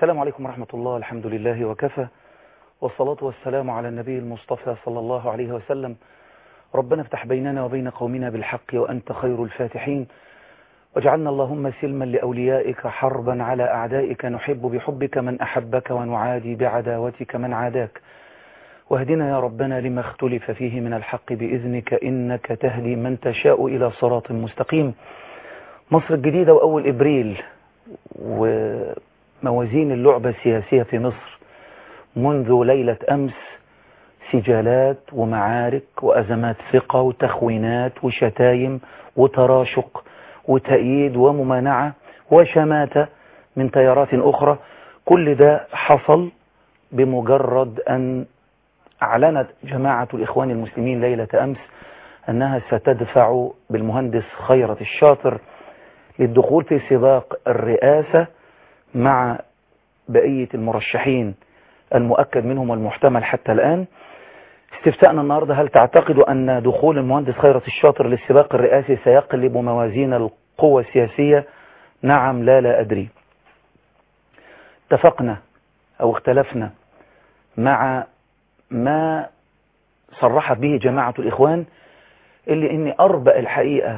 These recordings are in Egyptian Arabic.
السلام عليكم ورحمة الله الحمد لله وكفى والصلاة والسلام على النبي المصطفى صلى الله عليه وسلم ربنا افتح بيننا وبين قومنا بالحق وأنت خير الفاتحين واجعلنا اللهم سلما لأوليائك حربا على أعدائك نحب بحبك من أحبك ونعادي بعداوتك من عاداك واهدنا يا ربنا لما اختلف فيه من الحق بإذنك إنك تهدي من تشاء إلى صراط مستقيم مصر الجديدة وأول إبريل وموازين اللعبة السياسية في مصر منذ ليلة أمس سجالات ومعارك وأزمات ثقة وتخوينات وشتايم وتراشق وتأييد وممانعة وشماتة من تيارات أخرى كل ده حصل بمجرد أن أعلنت جماعة الإخوان المسلمين ليلة أمس أنها ستدفع بالمهندس خيرت الشاطر للدخول في سباق الرئاسة مع بقية المرشحين المؤكد منهم والمحتمل حتى الآن استفتاءنا النهاردة هل تعتقد أن دخول المهندس خيرت الشاطر للسباق الرئاسي سيقلب موازين القوى السياسية نعم لا لا أدري اتفقنا أو اختلفنا مع ما صرحت به جماعة الإخوان اللي إني أربأ الحقيقة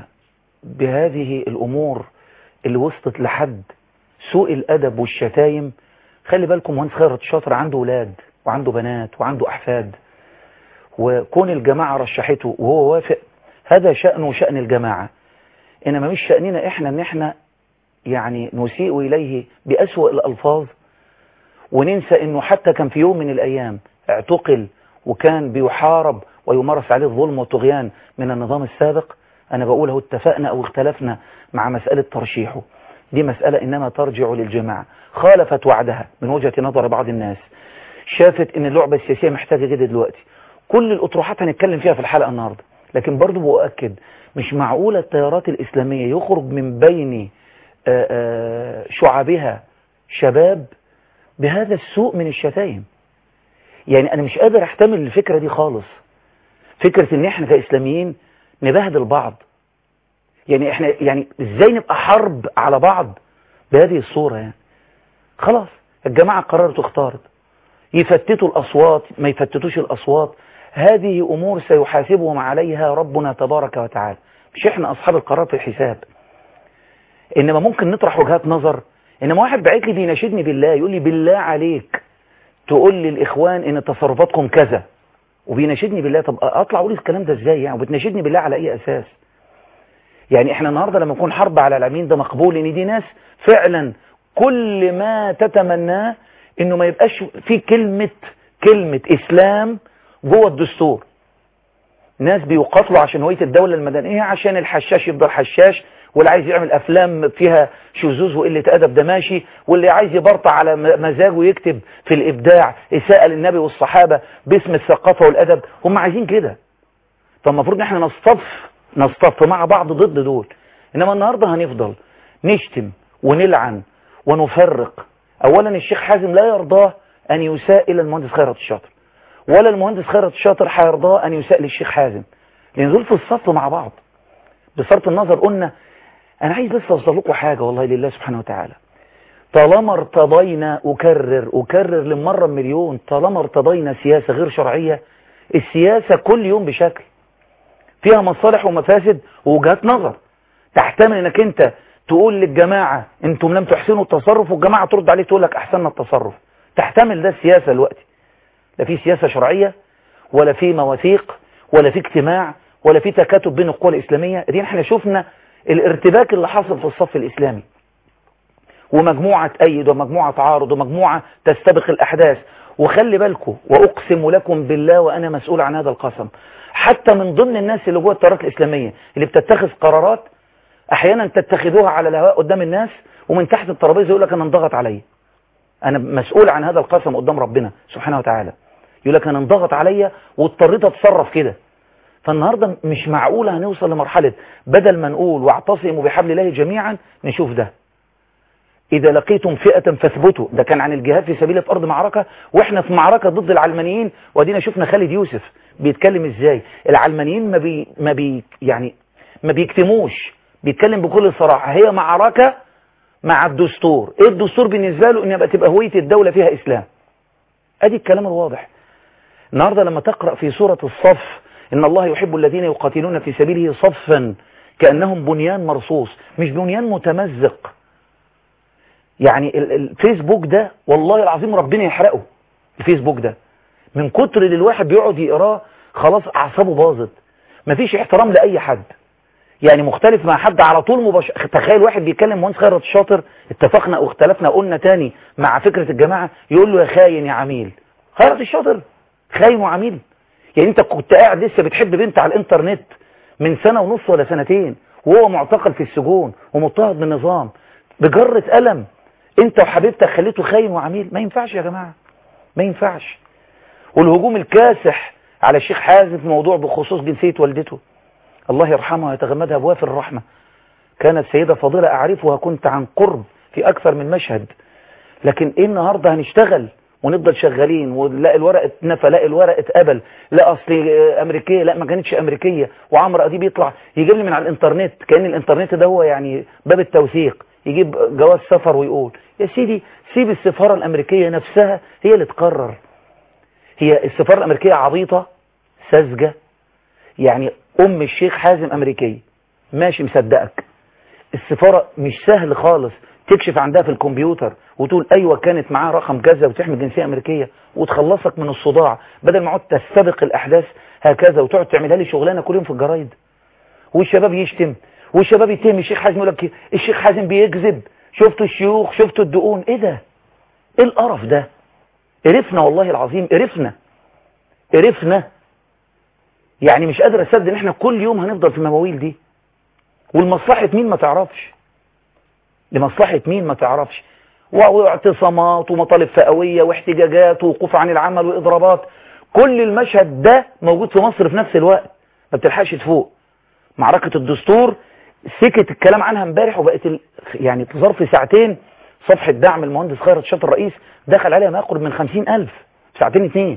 بهذه الأمور اللي وصلت لحد سوء الأدب والشتايم خلي بالكم مهندس خيرت الشاطر عنده ولاد وعنده بنات وعنده أحفاد وكون الجماعة رشحته وهو وافق هذا شأنه وشأن الجماعة إنما مش شأننا إحنا إن إحنا يعني نسيء إليه بأسوأ الألفاظ وننسى إنه حتى كان في يوم من الأيام اعتقل وكان بيحارب ويمارس عليه الظلم والطغيان من النظام السابق أنا بقول اهو اتفقنا أو اختلفنا مع مسألة ترشيحه دي مسألة إنما ترجع للجماعة خالفت وعدها من وجهة نظر بعض الناس شافت إن اللعبة السياسية محتاجة جدا دلوقتي كل الأطروحات هنتكلم فيها في الحلقة النهاردة لكن برضو بؤكد مش معقولة التيارات الإسلامية يخرج من بين آآ آآ شعبها شباب بهذا السوء من الشتايم يعني أنا مش قادر أحتمل الفكرة دي خالص فكرة إن إحنا كإسلاميين نبهدل بعض يعني إحنا يعني إزاي نبقى حرب على بعض بهذه الصورة يعني خلاص الجماعة قررت واختارت يفتتوا الأصوات ما يفتتوش الأصوات هذه أمور سيحاسبهم عليها ربنا تبارك وتعالى مش إحنا أصحاب القرار في الحساب إنما ممكن نطرح وجهات نظر إنما واحد بعت لي بيناشدني بالله يقول لي بالله عليك تقول لي الإخوان إن تصرفاتكم كذا وبيناشدني بالله طب أطلع أقول الكلام ده إزاي يعني وبتناشدني بالله على أي أساس يعني إحنا النهاردة لما يكون حرب على العمين ده مقبول إن دي ناس فعلا كل ما تتمناه إنه ما يبقاش في كلمة كلمة إسلام جوه الدستور ناس بيقاتلوا عشان هوية الدولة المدنية عشان الحشاش يفضل حشاش واللي عايز يعمل أفلام فيها شذوذ وقلة أدب ده ماشي واللي عايز يبرطع على مزاجه يكتب في الإبداع إساءة للنبي والصحابة باسم الثقافة والأدب هم عايزين كده فالمفروض ان احنا نصطف نصطف مع بعض ضد دول إنما النهاردة هنفضل نشتم ونلعن ونفرق أولا الشيخ حازم لا يرضاه أن يساء إلى المهندس خيرت الشاطر ولا المهندس خيرت الشاطر هيرضاه أن يساء للشيخ حازم لأن دول في الصف مع بعض بصرف النظر قلنا أنا عايز بس أوصل لكم حاجة والله لله سبحانه وتعالى طالما ارتضينا أكرر أكرر للمرة مليون طالما ارتضينا سياسة غير شرعية السياسة كل يوم بشكل فيها مصالح ومفاسد ووجهات نظر تحتمل انك انت تقول للجماعة انتم لم تحسنوا التصرف والجماعة ترد عليك تقول لك احسننا التصرف تحتمل ده السياسة دلوقتي لا في سياسة شرعية ولا في مواثيق ولا في اجتماع ولا في تكاتب بين القوى الإسلامية دي احنا شفنا الارتباك اللي حصل في الصف الإسلامي ومجموعة أيد ومجموعة تعارض ومجموعة تستبق الأحداث وخلي بالكم وأقسم لكم بالله وأنا مسؤول عن هذا القسم حتى من ضمن الناس اللي جوه التيارات الإسلامية اللي بتتخذ قرارات أحيانا تتخذوها على الهواء قدام الناس ومن تحت الترابيزة يقول لك أنا انضغط عليا أنا مسؤول عن هذا القسم قدام ربنا سبحانه وتعالى يقول لك أنا انضغط عليا واضطريت أتصرف كده فالنهاردة مش معقولة هنوصل لمرحلة بدل ما نقول واعتصموا بحبل الله جميعا نشوف ده إذا لقيتم فئة فاثبتوا ده كان عن الجهاد في سبيل أرض معركة وإحنا في معركة ضد العلمانيين وادينا شفنا خالد يوسف بيتكلم إزاي العلمانيين ما بي, ما بي يعني ما بيكتموش بيتكلم بكل صراحة هي معركة مع الدستور ايه الدستور بالنسبة له ان يبقى تبقى هوية الدولة فيها اسلام ادي الكلام الواضح النهاردة لما تقرأ في سورة الصف ان الله يحب الذين يقاتلون في سبيله صفا كأنهم بنيان مرصوص مش بنيان متمزق يعني الفيسبوك ده والله العظيم ربنا يحرقه الفيسبوك ده من كتر اللي الواحد بيقعد يقراه خلاص اعصابه باظت مفيش احترام لاي حد يعني مختلف مع حد على طول مباشر تخيل واحد بيتكلم مهندس خيرت الشاطر اتفقنا واختلفنا قلنا تاني مع فكرة الجماعة يقول له يا خاين يا عميل خيرت الشاطر خاين وعميل يعني انت كنت قاعد لسه بتحب بنت على الانترنت من سنة ونص ولا سنتين وهو معتقل في السجون ومضطهد بالنظام بجرة قلم انت وحبيبتك خليته خاين وعميل ما ينفعش يا جماعة ما ينفعش والهجوم الكاسح على الشيخ حازم في موضوع بخصوص جنسية والدته الله يرحمها ويتغمدها بوافر الرحمة كانت سيدة فاضلة أعرفها كنت عن قرب في أكثر من مشهد لكن إيه النهاردة هنشتغل ونفضل شغالين ولا الورق اتنفى لا الورق اتقبل لا أصل أمريكية لا ما كانتش أمريكية وعمرو أديب يطلع يجيب لي من على الإنترنت كأن الإنترنت ده هو يعني باب التوثيق يجيب جواز سفر ويقول يا سيدي سيب السفارة الأمريكية نفسها هي اللي تقرر هي السفارة الأمريكية عبيطة ساذجة يعني أم الشيخ حازم أمريكية ماشي مصدقك السفارة مش سهل خالص تكشف عندها في الكمبيوتر وتقول أيوة كانت معاها رقم كذا وتحمل جنسية أمريكية وتخلصك من الصداع بدل ما عدت تستبق الأحداث هكذا وتقعد تعملها لي شغلانة كل يوم في الجرايد والشباب يشتم والشباب يتهم الشيخ حازم يقول لك الشيخ حازم بيكذب شفتوا الشيوخ شفتوا الدقون ايه ده ايه القرف ده قرفنا والله العظيم قرفنا قرفنا يعني مش قادر اصدق ان احنا كل يوم هنفضل في المواويل دي والمصلحة مين ما تعرفش لمصلحة مين ما تعرفش واعتصامات ومطالب فئوية واحتجاجات ووقوف عن العمل واضرابات كل المشهد ده موجود في مصر في نفس الوقت ما بتلحقش تفوق معركة الدستور سكت الكلام عنها امبارح وبقت ال... يعني في ظرف ساعتين صفحة دعم المهندس خيرت شاطر الرئيس دخل عليها ما يقرب من خمسين ألف ساعتين اتنين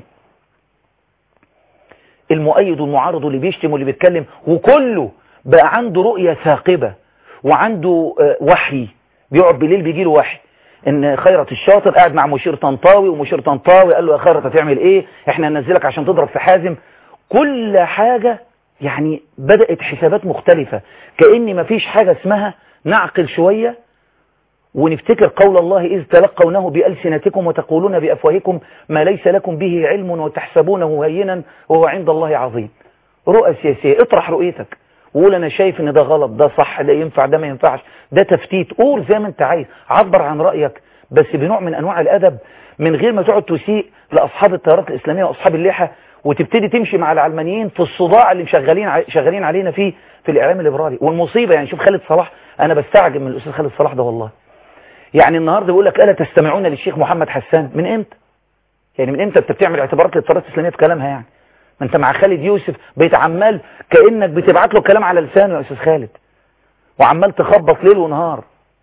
المؤيد والمعارض واللي بيشتم واللي بيتكلم وكله بقى عنده رؤية ثاقبة وعنده وحي بيقعد بالليل بيجي له وحي ان خيرت الشاطر قاعد مع مشير طنطاوي ومشير طنطاوي قال له يا خيرت هتعمل ايه احنا هننزلك عشان تضرب في حازم كل حاجة يعني بدأت حسابات مختلفة كأن مفيش حاجة اسمها نعقل شوية ونفتكر قول الله إذ تلقونه بألسنتكم وتقولون بأفواهكم ما ليس لكم به علم وتحسبونه هينا وهو عند الله عظيم رؤى سياسية اطرح رؤيتك وقول أنا شايف إن ده غلط ده صح ده ينفع ده ما ينفعش ده تفتيت قول زي ما أنت عايز عبر عن رأيك بس بنوع من أنواع الأدب من غير ما تقعد تسيء لأصحاب التيارات الإسلامية وأصحاب اللحى وتبتدي تمشي مع العلمانيين في الصداع اللي شغالين شغالين علينا فيه في الإعلام الليبرالي والمصيبة يعني شوف خالد صلاح أنا بستعجب من الأستاذ خالد صلاح ده والله يعني النهاردة بيقول لك ألا تستمعون للشيخ محمد حسان من إمتى يعني من إمتى أنت بتعمل اعتبارات للتيارات الإسلامية في كلامها يعني ما أنت مع خالد يوسف بقيت عمال كأنك بتبعت له كلام على لسانه يا أستاذ خالد وعمال تخبط ليل ونهار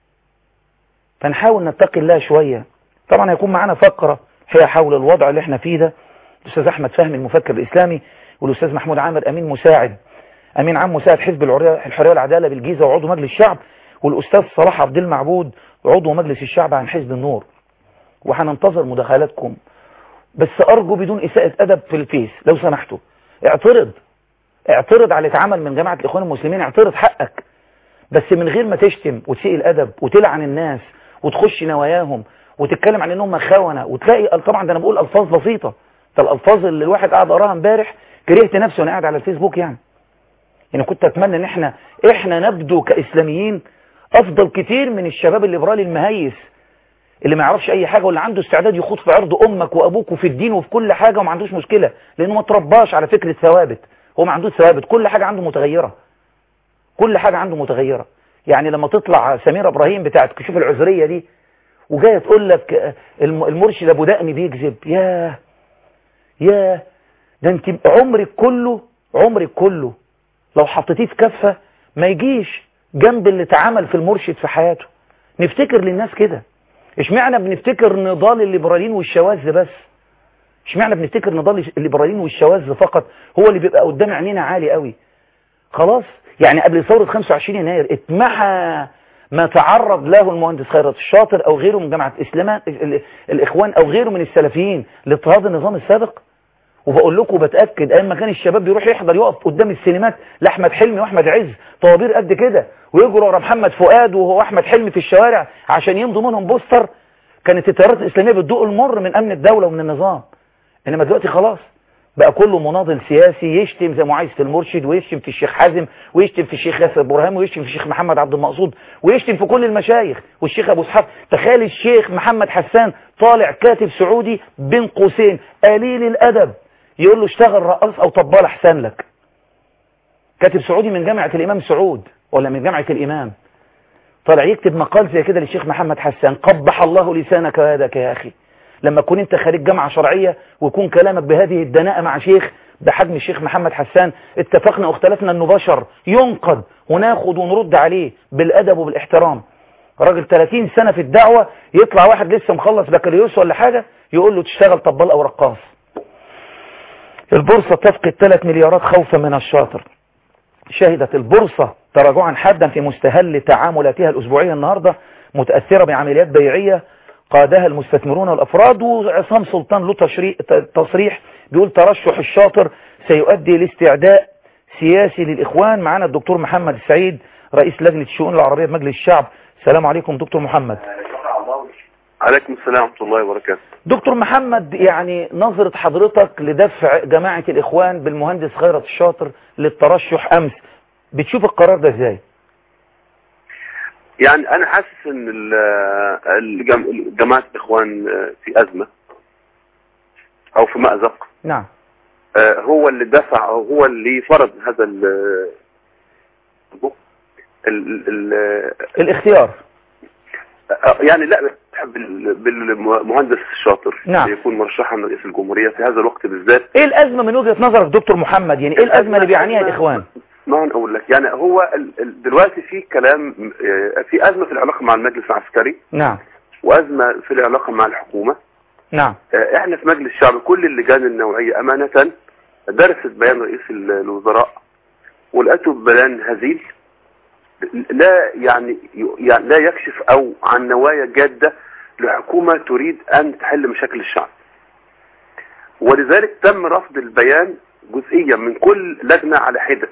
فنحاول نتقي الله شوية طبعا هيكون معانا فقرة هي حول الوضع اللي احنا فيه ده الأستاذ أحمد فهمي المفكر الإسلامي والأستاذ محمود عامر أمين مساعد أمين عام مساعد حزب الحرية والعدالة بالجيزة وعضو مجلس الشعب والأستاذ صلاح عبد المعبود عضو مجلس الشعب عن حزب النور وهننتظر مداخلاتكم بس أرجو بدون إساءة أدب في الفيس لو سمحتوا اعترض اعترض على اتعمل من جماعة الإخوان المسلمين اعترض حقك بس من غير ما تشتم وتسيء الأدب وتلعن الناس وتخش نواياهم وتتكلم عن انهم خونة وتلاقي طبعا ده انا بقول الفاظ بسيطة ده الالفاظ اللي الواحد قاعد اقراها امبارح كرهت نفسي وانا قاعد على الفيسبوك يعني يعني كنت اتمنى ان احنا احنا نبدو كاسلاميين افضل كتير من الشباب الليبرالي المهيس اللي ما يعرفش اي حاجة واللي عنده استعداد يخوض في عرض امك وابوك وفي الدين وفي كل حاجة وما عندوش مشكلة لانه ما ترباش على فكرة ثوابت هو ما عندوش ثوابت كل حاجة عنده متغيرة كل حاجة عنده متغيرة يعني لما تطلع سميرة ابراهيم بتاعت كشوف العذرية دي وجاية تقول لك المرشد ابو دقن بيكذب ياه ياه ده انت عمرك كله عمرك كله لو حطيتيه في كفة ما يجيش جنب اللي اتعمل في المرشد في حياته نفتكر للناس كده اشمعنى بنفتكر نضال الليبراليين والشواذ بس اشمعنى بنفتكر نضال الليبراليين والشواذ فقط هو اللي بيبقى قدام عينينا عالي قوي خلاص يعني قبل ثورة 25 يناير اتمحى ما تعرض له المهندس خيرت الشاطر او غيره من جامعة اسلام الاخوان او غيره من السلفيين لاضطهاد النظام السابق وبقول لكم بتأكد ايام ما كان الشباب بيروح يحضر يقف قدام السينمات لاحمد حلمي واحمد عز طوابير قد كده ويجروا ورا محمد فؤاد وهو احمد حلمي في الشوارع عشان يمضوا منهم بوستر كانت التيارات الاسلاميه بتدوق المر من امن الدوله ومن النظام انما دلوقتي خلاص بقى كله مناضل سياسي يشتم زي معايزة المرشد ويشتم في الشيخ حازم ويشتم في الشيخ ياسر برهام ويشتم في الشيخ محمد عبد المقصود ويشتم في كل المشايخ والشيخ ابو اسحاق تخيل الشيخ محمد حسان طالع كاتب سعودي بين قوسين قليل الادب يقول له اشتغل رقاص او طبال احسن لك كاتب سعودي من جامعة الامام سعود ولا من جامعة الامام طالع يكتب مقال زي كده للشيخ محمد حسان قبح الله لسانك ويدك يا اخي لما تكون انت خريج جامعة شرعية ويكون كلامك بهذه الدناءة مع شيخ بحجم الشيخ محمد حسان اتفقنا واختلفنا انه بشر ينقد وناخد ونرد عليه بالادب وبالاحترام راجل 30 سنة في الدعوة يطلع واحد لسه مخلص بكالوريوس ولا حاجة يقول له تشتغل طبال او رقاص البورصة تفقد 3 مليارات خوفا من الشاطر شهدت البورصة تراجعا حادا في مستهل تعاملاتها الأسبوعية النهاردة متأثرة بعمليات بيعية قادها المستثمرون والأفراد وعصام سلطان له تصريح بيقول ترشح الشاطر سيؤدي لاستعداء سياسي للإخوان معنا الدكتور محمد السعيد رئيس لجنة الشؤون العربية بمجلس الشعب السلام عليكم دكتور محمد عليكم السلام ورحمة الله وبركاته دكتور محمد يعني نظرة حضرتك لدفع جماعة الإخوان بالمهندس خيرت الشاطر للترشح أمس بتشوف القرار ده ازاي يعني أنا حاسس أن جماعة الإخوان في أزمة أو في مأزق نعم هو اللي دفع أو هو اللي فرض هذا ال ال ال الاختيار يعني لا بالمهندس الشاطر نعم. يكون مرشحا لرئيس الجمهورية في هذا الوقت بالذات ايه الازمة من وجهة نظرك دكتور محمد يعني ايه الازمة اللي بيعانيها الاخوان ما هنقول لك يعني هو دلوقتي في كلام في ازمة في العلاقة مع المجلس العسكري نعم وازمة في العلاقة مع الحكومة نعم احنا في مجلس الشعب كل اللجان النوعية امانة درست بيان رئيس الوزراء ولقيته بيان هزيل لا يعني يعني لا يكشف او عن نوايا جادة لحكومة تريد ان تحل مشاكل الشعب ولذلك تم رفض البيان جزئيا من كل لجنة على حدة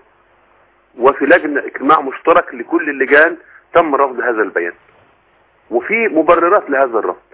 وفي لجنة اجتماع مشترك لكل اللجان تم رفض هذا البيان وفي مبررات لهذا الرفض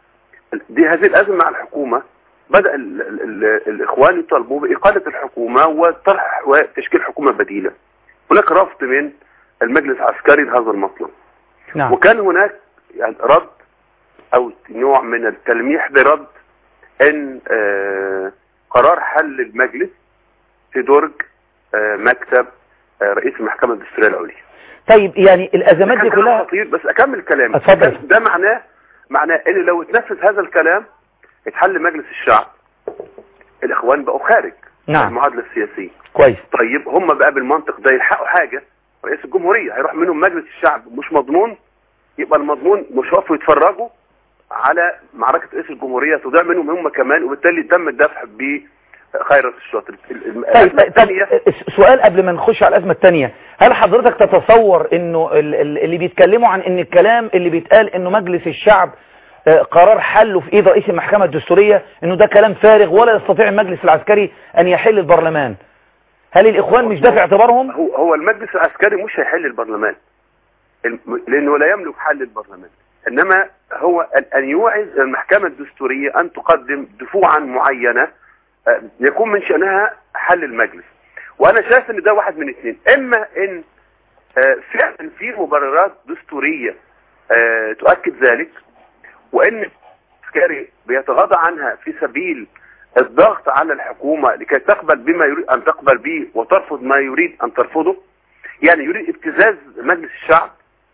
دي هذه الأزمة مع الحكومة بدأ ال ال ال الإخوان يطالبوا بإقالة الحكومة وطرح وتشكيل حكومة بديلة هناك رفض من المجلس العسكري لهذا المطلب نعم وكان هناك يعني رد او نوع من التلميح برد ان آه قرار حل المجلس في درج آه مكتب آه رئيس المحكمة الدستورية العليا طيب يعني الازمات دي كلام كلها خطير بس اكمل كلامي اتفضل. ده معناه معناه ان لو اتنفذ هذا الكلام اتحل مجلس الشعب الاخوان بقوا خارج نعم. المعادلة السياسية كويس طيب هم بقى بالمنطق ده يلحقوا حاجة رئيس الجمهورية هيروح منهم مجلس الشعب مش مضمون يبقى المضمون مش هيقفوا يتفرجوا على معركة رئيس الجمهورية تضيع منهم هم كمان وبالتالي تم الدفع بخيرت الشاطر طيب طيب سؤال قبل ما نخش على الأزمة الثانية هل حضرتك تتصور انه ال- ال- اللي بيتكلموا عن ان الكلام اللي بيتقال انه مجلس الشعب آه، قرار حله في ايد رئيس المحكمة الدستورية انه ده كلام فارغ ولا يستطيع المجلس العسكري ان يحل البرلمان هل الاخوان مش ده في اعتبارهم هو هو المجلس العسكري مش هيحل البرلمان الم- لانه لا يملك حل البرلمان انما هو ان- ان يوعز المحكمة الدستورية ان تقدم دفوعا معينة آه، يكون من شأنها حل المجلس وانا شايف ان ده واحد من اثنين اما ان آه، فعلا في مبررات دستورية آه، تؤكد ذلك وان العسكري بيتغاضى عنها في سبيل الضغط على الحكومة لكي تقبل بما يريد ان تقبل به وترفض ما يريد ان ترفضه يعني يريد ابتزاز مجلس الشعب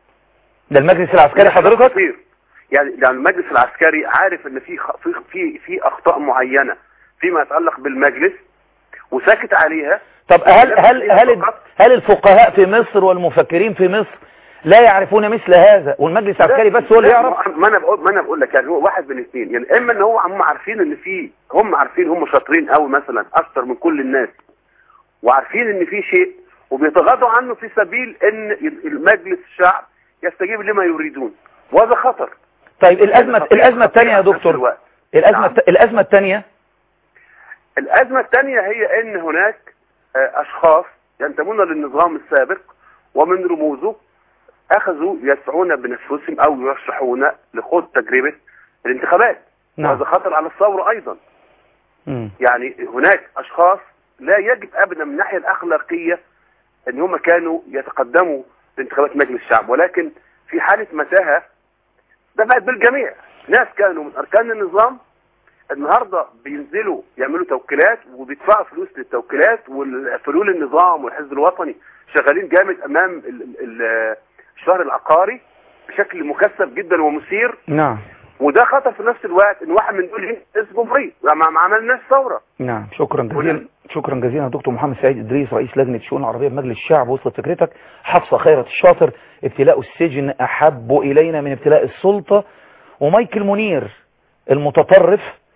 ده المجلس العسكري حضرتك خطير. يعني يعني المجلس العسكري عارف ان في خ- في في في اخطاء معينة فيما يتعلق بالمجلس وساكت عليها طب هل هل هل هل الفقهاء في مصر والمفكرين في مصر لا يعرفون مثل هذا والمجلس العسكري بس هو اللي لا، يعرف ما انا بقول ما انا بقول لك يعني هو واحد من اثنين يعني اما ان هو هم عارفين ان في هم عارفين هم شاطرين قوي مثلا اكثر من كل الناس وعارفين ان في شيء وبيتغاضوا عنه في سبيل ان المجلس الشعب يستجيب لما يريدون وهذا خطر طيب الازمه خطير- الازمه الثانيه يا خطير في نفس دكتور الوقت. الازمه نعم. الت- الازمه الثانيه الأزمة الثانية هي أن هناك آه، أشخاص ينتمون للنظام السابق ومن رموزه أخذوا يدفعون بنفسهم أو يرشحون لخوض تجربة الانتخابات نعم وهذا خطر على الثورة أيضا مم. يعني هناك أشخاص لا يجب أبدا من الناحية الأخلاقية أن هم كانوا يتقدموا لانتخابات مجلس الشعب ولكن في حالة متاهة دفعت بالجميع ناس كانوا من أركان النظام النهارده بينزلوا يعملوا توكيلات وبيدفعوا فلوس للتوكيلات والفلول النظام والحزب الوطني شغالين جامد امام ال- ال- ال- الشهر العقاري بشكل مكثف جدا ومثير نعم وده خطر في نفس الوقت ان واحد من دول رئيس جمهوريه ما ما عملناش ثوره نعم شكرا جزيلا شكرا جزيلا دكتور محمد سعيد ادريس رئيس لجنه الشؤون العربيه بمجلس الشعب وصلت فكرتك حفصه خيرت الشاطر ابتلاء السجن احب الينا من ابتلاء السلطه ومايكل منير المتطرف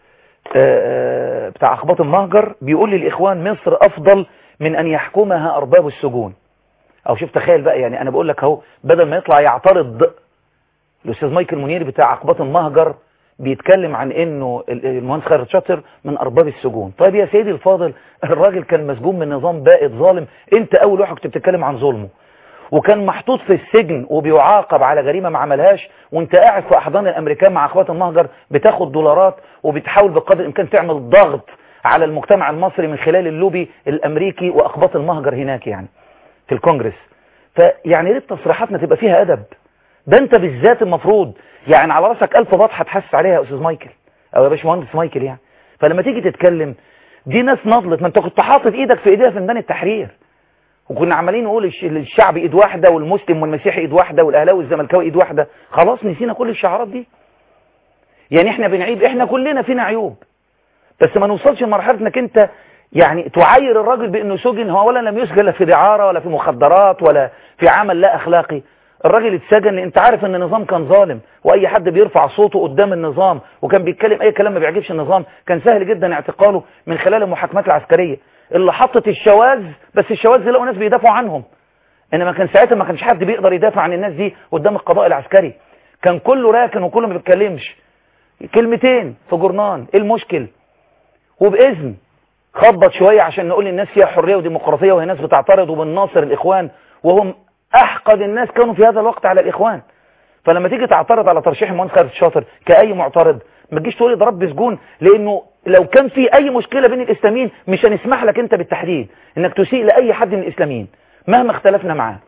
آه، بتاع اخباط المهجر بيقول للاخوان مصر افضل من ان يحكمها ارباب السجون او شوف تخيل بقى يعني انا بقول لك اهو بدل ما يطلع يعترض الاستاذ مايكل منير بتاع اقباط المهجر بيتكلم عن انه ال- المهندس خيرت شاطر من ارباب السجون طيب يا سيدي الفاضل الراجل كان مسجون من نظام بائد ظالم انت اول واحد كنت بتتكلم عن ظلمه وكان محطوط في السجن وبيعاقب على جريمه ما عملهاش وانت قاعد في احضان الامريكان مع اخوات المهجر بتاخد دولارات وبتحاول بقدر الامكان تعمل ضغط على المجتمع المصري من خلال اللوبي الامريكي واقباط المهجر هناك يعني في الكونجرس فيعني ريت تصريحاتنا تبقى فيها ادب ده انت بالذات المفروض يعني على راسك الف بطحه تحسس عليها يا استاذ مايكل او يا باشمهندس مايكل يعني فلما تيجي تتكلم دي ناس نضلت ما انت كنت حاطط ايدك في ايديها في ميدان التحرير وكنا عمالين نقول الش- الشعب ايد واحده والمسلم والمسيحي ايد واحده والاهلاوي والزملكاوي ايد واحده خلاص نسينا كل الشعارات دي يعني احنا بنعيب احنا كلنا فينا عيوب بس ما نوصلش لمرحله انك انت يعني تعاير الراجل بانه سجن هو ولا لم يسجن لا في دعاره ولا في مخدرات ولا في عمل لا اخلاقي الراجل اتسجن لان انت عارف ان النظام كان ظالم واي حد بيرفع صوته قدام النظام وكان بيتكلم اي كلام ما بيعجبش النظام كان سهل جدا اعتقاله من خلال المحاكمات العسكريه اللي حطت الشواذ بس الشواذ دي لقوا ناس بيدافعوا عنهم انما كان ساعتها ما كانش حد بيقدر يدافع عن الناس دي قدام القضاء العسكري كان كله راكن وكله ما بيتكلمش كلمتين في جورنان ايه المشكل وباذن خبط شوية عشان نقول للناس فيها حرية وديمقراطية وهي ناس بتعترض وبنناصر الإخوان وهم أحقد الناس كانوا في هذا الوقت على الإخوان فلما تيجي تعترض على ترشيح المهندس خالد الشاطر كأي معترض ما تجيش تقول لي ضرب بسجون لأنه لو كان في أي مشكلة بين الإسلاميين مش هنسمح لك أنت بالتحديد إنك تسيء لأي حد من الإسلاميين مهما اختلفنا معاه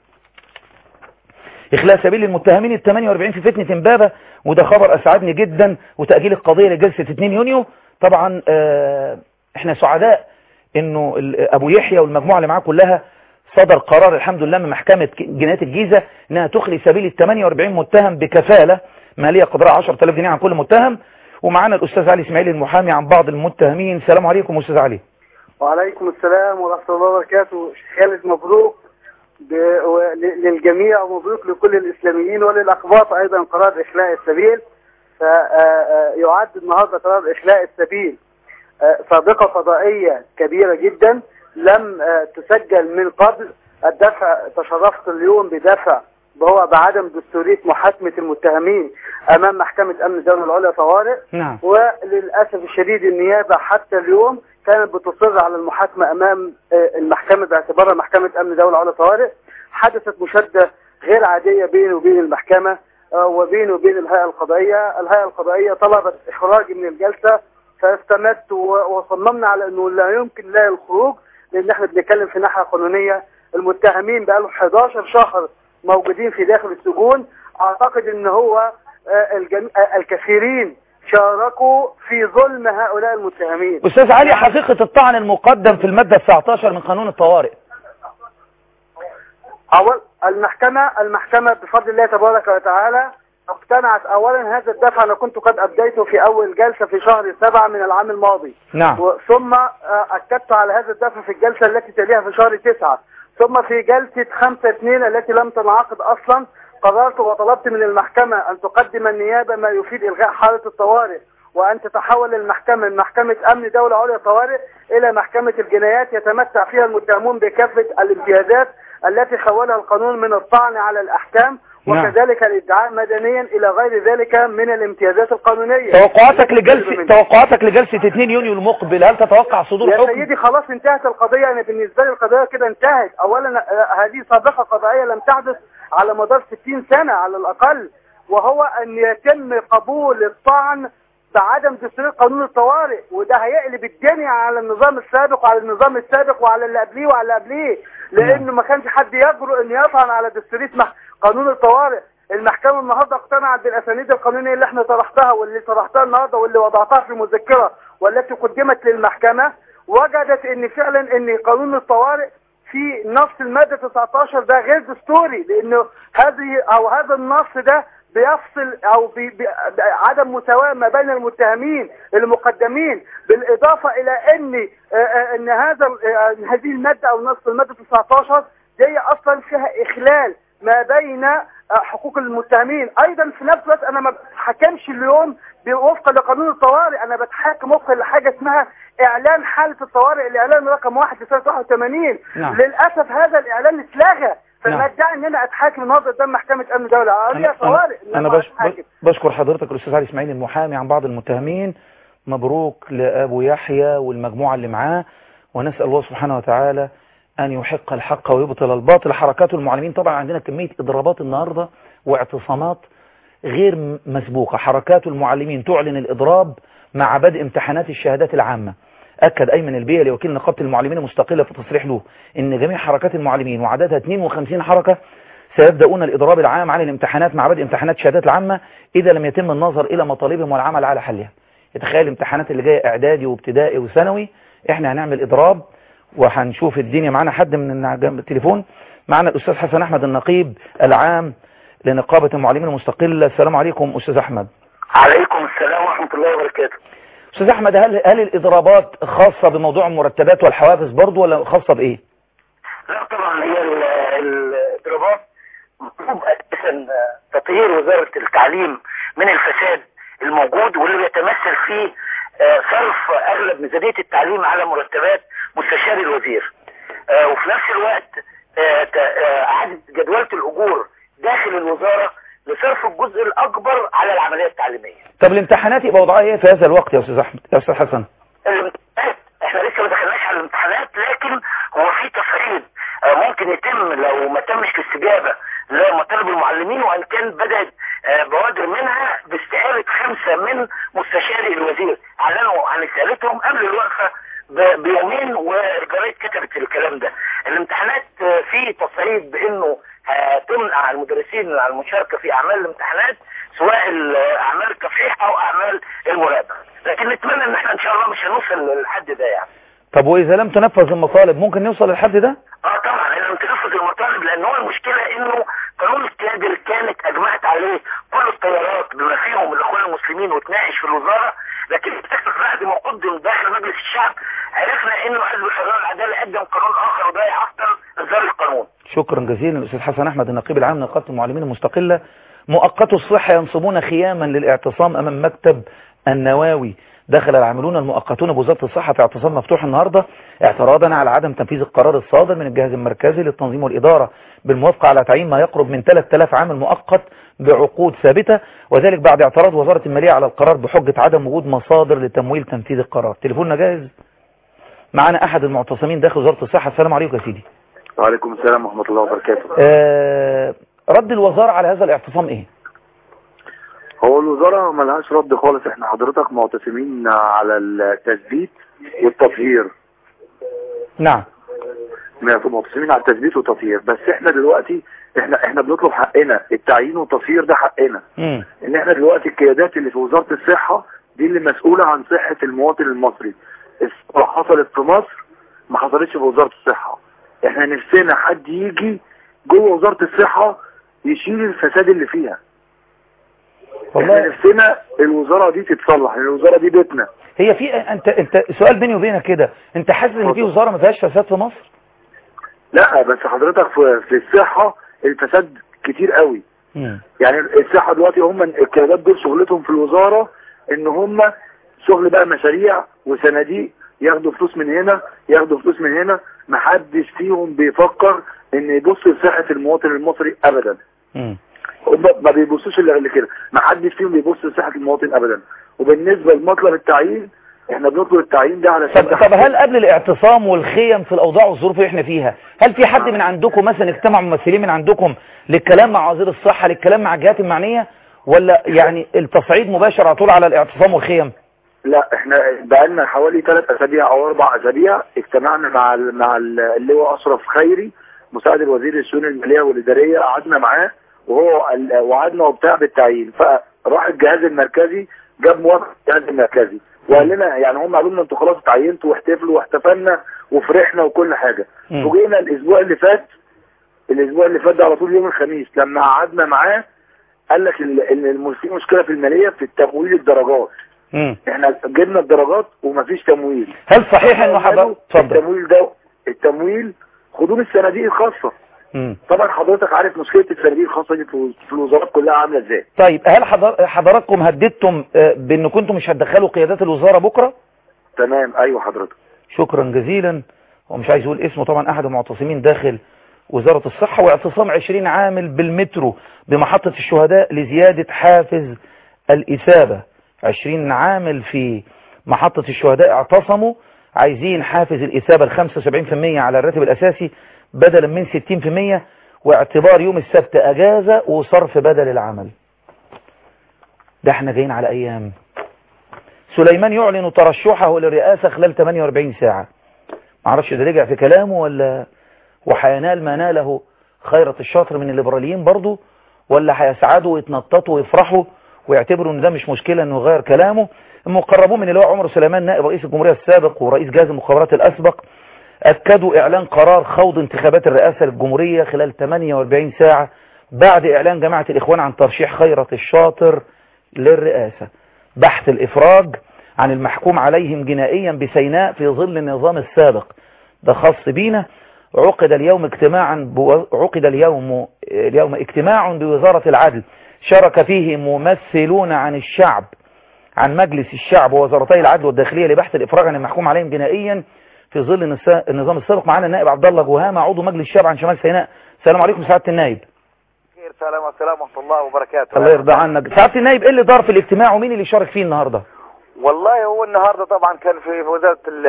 إخلاء سبيل المتهمين ال 48 في فتنة امبابة وده خبر أسعدني جدا وتأجيل القضية لجلسة 2 يونيو طبعا آه احنا سعداء انه ال- ابو يحيى والمجموعة اللي معاه كلها صدر قرار الحمد لله من محكمة ك- جنايات الجيزة انها تخلي سبيل ال 48 متهم بكفالة مالية قدرها 10000 جنيه عن كل متهم ومعانا الاستاذ علي اسماعيل المحامي عن بعض المتهمين السلام عليكم استاذ علي وعليكم السلام ورحمة الله وبركاته شيخ خالد مبروك ب... و... ل- للجميع ومبروك لكل الإسلاميين وللأقباط أيضا قرار إخلاء السبيل فيعد النهاردة قرار إخلاء السبيل آه، سابقة قضائية كبيرة جدا لم آه، تسجل من قبل الدفع تشرفت اليوم بدفع وهو بعدم دستورية محاكمة المتهمين أمام محكمة أمن الدولة العليا طوارئ نعم وللأسف الشديد النيابة حتى اليوم كانت بتصر على المحاكمة أمام آه، المحكمة باعتبارها محكمة أمن دولة على طوارئ حدثت مشادة غير عادية بينه وبين المحكمة آه، وبينه وبين الهيئة القضائية الهيئة القضائية طلبت إخراجي من الجلسة فاستمدت و- وصممنا على أنه لا يمكن لا الخروج لأن احنا بنتكلم في ناحية قانونية المتهمين بقالهم 11 شهر موجودين في داخل السجون أعتقد أن هو آه، الجم... آه، الكثيرين شاركوا في ظلم هؤلاء المتهمين استاذ علي حقيقة الطعن المقدم في المادة 19 من قانون الطوارئ أول المحكمة المحكمة بفضل الله تبارك وتعالى اقتنعت أولا هذا الدفع أنا كنت قد أبديته في أول جلسة في شهر سبعة من العام الماضي نعم و- ثم آه، أكدت على هذا الدفع في الجلسة التي تليها في شهر تسعة ثم في جلسة خمسة اثنين التي لم تنعقد أصلا قررت وطلبت من المحكمة أن تقدم النيابة ما يفيد إلغاء حالة الطوارئ وأن تتحول المحكمة من محكمة أمن دولة عليا طوارئ إلى محكمة الجنايات يتمتع فيها المتهمون بكافة الامتيازات التي خولها القانون من الطعن على الأحكام نعم. وكذلك الادعاء مدنيا الى غير ذلك من الامتيازات القانونيه توقعاتك التي تطلب لجلسة منه. توقعاتك لجلسة 2 يونيو المقبل هل تتوقع صدور يا حكم سيدي خلاص انتهت القضية أنا بالنسبة لي القضية كده انتهت أولا آه، هذه سابقة قضائية لم تحدث على مدار 60 سنة على الأقل وهو أن يتم قبول الطعن بعدم تسرير قانون الطوارئ وده هيقلب الدنيا على النظام السابق وعلى النظام السابق وعلى اللي قبليه وعلى اللي قبليه لأنه ما كانش حد يجرؤ أن يطعن على دستورية مح- قانون الطوارئ المحكمة النهاردة اقتنعت بالأسانيد القانونية اللي احنا طرحتها واللي طرحتها النهاردة واللي وضعتها في المذكرة والتي قدمت للمحكمة وجدت ان فعلا ان قانون الطوارئ في نص المادة 19 ده غير دستوري لانه هذه او هذا النص ده بيفصل او بي بي عدم مساواة ما بين المتهمين المقدمين بالاضافة الى ان آه، آه، ان هذا ال- آه، إن هذه المادة او نص المادة 19 دي اصلا فيها اخلال ما بين آه، حقوق المتهمين ايضا في نفس الوقت انا ما بتحكمش اليوم وفقا لقانون الطوارئ انا بتحكم وفقا لحاجه اسمها اعلان حاله الطوارئ الاعلان رقم واحد لسنه 81 نعم. للاسف هذا الاعلان اتلغى فما نعم. ادعي ان انا اتحاكم النهارده قدام محكمه امن دوله هي طوارئ أنا, أنا إنما بش أتحاكم. بشكر حضرتك الأستاذ علي إسماعيل المحامي عن بعض المتهمين مبروك لأبو يحيى والمجموعة اللي معاه ونسأل الله سبحانه وتعالى أن يحق الحق ويبطل الباطل حركات المعلمين طبعا عندنا كمية إضرابات النهاردة واعتصامات غير م- مسبوقة حركات المعلمين تعلن الإضراب مع بدء امتحانات الشهادات العامة أكد أيمن البيلي وكيل نقابة المعلمين المستقلة في تصريح له إن جميع حركات المعلمين وعددها 52 حركة سيبدأون الإضراب العام عن الامتحانات مع بدء امتحانات الشهادات العامة إذا لم يتم النظر إلى مطالبهم والعمل على حلها يتخيل الامتحانات اللي جاية إعدادي وابتدائي وثانوي إحنا هنعمل إضراب وهنشوف الدنيا معنا حد من النع- التليفون معنا الأستاذ حسن أحمد النقيب العام لنقابة المعلمين المستقلة السلام عليكم أستاذ أحمد عليكم السلام ورحمة الله وبركاته أستاذ أحمد هل, هل الإضرابات خاصة بموضوع المرتبات والحوافز برضو ولا خاصة بإيه؟ لا طبعا هي ال- الاضرابات مطلوب اساسا تطهير وزارة التعليم من الفساد الموجود واللي بيتمثل فيه آه، صرف اغلب ميزانية التعليم على مرتبات مستشار الوزير آه، وفي نفس الوقت آه، ت- آه، اعادة جدولة الاجور داخل الوزارة لصرف الجزء الاكبر على العملية التعليمية طب الامتحانات يبقى وضعها إيه في هذا الوقت يا أستاذ أحمد يا أستاذ حسن؟ الامتحانات احنا لسه ما دخلناش على الامتحانات لكن هو في تصعيد آه، ممكن يتم لو ما تمش الاستجابه لمطالب المعلمين وان كان بدات آه، بوادر منها باستقاله خمسه من مستشاري الوزير اعلنوا عن استقالتهم قبل الوقفه ب- بيومين والجرايد كتبت الكلام ده الامتحانات آه، في تصعيد بانه هتمنع المدرسين عن المشاركه في اعمال الامتحانات سواء الاعمال التصحيح او اعمال المراقبه لكن نتمنى ان احنا ان شاء الله مش هنوصل للحد ده يعني طب وإذا لم تنفذ المطالب ممكن نوصل للحد ده؟ اه طبعا احنا بنتنفذ المطالب لان هو المشكله انه قانون الكادر كانت اجمعت عليه كل التيارات بما فيهم الاخوان المسلمين وتناقش في الوزاره لكن بعد ما قدم داخل مجلس الشعب عرفنا انه حزب الحريه والعداله قدم قانون اخر وده يعطل اصدار القانون شكرا جزيلا الأستاذ حسن أحمد النقيب العام لنقابة المعلمين المستقلة مؤقت الصحة ينصبون خياما للاعتصام أمام مكتب النواوي دخل العاملون المؤقتون بوزارة الصحة في اعتصام مفتوح النهاردة اعتراضا على عدم تنفيذ القرار الصادر من الجهاز المركزي للتنظيم والإدارة بالموافقة على تعيين ما يقرب من 3000 عامل مؤقت بعقود ثابتة وذلك بعد اعتراض وزارة المالية على القرار بحجة عدم وجود مصادر لتمويل تنفيذ القرار تليفوننا جاهز معنا أحد المعتصمين داخل وزارة الصحة السلام عليكم يا سيدي وعليكم السلام ورحمة الله وبركاته آه، رد الوزارة على هذا الاعتصام ايه هو الوزارة ملهاش رد خالص احنا حضرتك معتصمين على التثبيت والتطهير نعم معتصمين على التثبيت والتطهير بس احنا دلوقتي احنا احنا بنطلب حقنا التعيين والتطهير ده حقنا مم. ان احنا دلوقتي القيادات اللي في وزارة الصحة دي اللي مسؤولة عن صحة المواطن المصري الثورة حصلت في مصر ما حصلتش في وزارة الصحة احنا نفسنا حد يجي جوه وزارة الصحة يشيل الفساد اللي فيها احنا والله نفسنا الوزارة دي تتصلح لان الوزارة دي بيتنا هي في انت انت سؤال بيني وبينك كده انت حاسس ان في وزارة ما فيهاش فساد في مصر لا بس حضرتك في, في الصحة الفساد كتير قوي مم. يعني الصحة دلوقتي هم القيادات دول شغلتهم في الوزارة ان هم شغل بقى مشاريع وصناديق ياخدوا فلوس من هنا ياخدوا فلوس من هنا محدش فيهم بيفكر ان يبص لصحة المواطن المصري ابدا مم. هم ما بيبصوش الا اللي كده ما حدش فيهم بيبص لصحه المواطن ابدا وبالنسبه لمطلب التعيين احنا بنطلب التعيين ده على طب, طب هل قبل الاعتصام والخيم في الاوضاع والظروف اللي احنا فيها هل في حد من عندكم مثلا اجتمع ممثلين من عندكم للكلام مع وزير الصحه للكلام مع الجهات المعنيه ولا يعني التصعيد مباشر على طول على الاعتصام والخيم لا احنا بقالنا حوالي ثلاث اسابيع او اربع اسابيع اجتمعنا مع ال مع ال- اللواء اشرف خيري مساعد الوزير الشؤون الماليه والاداريه قعدنا معاه وهو قال- وعدنا وبتاع بالتعيين فراح الجهاز المركزي جاب موافقه الجهاز المركزي وقال لنا يعني هم قالوا لنا انتوا خلاص اتعينتوا واحتفلوا واحتفلنا وفرحنا وكل حاجه مم. فوجئنا الاسبوع اللي فات الاسبوع اللي فات ده على طول يوم الخميس لما قعدنا معاه قال لك ال- ان الم- في مشكله في الماليه في التمويل الدرجات مم. احنا جبنا الدرجات ومفيش تمويل هل صحيح انه حضر اتفضل التمويل ده التمويل خدوه من الصناديق الخاصه مم. طبعا حضرتك عارف مشكله الصناديق الخاصه دي في في الوزارات كلها عامله ازاي طيب هل حضر حضراتكم هددتم آه، بان كنتم مش هتدخلوا قيادات الوزاره بكره تمام ايوه حضرتك شكرا جزيلا ومش عايز اقول اسمه طبعا احد المعتصمين داخل وزارة الصحة واعتصام 20 عامل بالمترو بمحطة الشهداء لزيادة حافز الإثابة 20 عامل في محطة الشهداء اعتصموا عايزين حافز الإثابة ل 75% على الراتب الأساسي بدلا من 60% واعتبار يوم السبت أجازة وصرف بدل العمل ده احنا جايين على أيام سليمان يعلن ترشحه للرئاسة خلال 48 ساعة معرفش ده رجع في كلامه ولا وهينال ما ناله خيرة الشاطر من الليبراليين برضو ولا هيسعدوا ويتنططوا ويفرحوا ويعتبروا ان ده مش مشكلة انه يغير كلامه المقربون من اللواء عمر سليمان نائب رئيس الجمهورية السابق ورئيس جهاز المخابرات الاسبق اكدوا اعلان قرار خوض انتخابات الرئاسة للجمهورية خلال 48 ساعة بعد اعلان جماعة الاخوان عن ترشيح خيرة الشاطر للرئاسة بحث الافراج عن المحكوم عليهم جنائيا بسيناء في ظل النظام السابق ده خاص بينا عقد اليوم اجتماعا بو... عقد اليوم اليوم اجتماع بوزارة العدل شارك فيه ممثلون عن الشعب عن مجلس الشعب ووزارتي العدل والداخلية لبحث الإفراج عن المحكوم عليهم جنائيا في ظل النسا- النظام السابق معانا النائب عبد الله جهامة عضو مجلس الشعب عن شمال سيناء السلام عليكم سعادة النائب خير سلام والسلام ورحمة الله وبركاته الله يرضى عنك سعادة النائب ايه اللي دار في الاجتماع ومين اللي شارك فيه النهاردة والله هو النهاردة طبعا كان في في وزارة ال-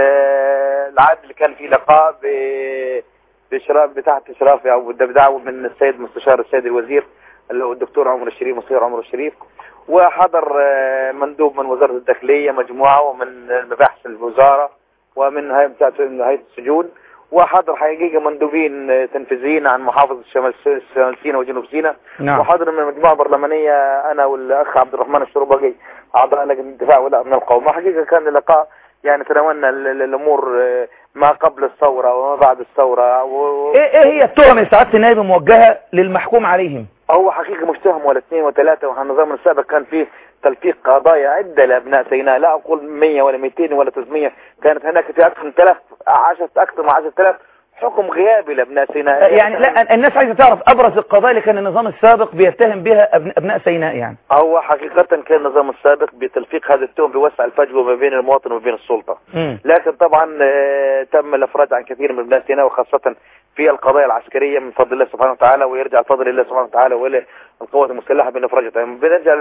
العدل كان في لقاء ب- بإشراف بتحت إشراف أو بدعوة من السيد مستشار السيد الوزير اللي هو الدكتور عمر الشريف مصير عمر الشريف وحضر آه، مندوب من وزارة الداخلية مجموعة ومن مباحث الوزارة ومن هيئة بتاعت هيئة السجون وحضر حقيقة مندوبين آه، تنفيذيين عن محافظة شمال شمال سيناء وجنوب سيناء نعم وحضر من المجموعة البرلمانية أنا والأخ عبد الرحمن الشربجي أعضاء لجنة الدفاع والأمن القومي حقيقة كان اللقاء يعني تناولنا ال- ال- الأمور آه، ما قبل الثورة وما بعد الثورة و- ايه ايه هي التهم اللي سعادة النائب موجهة للمحكوم عليهم هو حقيقة مش تهم ولا اثنين وثلاثة وعن النظام السابق كان فيه تلفيق قضايا عدة لأبناء سيناء لا أقول 100 ولا 200 ولا 300 كانت هناك في أكثر من 1000 10 أكثر من 10000 حكم غيابي لأبناء سيناء يعني لا الناس عايزة تعرف ابرز القضايا اللي كان النظام السابق بيتهم بها أبن- ابناء سيناء يعني هو حقيقة كان النظام السابق بتلفيق هذا التهم بيوسع الفجوة ما بين المواطن وما بين السلطة مم. لكن طبعا آه، تم الافراج عن كثير من ابناء سيناء وخاصة في القضايا العسكرية من فضل الله سبحانه وتعالى ويرجع الفضل الله سبحانه وتعالى والى القوات المسلحة بين افراجها بنرجع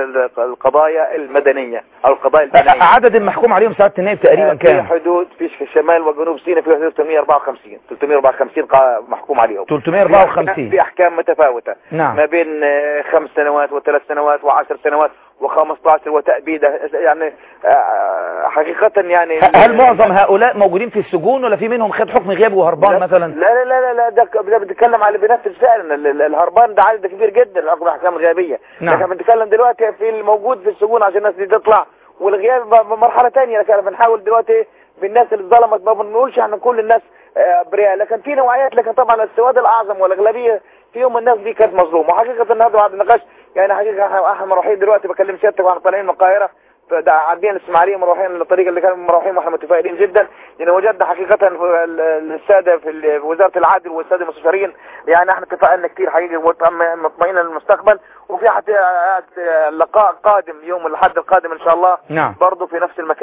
للقضايا المدنية او القضايا المدنية عدد المحكوم عليهم سعادة النائب تقريبا في كام حدود في في شمال وجنوب سيناء في حدود 354 354 قا- محكوم عليهم 354 في احكام متفاوتة نعم ما بين آه، خمس سنوات وثلاث سنوات وعشر سنوات و15 وتأبيدة يعني آه، حقيقة يعني ه- هل معظم هؤلاء موجودين في السجون ولا في منهم خد حكم غياب وهربان لا- مثلا لا لا لا لا, لا ده ك- ده بنتكلم على اللي بنفذ فعلا ال- ال- الهربان ده عدد كبير جدا الحكم الاحكام الغيابيه نعم. لكن بنتكلم دلوقتي في الموجود في السجون عشان الناس دي تطلع والغياب ب- مرحله ثانيه لكن بنحاول دلوقتي بالناس اللي ظلمت ما بنقولش احنا كل الناس آه، بريئه لكن في نوعيات لكن طبعا السواد الاعظم والاغلبيه فيهم الناس دي كانت مظلومه وحقيقه النهارده بعد النقاش يعني حقيقه إحنا- احنا مروحين دلوقتي بكلم سيادتك واحنا طالعين من القاهره فده عدينا الاسماعيليه مروحين الطريق اللي كانوا مروحين واحنا متفائلين جدا يعني وجدنا حقيقه في ال- ال- الساده في ال- في وزاره العدل والساده المستشارين يعني احنا اتفقنا كتير حقيقه وطم- مطمئنين للمستقبل وفي حتى لقاء قادم يوم الاحد القادم ان شاء الله نعم برضه في نفس المكان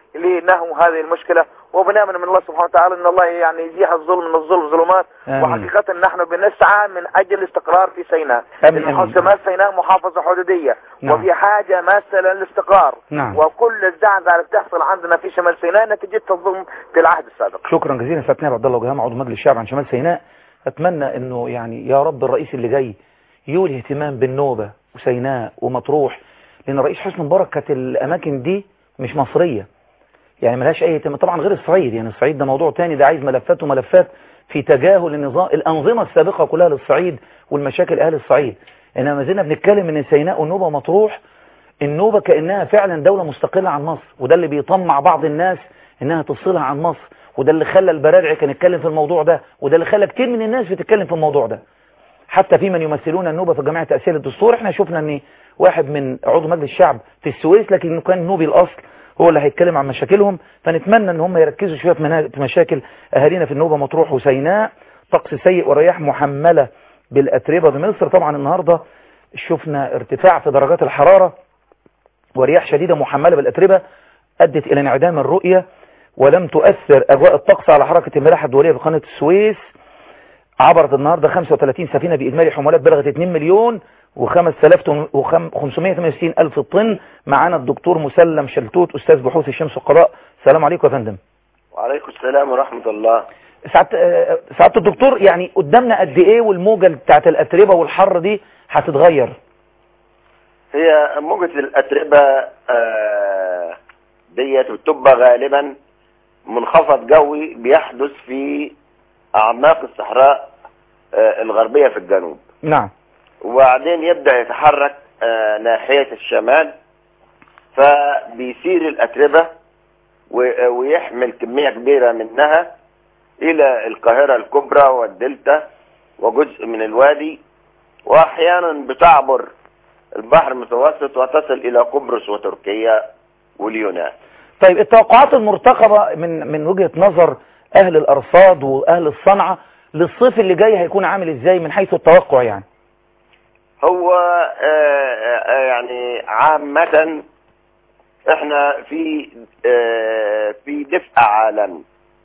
لنهو هذه المشكلة وبنامن من الله سبحانه وتعالى ان الله يعني يزيح الظلم من الظلم ظلمات آمين. وحقيقة نحن بنسعى من اجل الاستقرار في سيناء آمين، لأن آمين. شمال سيناء محافظة حدودية نعم. وفي حاجة ماسة للاستقرار نعم. وكل الزعزعة اللي بتحصل عندنا في شمال سيناء نتيجتها الظلم في العهد السابق شكرا جزيلا سيادة نائب عبد الله وجهام عضو مجلس الشعب عن شمال سيناء اتمنى انه يعني يا رب الرئيس اللي جاي يولي اهتمام بالنوبة وسيناء ومطروح لان الرئيس حسني مبارك كانت الاماكن دي مش مصرية يعني ملهاش اي اهتمام طبعا غير الصعيد يعني الصعيد ده موضوع تاني ده عايز ملفات وملفات في تجاهل النظام الانظمة السابقة كلها للصعيد والمشاكل اهل الصعيد انما ما زلنا بنتكلم ان سيناء والنوبة ومطروح النوبة كأنها فعلا دولة مستقلة عن مصر وده اللي بيطمع بعض الناس انها تفصلها عن مصر وده اللي خلى البرارعي كان يتكلم في الموضوع ده وده اللي خلى كتير من الناس بتتكلم في الموضوع ده حتى في من يمثلون النوبة في جماعة تأثير الدستور احنا شفنا ان واحد من عضو مجلس الشعب في السويس لكنه كان نوبي الاصل هو اللي هيتكلم عن مشاكلهم فنتمنى ان هم يركزوا شوية في منا- في مشاكل اهالينا في النوبة مطروح وسيناء طقس سيء ورياح محملة بالاتربة بمصر طبعا النهاردة شفنا ارتفاع في درجات الحرارة ورياح شديدة محملة بالأتربة أدت إلى انعدام الرؤية ولم تؤثر أجواء الطقس على حركة الملاحة الدولية بقناة السويس عبرت النهاردة 35 سفينة بإجمالي حمولات بلغت 2 مليون و5568 ألف طن معانا الدكتور مسلم شلتوت أستاذ بحوث الشمس والقضاء السلام عليكم يا فندم وعليكم السلام ورحمة الله سعادة آه، سعادة الدكتور يعني قدامنا قد إيه والموجة بتاعت الأتربة والحر دي هتتغير هي موجة الأتربة آه، ديت بتبقى غالبا منخفض جوي بيحدث في أعماق الصحراء آه، الغربية في الجنوب نعم وبعدين يبدأ يتحرك آه، ناحية الشمال فبيسير الأتربة و- ويحمل كمية كبيرة منها إلى القاهرة الكبرى والدلتا وجزء من الوادي وأحيانا بتعبر البحر المتوسط وتصل إلى قبرص وتركيا واليونان طيب التوقعات المرتقبة من من وجهة نظر أهل الأرصاد وأهل الصنعة للصيف اللي جاي هيكون عامل إزاي من حيث التوقع يعني هو آه، آه، يعني عامة احنا في آه، في دفء عالمي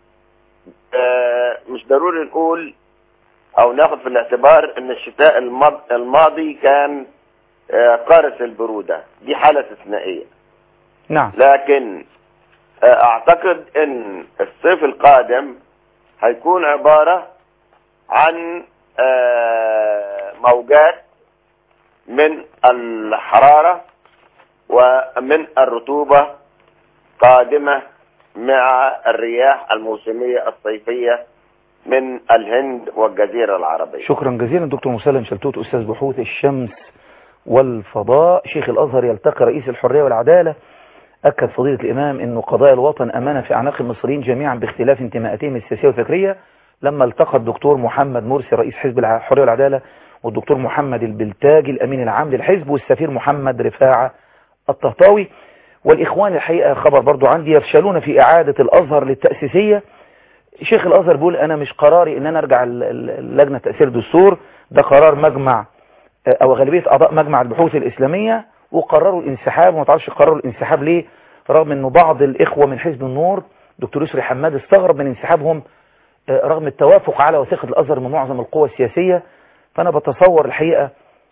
آه، مش ضروري نقول او ناخد في الاعتبار ان الشتاء الماض- الماضي كان آه، قارس البرودة دي حالة استثنائية نعم لكن آه، اعتقد ان الصيف القادم هيكون عبارة عن آه، موجات من الحرارة ومن الرطوبة قادمة مع الرياح الموسمية الصيفية من الهند والجزيرة العربية شكرا جزيلا دكتور مسلم شلتوت أستاذ بحوث الشمس والفضاء شيخ الأزهر يلتقي رئيس الحرية والعدالة أكد فضيلة الإمام أنه قضايا الوطن أمانة في أعناق المصريين جميعا باختلاف انتماءاتهم السياسية والفكرية لما التقى الدكتور محمد مرسي رئيس حزب الحرية والعدالة والدكتور محمد البلتاجي الأمين العام للحزب والسفير محمد رفاعة الطهطاوي والإخوان الحقيقة خبر برضو عندي يفشلون في إعادة الأزهر للتأسيسية شيخ الأزهر بيقول أنا مش قراري إن أنا أرجع ال- ال- اللجنة تأثير الدستور ده قرار مجمع آه، أو غالبية أعضاء مجمع البحوث الإسلامية وقرروا الانسحاب وما تعرفش قرروا الانسحاب ليه رغم إنه بعض الإخوة من حزب النور دكتور يسري حماد استغرب من انسحابهم آه، رغم التوافق على وثيقة الأزهر من معظم القوى السياسية فأنا بتصور الحقيقة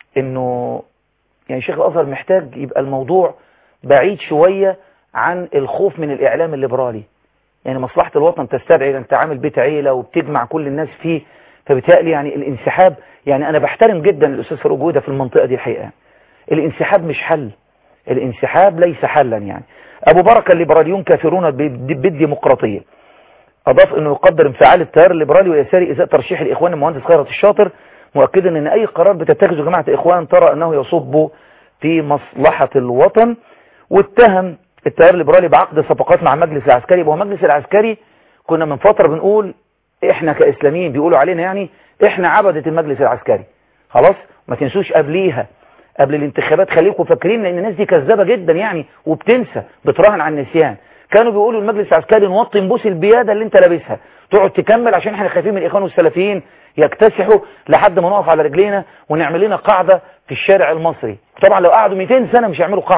إنه يعني شيخ الأزهر محتاج يبقى الموضوع بعيد شوية عن الخوف من الإعلام الليبرالي يعني مصلحة الوطن تستدعي ان انت عامل بيت عيلة وبتجمع كل الناس فيه فبالتالي يعني الانسحاب يعني انا بحترم جدا الاستاذ فاروق جودة في المنطقة دي الحقيقة الانسحاب مش حل الانسحاب ليس حلا يعني ابو بركة الليبراليون كافرون بالد- بالديمقراطية اضاف انه يقدر انفعال التيار الليبرالي واليساري ازاء ترشيح الاخوان المهندس خيرت الشاطر مؤكدا ان اي قرار بتتخذه جماعة الاخوان ترى انه يصب في مصلحة الوطن واتهم التيار الليبرالي بعقد صفقات مع المجلس العسكري وهو المجلس العسكري كنا من فترة بنقول احنا كاسلاميين بيقولوا علينا يعني احنا عبدة المجلس العسكري خلاص ما تنسوش قبليها قبل الانتخابات خليكم فاكرين لان الناس دي كذابة جدا يعني وبتنسى بتراهن على النسيان كانوا بيقولوا المجلس العسكري نوطي نبوس البيادة اللي انت لابسها تقعد تكمل عشان احنا خايفين من الاخوان والسلفيين يكتسحوا لحد ما نقف على رجلينا ونعمل لنا قاعدة في الشارع المصري طبعا لو قعدوا 200 سنة مش هيعملوا قاعدة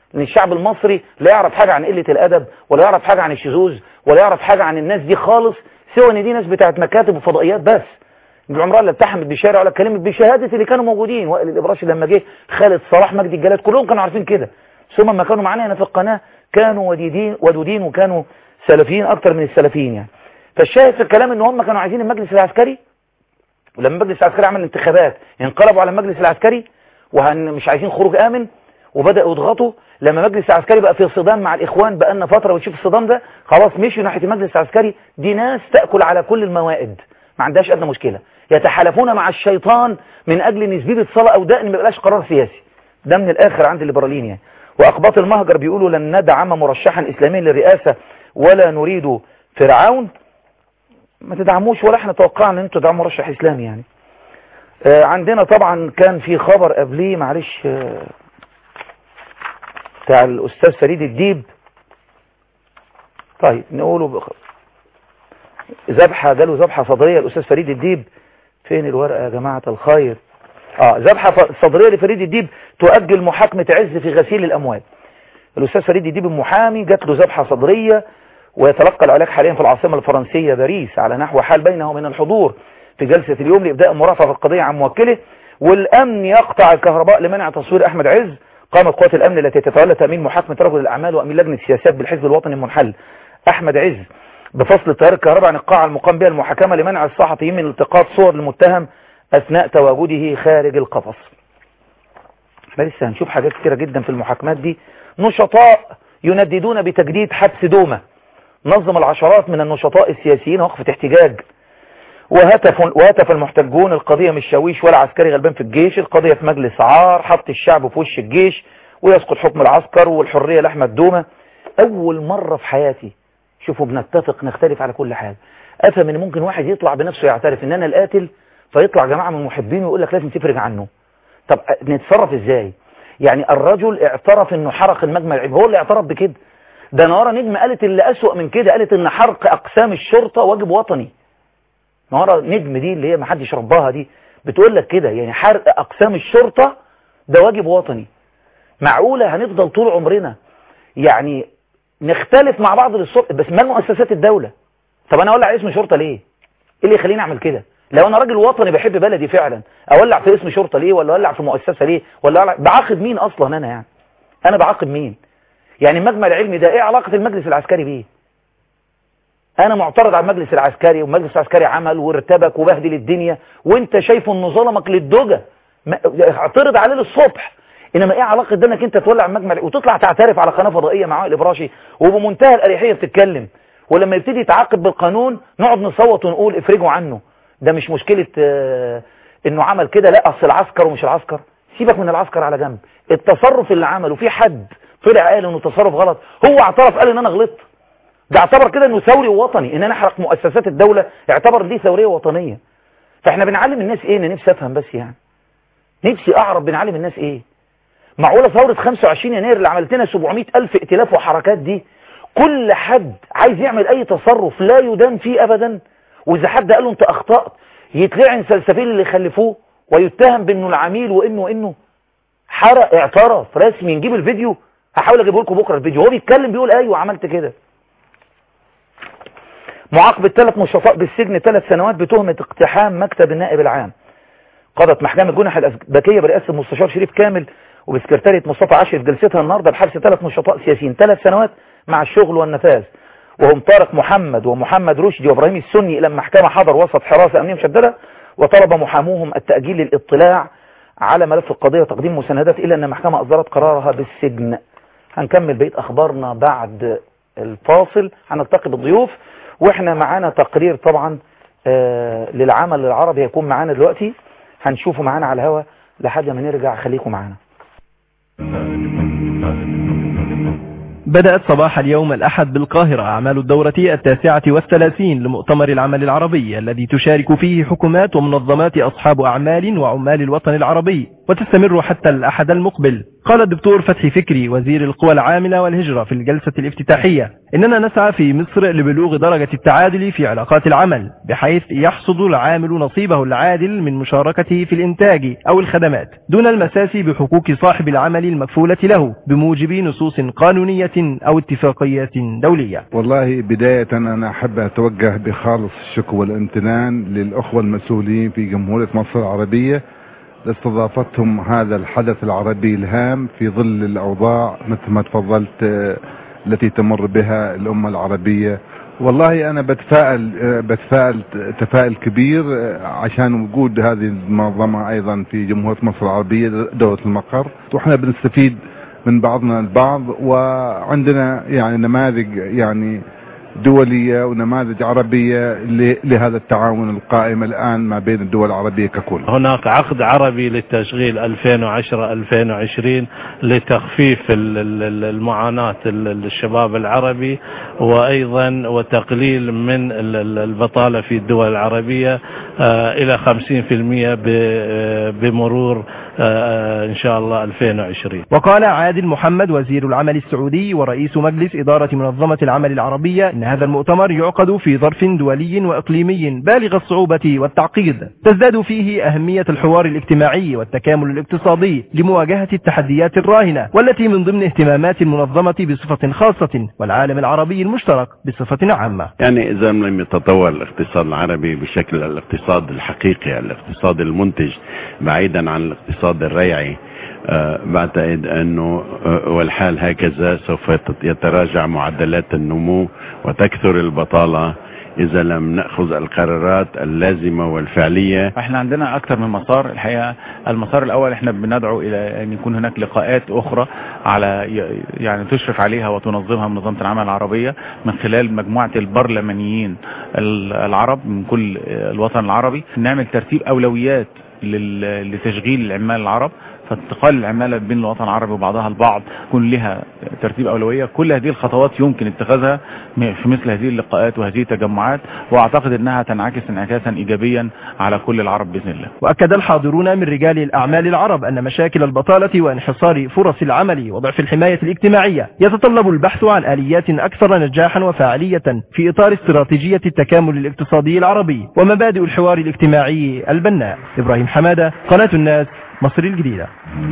ان الشعب المصري لا يعرف حاجة عن قلة الادب ولا يعرف حاجة عن الشذوذ ولا يعرف حاجة عن الناس دي خالص سوى ان دي ناس بتاعت مكاتب وفضائيات بس دي عمرها لا اتحمت بشارع ولا اتكلمت بشهادة اللي كانوا موجودين وائل الابراشي لما جه خالد صلاح مجدي الجلاد كلهم كانوا عارفين كده ثم لما كانوا معانا هنا في القناة كانوا وديدين ودودين وكانوا سلفيين اكتر من السلفيين يعني فالشاهد في الكلام ان هم كانوا عايزين المجلس العسكري ولما المجلس العسكري عمل انتخابات انقلبوا على المجلس العسكري ومش عايزين خروج امن وبدأوا يضغطوا لما المجلس العسكري بقى في صدام مع الاخوان بقى لنا فتره وتشوف الصدام ده خلاص مشوا ناحيه المجلس العسكري دي ناس تاكل على كل الموائد ما عندهاش ادنى مشكله يتحالفون مع الشيطان من اجل ان زبيبه صلاه او دقن ما يبقاش قرار سياسي ده من الاخر عند الليبراليين يعني واقباط المهجر بيقولوا لن ندعم مرشحا اسلاميا للرئاسه ولا نريد فرعون ما تدعموش ولا احنا توقعنا ان انتوا تدعموا مرشح اسلامي يعني آه عندنا طبعا كان في خبر قبليه معلش آه بتاع الاستاذ فريد الديب طيب نقوله بخ... ذبحة جاله ذبحة صدرية الاستاذ فريد الديب فين الورقة يا جماعة الخير اه ذبحة صدرية لفريد الديب تؤجل محاكمة عز في غسيل الاموال الاستاذ فريد الديب المحامي جات له ذبحة صدرية ويتلقى العلاج حاليا في العاصمة الفرنسية باريس على نحو حال بينه وبين الحضور في جلسة اليوم لإبداء مرافعة القضية عن موكله والأمن يقطع الكهرباء لمنع تصوير أحمد عز قامت قوات الأمن التي تتولى تأمين محاكمة رجل الأعمال وأمين لجنة السياسات بالحزب الوطني المنحل أحمد عز بفصل تيار الكهرباء عن القاعة المقام بها المحاكمة لمنع الصحفيين من التقاط صور المتهم أثناء تواجده خارج القفص احنا لسه هنشوف حاجات كتيرة جدا في المحاكمات دي نشطاء ينددون بتجديد حبس دومة نظم العشرات من النشطاء السياسيين وقفة احتجاج وهتف, وهتف المحتجون القضية مش شاويش ولا عسكري غلبان في الجيش القضية في مجلس عار حط الشعب في وش الجيش ويسقط حكم العسكر والحرية لأحمد دومة أول مرة في حياتي شوفوا بنتفق نختلف على كل حاجة أفهم ان ممكن واحد يطلع بنفسه يعترف ان انا القاتل فيطلع جماعة من المحبين ويقول لك لازم تفرج عنه طب نتصرف ازاي يعني الرجل اعترف انه حرق المجمع العلمي هو اللي اعترف بكده ده نهارة نجم قالت اللي أسوأ من كده قالت ان حرق أقسام الشرطة واجب وطني نهارة نجم دي اللي هي ما حدش رباها دي بتقول لك كده يعني حرق أقسام الشرطة ده واجب وطني معقولة هنفضل طول عمرنا يعني نختلف مع بعض للصبح بس ما مؤسسات الدولة طب أنا أولع اسم شرطة ليه؟ إيه اللي يخليني أعمل كده؟ لو أنا راجل وطني بحب بلدي فعلا أولع في اسم شرطة ليه؟ ولا أولع في مؤسسة ليه؟ ولا أولع بعاقب مين أصلا أنا يعني؟ أنا بعاقب مين؟ يعني المجمع العلمي ده ايه علاقة المجلس العسكري بيه انا معترض على المجلس العسكري والمجلس العسكري عمل وارتبك وبهدل الدنيا وانت شايفه انه ظلمك للدجى اعترض عليه للصبح انما ايه علاقة ده انك انت تولع المجمع وتطلع تعترف على قناة فضائية مع الابراشي وبمنتهى الاريحية بتتكلم ولما يبتدي يتعاقب بالقانون نقعد نصوت ونقول افرجوا عنه ده مش مشكلة اه انه عمل كده لا اصل العسكر ومش العسكر سيبك من العسكر على جنب التصرف اللي عمله في حد طلع قال انه تصرف غلط هو اعترف قال ان انا غلطت ده اعتبر كده انه ثوري ووطني ان انا احرق مؤسسات الدولة اعتبر دي ثورية وطنية فاحنا بنعلم الناس ايه انا نفسي افهم بس يعني نفسي اعرف بنعلم الناس ايه معقولة ثورة 25 يناير اللي عملت لنا 700 الف ائتلاف وحركات دي كل حد عايز يعمل اي تصرف لا يدان فيه ابدا واذا حد قال له انت اخطأت يتلعن سلسفيل اللي خلفوه ويتهم بانه العميل وانه وانه حرق اعترف رسمي نجيب الفيديو هحاول اجيبه لكم بكره الفيديو هو بيتكلم بيقول ايوه عملت كده معاقبة ثلاث نشطاء بالسجن ثلاث سنوات بتهمة اقتحام مكتب النائب العام قضت محكمة جنح الأزبكية برئاسة المستشار شريف كامل وبسكرتارية مصطفى عاشر في جلستها النهارده بحبس ثلاث نشطاء سياسيين ثلاث سنوات مع الشغل والنفاذ وهم طارق محمد ومحمد رشدي وابراهيم السني إلى المحكمة حضر وسط حراسة أمنية مشددة وطلب محاموهم التأجيل للاطلاع على ملف القضية وتقديم مساندات إلا أن المحكمة أصدرت قرارها بالسجن هنكمل بقية أخبارنا بعد الفاصل هنلتقي بالضيوف واحنا معانا تقرير طبعا آه للعمل العربي هيكون معانا دلوقتي هنشوفه معانا على الهوا لحد ما نرجع خليكم معانا بدأت صباح اليوم الأحد بالقاهرة أعمال الدورة التاسعة والثلاثين لمؤتمر العمل العربي الذي تشارك فيه حكومات ومنظمات أصحاب أعمال وعمال الوطن العربي وتستمر حتى الأحد المقبل قال الدكتور فتحي فكري وزير القوى العاملة والهجرة في الجلسة الافتتاحية إننا نسعى في مصر لبلوغ درجة التعادل في علاقات العمل بحيث يحصد العامل نصيبه العادل من مشاركته في الإنتاج أو الخدمات دون المساس بحقوق صاحب العمل المكفولة له بموجب نصوص قانونية أو اتفاقيات دولية والله بداية أنا أحب أتوجه بخالص الشكر والامتنان للأخوة المسؤولين في جمهورية مصر العربية لاستضافتهم هذا الحدث العربي الهام في ظل الأوضاع مثل ما تفضلت آه، التي تمر بها الأمة العربية والله أنا بتفائل آه، بتفائل تفائل كبير آه، عشان وجود هذه المنظمة أيضا في جمهورية مصر العربية دولة المقر وإحنا بنستفيد من بعضنا البعض وعندنا يعني نماذج يعني دولية ونماذج عربية ل- لهذا التعاون القائم الآن ما بين الدول العربية ككل هناك عقد عربي للتشغيل 2010-2020 لتخفيف ال- ال- ال- المعاناة ال- الشباب العربي وأيضا وتقليل من ال- ال- البطالة في الدول العربية آه، إلى 50% ب- آه، بمرور آه، إن شاء الله 2020 وقال عادل محمد وزير العمل السعودي ورئيس مجلس إدارة منظمة العمل العربية إن هذا المؤتمر يعقد في ظرف دولي وإقليمي بالغ الصعوبة والتعقيد تزداد فيه أهمية الحوار الاجتماعي والتكامل الاقتصادي لمواجهة التحديات الراهنة والتي من ضمن اهتمامات المنظمة بصفة خاصة والعالم العربي المشترك بصفة عامة يعني إذا لم يتطور الاقتصاد العربي بشكل الاقتصاد الحقيقي الاقتصاد المنتج بعيدا عن الاقتصاد الريعي آه، بعتقد أنه آه، والحال هكذا سوف يت- يتراجع معدلات النمو وتكثر البطالة إذا لم نأخذ القرارات اللازمة والفعلية احنا عندنا اكتر من مسار الحقيقه المسار الاول احنا بندعو الى ان يكون هناك لقاءات اخرى على ي- يعني تشرف عليها وتنظمها منظمه العمل العربيه من خلال مجموعه البرلمانيين ال- العرب من كل الوطن العربي نعمل ترتيب اولويات لل- لتشغيل العمال العرب فانتقال العمالة بين الوطن العربي وبعضها البعض يكون لها ترتيب أولوية كل هذه الخطوات يمكن اتخاذها م- في مثل هذه اللقاءات وهذه التجمعات وأعتقد أنها تنعكس انعكاسا إيجابيا على كل العرب بإذن الله وأكد الحاضرون من رجال الأعمال العرب أن مشاكل البطالة وانحصار فرص العمل وضعف الحماية الاجتماعية يتطلب البحث عن آليات أكثر نجاحا وفاعلية في إطار استراتيجية التكامل الاقتصادي العربي ومبادئ الحوار الاجتماعي البناء إبراهيم حمادة قناة الناس مصر الجديدة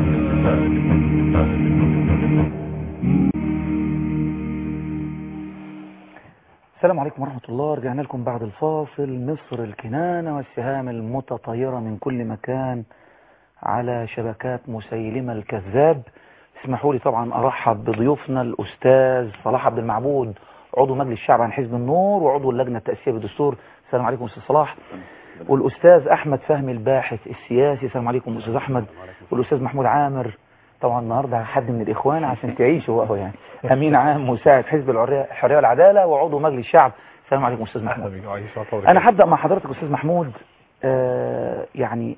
السلام عليكم ورحمة الله رجعنا لكم بعد الفاصل مصر الكنانة والسهام المتطايرة من كل مكان على شبكات مسيلمة الكذاب اسمحوا لي طبعا أرحب بضيوفنا الأستاذ صلاح عبد المعبود عضو مجلس الشعب عن حزب النور وعضو اللجنة التأسيسية بالدستور السلام عليكم أستاذ صلاح والأستاذ أحمد فهمي الباحث السياسي السلام عليكم أستاذ أحمد والأستاذ محمود عامر طبعا النهارده حد من الإخوان عشان تعيشوا هو يعني أمين عام مساعد حزب الحرية الحرية والعدالة وعضو مجلس الشعب السلام عليكم أستاذ محمود أنا هبدأ مع حضرتك أستاذ محمود آه يعني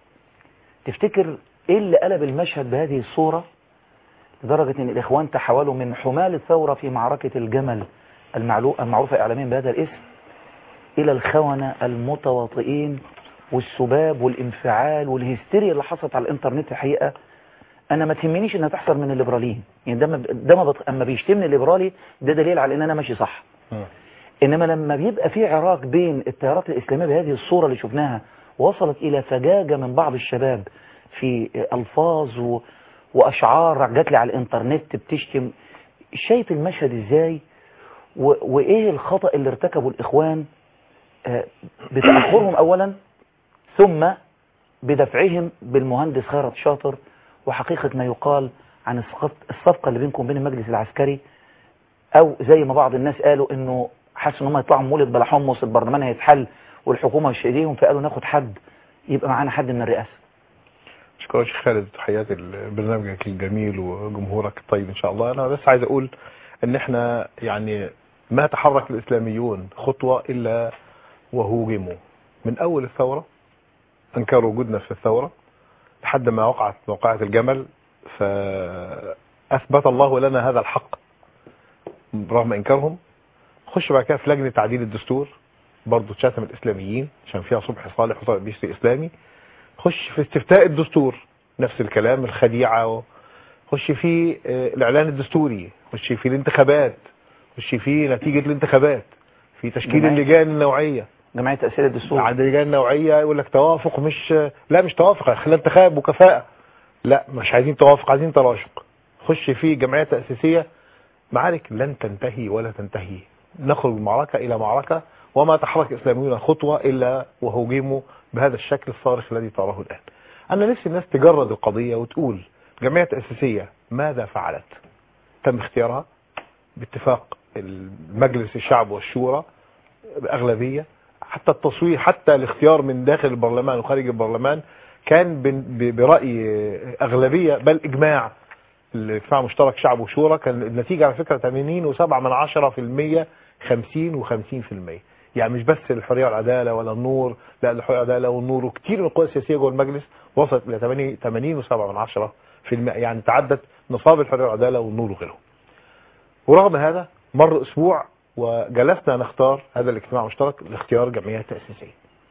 تفتكر إيه اللي قلب المشهد بهذه الصورة لدرجة أن الإخوان تحولوا من حمال الثورة في معركة الجمل المعلو- المعروفة إعلاميا بهذا الاسم إلى الخونة المتواطئين والسباب والانفعال والهستيريا اللي حصلت على الإنترنت الحقيقة أنا ما تهمنيش إنها تحصل من الليبراليين يعني ده ما ده ما بط... أما بيشتمني الليبرالي ده دليل على إن أنا ماشي صح إنما لما بيبقى في عراك بين التيارات الإسلامية بهذه الصورة اللي شفناها وصلت إلى فجاجة من بعض الشباب في ألفاظ و... وأشعار جات لي على الإنترنت بتشتم شايف المشهد إزاي و... وإيه الخطأ اللي ارتكبه الإخوان آه، بتأخرهم أولا ثم بدفعهم بالمهندس خيرت شاطر وحقيقة ما يقال عن الصفقة- الصفقة اللي بينكم وبين المجلس العسكري او زي ما بعض الناس قالوا انه حسوا ان هم يطلعوا مولد بلا حمص البرلمان هيتحل والحكومة مش في ايديهم فقالوا ناخد حد يبقى معانا حد من الرئاسة شكرا شيخ خالد تحياتي لبرنامجك الجميل وجمهورك الطيب ان شاء الله انا بس عايز اقول ان احنا يعني ما تحرك الاسلاميون خطوة الا وهوجموا من اول الثورة انكروا وجودنا في الثورة لحد ما وقعت موقعة الجمل فاثبت الله لنا هذا الحق رغم انكارهم خش بعد كده في لجنه تعديل الدستور برضه تشتم الاسلاميين عشان فيها صبحي صالح وطارق بيشتي اسلامي خش في استفتاء الدستور نفس الكلام الخديعه و... خش في آه، الاعلان الدستوري خش في الانتخابات خش في نتيجه الانتخابات في تشكيل جمعية. اللجان النوعيه جمعيه تاثير الدستور عند اللجان النوعيه يقول لك توافق مش لا مش توافق خلينا انتخاب وكفاءه لا مش عايزين توافق عايزين تراشق خش في جمعيه تاسيسيه معارك لن تنتهي ولا تنتهي نخرج من معركه الى معركه وما تحرك الاسلاميون خطوه الا وهجموا بهذا الشكل الصارخ الذي تراه الان. انا نفسي الناس تجرد القضيه وتقول جمعيه تاسيسيه ماذا فعلت؟ تم اختيارها باتفاق المجلس الشعب والشورى باغلبيه حتى التصويت حتى الاختيار من داخل البرلمان وخارج البرلمان كان بن- ب- برأي أغلبية بل إجماع الاجتماع مشترك شعب وشورى كان النتيجة على فكرة 80 و7 من 10 في المية 50 و50 في المية يعني مش بس الحرية والعدالة ولا النور لا الحرية والعدالة والنور وكتير من القوى السياسية جوه المجلس وصلت إلى 80 80 و7 من 10 في المية يعني تعدت نصاب الحرية والعدالة والنور وغيرهم ورغم هذا مر أسبوع وجلسنا نختار هذا الاجتماع المشترك لاختيار جمعيات تأسيسية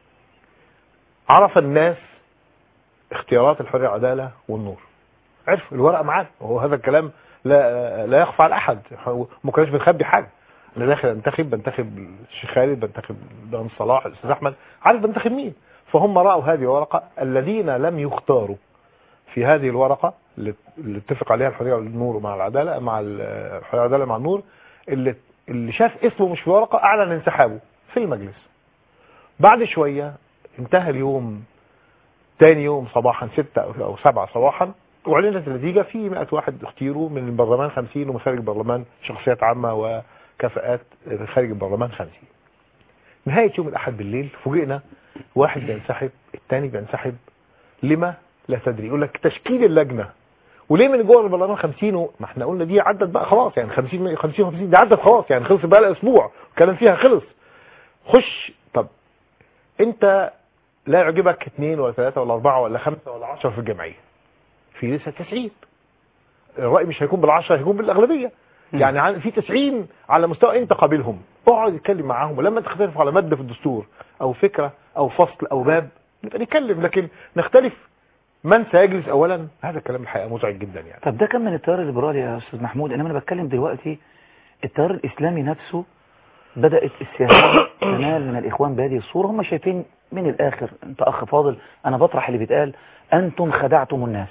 عرف الناس اختيارات الحرية والعدالة والنور عرف الورقة معانا وهو هذا الكلام لا لا يخفى على أحد ما كناش بنخبي حاجة أنا داخل أنتخب بنتخب الشيخ خالد بنتخب بن صلاح الأستاذ أحمد عارف بنتخب مين فهم رأوا هذه الورقة الذين لم يختاروا في هذه الورقة اللي اللي اتفق عليها الحرية والنور مع العدالة مع ال- الحرية والعدالة مع النور اللي اللي شاف اسمه مش في الورقة أعلن انسحابه في المجلس بعد شوية انتهى اليوم تاني يوم صباحا ستة أو- أو سبعة صباحا وأعلنت النتيجة في 100 واحد اختيروا من البرلمان 50 ومن خارج البرلمان شخصيات عامة وكفاءات خارج البرلمان 50 نهاية يوم الأحد بالليل فوجئنا واحد بينسحب الثاني بينسحب لما لا تدري يقول لك تشكيل اللجنة وليه من جوه البرلمان 50 و... ما احنا قلنا دي عدت بقى خلاص يعني 50 50 50 دي عدت خلاص يعني خلص بقى لها اسبوع الكلام فيها خلص خش طب انت لا يعجبك اثنين ولا ثلاثة ولا أربعة ولا خمسة ولا عشرة في الجمعية في لسه 90 الرأي مش هيكون بالعشرة هيكون بالأغلبية يعني عن- في 90 على مستوى انت قابلهم اقعد اتكلم معاهم ولما تختلف على مادة في الدستور او فكرة او فصل او باب نبقى نتكلم لكن نختلف من سيجلس اولا هذا الكلام الحقيقة مزعج جدا يعني طب ده كان من التيار الليبرالي يا استاذ محمود انما انا بتكلم دلوقتي التيار الاسلامي نفسه بدات السياسات تنال من الاخوان بهذه الصوره هم شايفين من الاخر انت اخ فاضل انا بطرح اللي بيتقال انتم خدعتم الناس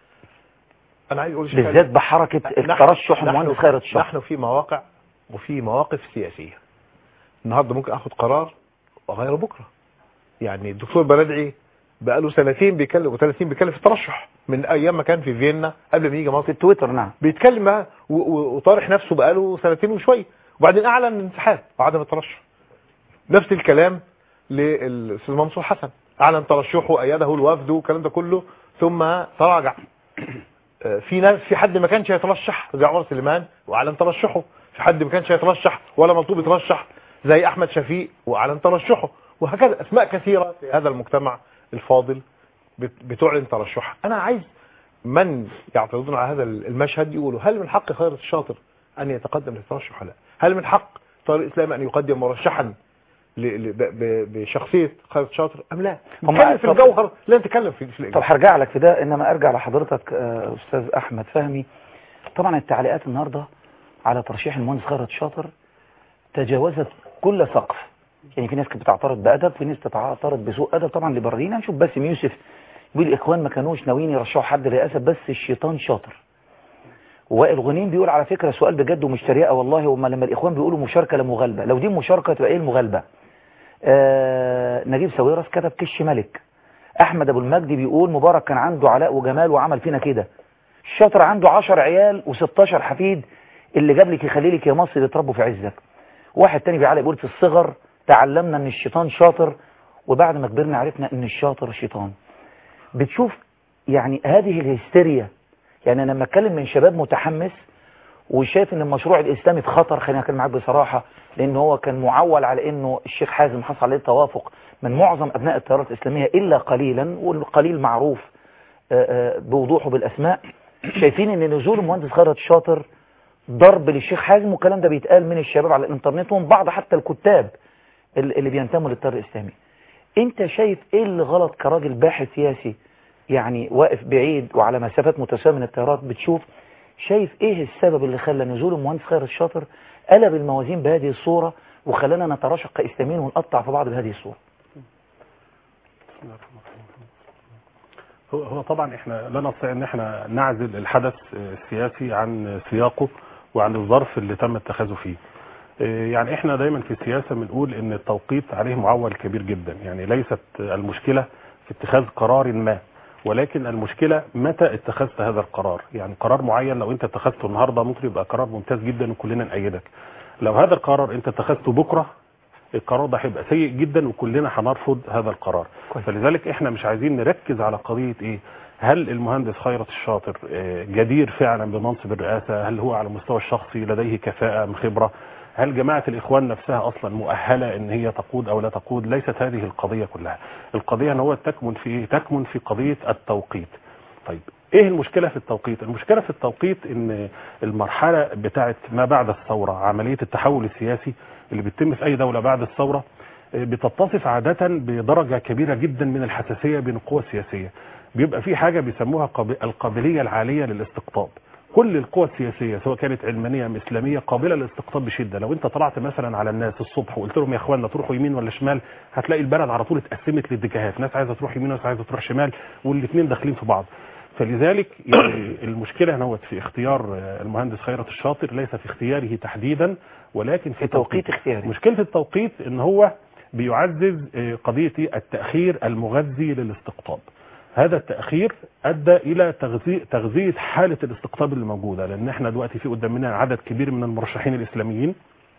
انا عايز اقول شيء بالذات خالد. بحركه نحن- الترشح نحن- المهندس خيرت الشهر نحن في مواقع وفي مواقف سياسية النهارده ممكن اخد قرار واغيره بكره يعني الدكتور بلدعي بقاله سنتين بيتكلم و30 بيتكلم في الترشح من ايام ما كان في فيينا قبل ما يجي مصر في تويتر نعم بيتكلم معاه و- و- وطارح نفسه بقاله سنتين وشويه وبعدين اعلن الانسحاب وعدم الترشح نفس الكلام للاستاذ منصور حسن اعلن ترشحه ايده الوفد والكلام ده كله ثم تراجع آه، في ناس في حد ما كانش هيترشح زي عمر سليمان واعلن ترشحه في حد ما كانش هيترشح ولا مطلوب يترشح زي احمد شفيق واعلن ترشحه وهكذا اسماء كثيره في هذا المجتمع الفاضل بت- بتعلن ترشحها انا عايز من يعترضون على هذا المشهد يقولوا هل من حق خيرت الشاطر ان يتقدم للترشح ولا لا؟ هل من حق طارق الاسلام ان يقدم مرشحا ل- ل- ب- ب- بشخصيه خيرت الشاطر ام لا؟ هم- نتكلم في طب- الجوهر لا نتكلم في في طب الإجابة. هرجع لك في ده انما ارجع لحضرتك آه، استاذ احمد فهمي طبعا التعليقات النهارده على ترشيح المهندس خيرت شاطر تجاوزت كل سقف يعني في ناس كانت بتعترض بادب في ناس بتعترض بسوء ادب طبعا ليبراليين هنشوف باسم يوسف بيقول الاخوان ما كانوش ناويين يرشحوا حد رئاسه بس الشيطان شاطر وائل غنيم بيقول على فكره سؤال بجد ومش تريقه والله هم لما الاخوان بيقولوا مشاركه لمغالبه لو دي مشاركه تبقى ايه المغالبه آه نجيب ساويرس كتب كش ملك احمد ابو المجدي بيقول مبارك كان عنده علاء وجمال وعمل فينا كده الشاطر عنده 10 عيال و16 حفيد اللي جاب لك يخلي لك يا مصر يتربوا في عزك واحد تاني بيعلق بيقول في الصغر تعلمنا ان الشيطان شاطر وبعد ما كبرنا عرفنا ان الشاطر شيطان بتشوف يعني هذه الهستيريا يعني انا لما اتكلم من شباب متحمس وشايف ان المشروع الاسلامي في خطر خليني اتكلم معاك بصراحه لان هو كان معول على انه الشيخ حازم حصل عليه توافق من معظم ابناء التيارات الاسلاميه الا قليلا والقليل معروف آه، آه، بوضوحه بالاسماء شايفين ان نزول المهندس خيرت الشاطر ضرب للشيخ حازم والكلام ده بيتقال من الشباب على الانترنت ومن بعض حتى الكتاب اللي اللي بينتموا للتيار الاسلامي انت شايف ايه اللي غلط كراجل باحث سياسي يعني واقف بعيد وعلى مسافات متساويه من التيارات بتشوف شايف ايه السبب اللي خلى نزول المهندس خير الشاطر قلب الموازين بهذه الصوره وخلانا نتراشق كاسلاميين ونقطع في بعض بهذه الصوره هو هو طبعا احنا لا نستطيع ان احنا نعزل الحدث السياسي عن سياقه وعن الظرف اللي تم اتخاذه فيه إيه يعني احنا دايما في السياسة بنقول ان التوقيت عليه معول كبير جدا يعني ليست المشكلة في اتخاذ قرار ما ولكن المشكلة متى اتخذت هذا القرار يعني قرار معين لو انت اتخذته النهاردة ممكن يبقى قرار ممتاز جدا وكلنا نأيدك لو هذا القرار انت اتخذته بكرة القرار ده هيبقى سيء جدا وكلنا هنرفض هذا القرار كويس. فلذلك احنا مش عايزين نركز على قضية ايه هل المهندس خيرت الشاطر آه، جدير فعلا بمنصب الرئاسة هل هو على المستوى الشخصي لديه كفاءة من خبرة هل جماعة الإخوان نفسها أصلا مؤهلة إن هي تقود أو لا تقود ليست هذه القضية كلها القضية أن هو تكمن في إيه؟ تكمن في قضية التوقيت طيب ايه المشكلة في التوقيت المشكلة في التوقيت ان المرحلة بتاعت ما بعد الثورة عملية التحول السياسي اللي بتتم في اي دولة بعد الثورة آه، بتتصف عادة بدرجة كبيرة جدا من الحساسية بين القوى السياسية بيبقى في حاجة بيسموها قاب- القابلية العالية للاستقطاب كل القوى السياسية سواء كانت علمانية أم إسلامية قابلة للاستقطاب بشدة لو انت طلعت مثلا على الناس الصبح وقلت لهم يا اخوانا تروحوا يمين ولا شمال هتلاقي البلد على طول اتقسمت لاتجاهات ناس عايزة تروح يمين وناس عايزة تروح شمال والاثنين داخلين في بعض فلذلك يعني المشكلة هنا في اختيار آه، المهندس خيرت الشاطر ليس في اختياره تحديدا ولكن في, في توقيت اختياري مشكلة التوقيت ان هو بيعزز آه، قضية التأخير المغذي للاستقطاب هذا التأخير أدى إلى تغذية, تغذية حالة الاستقطاب اللي موجودة لأن احنا دلوقتي في قدامنا عدد كبير من المرشحين الإسلاميين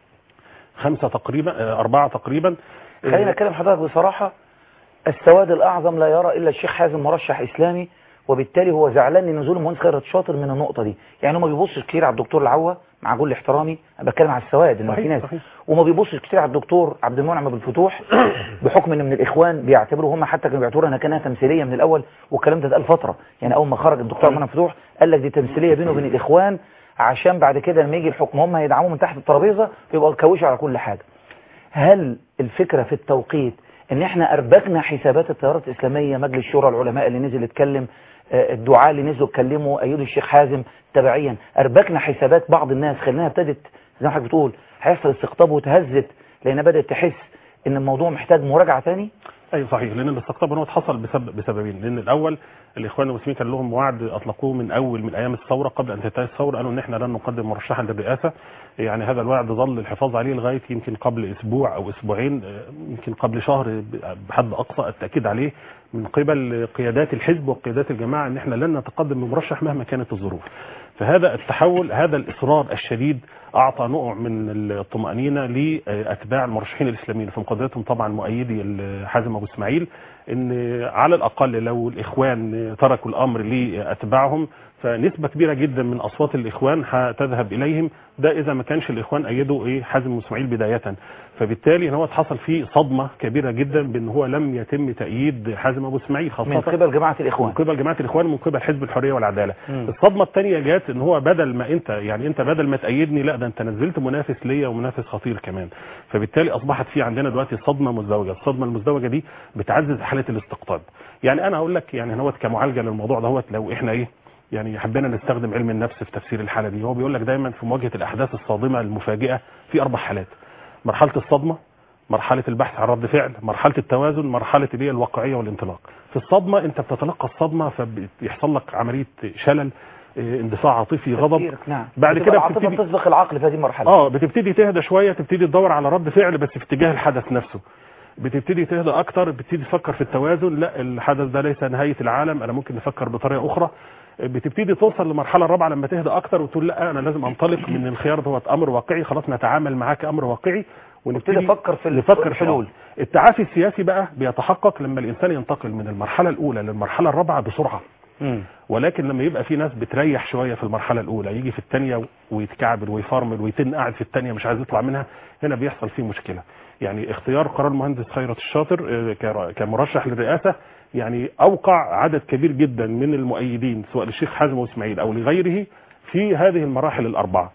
خمسة تقريبا آه، أربعة تقريبا آه، خلينا نتكلم حضرتك بصراحة السواد الأعظم لا يرى إلا الشيخ حازم مرشح إسلامي وبالتالي هو زعلان ان نزول المهندس خيرت شاطر من النقطة دي يعني هو ما بيبصش كتير على الدكتور العوة مع كل احترامي انا بتكلم على السواد ان في صحيح ناس صحيح وما بيبصش كتير على الدكتور عبد المنعم ابو الفتوح بحكم ان من الاخوان بيعتبروا هم حتى كانوا بيعتبروها انها كانها تمثيليه من الاول والكلام ده اتقال فتره يعني اول ما خرج الدكتور عبد المنعم فتوح قال لك دي تمثيليه بينه وبين الاخوان عشان بعد كده لما يجي الحكم هم هيدعموه من تحت الترابيزه يبقى كوشوا على كل حاجه هل الفكره في التوقيت ان احنا اربكنا حسابات التيارات الاسلاميه مجلس شورى العلماء اللي نزل يتكلم آه، الدعاء اللي نزلوا اتكلموا ايدوا الشيخ حازم تبعيا اربكنا حسابات بعض الناس خلينا ابتدت زي ما حضرتك بتقول هيحصل استقطاب وتهزت لانها بدات تحس ان الموضوع محتاج مراجعه تاني ايوه صحيح لان الاستقطاب هو حصل بسبب بسببين لان الاول الاخوان المسلمين كان لهم وعد اطلقوه من اول من ايام الثوره قبل ان تنتهي الثوره قالوا ان احنا لن نقدم مرشحا للرئاسه يعني هذا الوعد ظل الحفاظ عليه لغايه يمكن قبل اسبوع او اسبوعين آه، يمكن قبل شهر بحد اقصى التاكيد عليه من قبل قيادات الحزب وقيادات الجماعه ان احنا لن نتقدم بمرشح مهما كانت الظروف فهذا التحول هذا الاصرار الشديد اعطى نوع من الطمانينه لاتباع المرشحين الاسلاميين في مقدمتهم طبعا مؤيدي حازم ابو اسماعيل ان على الاقل لو الاخوان تركوا الامر لاتباعهم فنسبة كبيرة جدا من أصوات الإخوان هتذهب إليهم ده إذا ما كانش الإخوان أيدوا إيه حازم إسماعيل بداية فبالتالي إن هو حصل فيه صدمة كبيرة جدا بأن هو لم يتم تأييد حازم أبو إسماعيل خاصة من قبل جماعه الاخوان من قبل جماعة الإخوان من قبل حزب الحرية والعدالة مم. الصدمة الثانية جات ان هو بدل ما انت يعني انت بدل ما تأيدني لا ده انت نزلت منافس ليا ومنافس خطير كمان فبالتالي اصبحت في عندنا دلوقتي صدمة مزدوجة الصدمة المزدوجة دي بتعزز حالة الاستقطاب يعني انا اقول لك يعني هو كمعالجة للموضوع دهوت لو احنا ايه يعني حبينا نستخدم علم النفس في تفسير الحالة دي هو بيقول لك دايما في مواجهة الاحداث الصادمة المفاجئة في اربع حالات مرحلة الصدمة مرحلة البحث عن رد فعل مرحلة التوازن مرحلة اللي هي الواقعية والانطلاق في الصدمة انت بتتلقى الصدمة فبيحصل لك عملية شلل اه، اندفاع عاطفي غضب تفكيرك، نعم بعد بتبقى كده العاطفه بتبتدي بتسبق العقل في هذه المرحله اه بتبتدي تهدى شوية تبتدي تدور على رد فعل بس في اتجاه الحدث نفسه بتبتدي تهدى اكتر بتبتدي تفكر في التوازن لا الحدث ده ليس نهاية العالم انا ممكن نفكر بطريقة اخرى بتبتدي توصل للمرحلة الرابعة لما تهدى اكتر وتقول لا انا لازم انطلق من الخيار دوت امر واقعي خلاص نتعامل معاه كامر واقعي ونبتدي افكر في نفكر الحلول. في التعافي السياسي بقى بيتحقق لما الانسان ينتقل من المرحلة الاولى للمرحلة الرابعة بسرعة مم. ولكن لما يبقى في ناس بتريح شوية في المرحلة الأولى يجي في الثانية ويتكعبل ويفرمل ويتن قاعد في الثانية مش عايز يطلع منها هنا بيحصل فيه مشكلة يعني اختيار قرار المهندس خيرت الشاطر آه، كر- كمرشح للرئاسة يعني أوقع عدد كبير جدا من المؤيدين سواء للشيخ حازم وإسماعيل أو لغيره في هذه المراحل الأربعة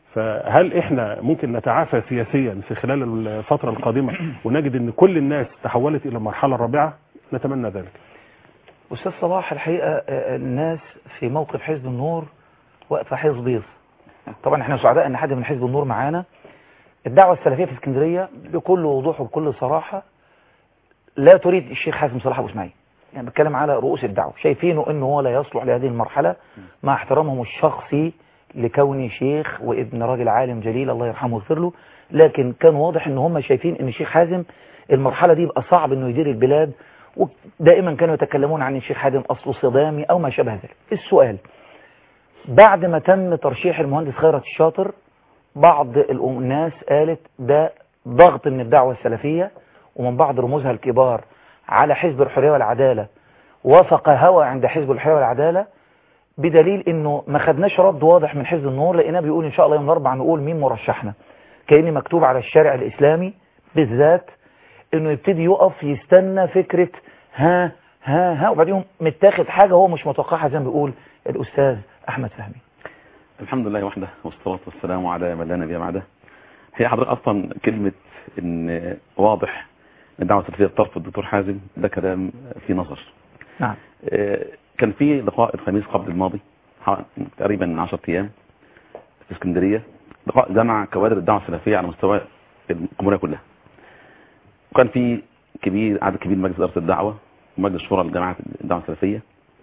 فهل احنا ممكن نتعافى سياسيا في خلال الفترة القادمة ونجد ان كل الناس تحولت الى المرحلة الرابعة نتمنى ذلك أستاذ صلاح الحقيقة آه، الناس في موقف حزب النور واقفة حزب بيض طبعا احنا سعداء ان حد من حزب النور معانا الدعوة السلفية في اسكندرية بكل وضوح وبكل صراحة لا تريد الشيخ حازم صلاح ابو اسماعيل يعني بتكلم على رؤوس الدعوة شايفينه انه هو لا يصلح لهذه المرحلة مع احترامهم الشخصي لكونه شيخ وابن راجل عالم جليل الله يرحمه ويغفر له لكن كان واضح ان هم شايفين ان الشيخ حازم المرحلة دي يبقى صعب انه يدير البلاد ودائما كانوا يتكلمون عن الشيخ حازم اصله صدامي او ما شابه ذلك السؤال بعد ما تم ترشيح المهندس خيرت الشاطر بعض الناس قالت ده ضغط من الدعوة السلفية ومن بعض رموزها الكبار على حزب الحرية والعدالة وافق هوى عند حزب الحرية والعدالة بدليل انه ما خدناش رد واضح من حزب النور لقيناه بيقول ان شاء الله يوم الاربعاء نقول مين مرشحنا كأن مكتوب على الشارع الاسلامي بالذات انه يبتدي يقف يستنى فكرة ها ها ها وبعدين متاخد حاجة هو مش متوقعها زي ما بيقول الاستاذ احمد فهمي الحمد لله وحده والصلاة والسلام على من لا نبي بعده هي حضرتك اصلا كلمة ان واضح ان الدعوة السلفية بترفض الدكتور حازم ده كلام في نظر نعم آه، كان في لقاء الخميس قبل الماضي ح- تقريبا 10 ايام في اسكندرية لقاء جمع كوادر الدعوة السلفية على مستوى الجمهورية كلها وكان في كبير عدد كبير من مجلس إدارة الدعوة ومجلس شورى لجماعة الدعوة السلفية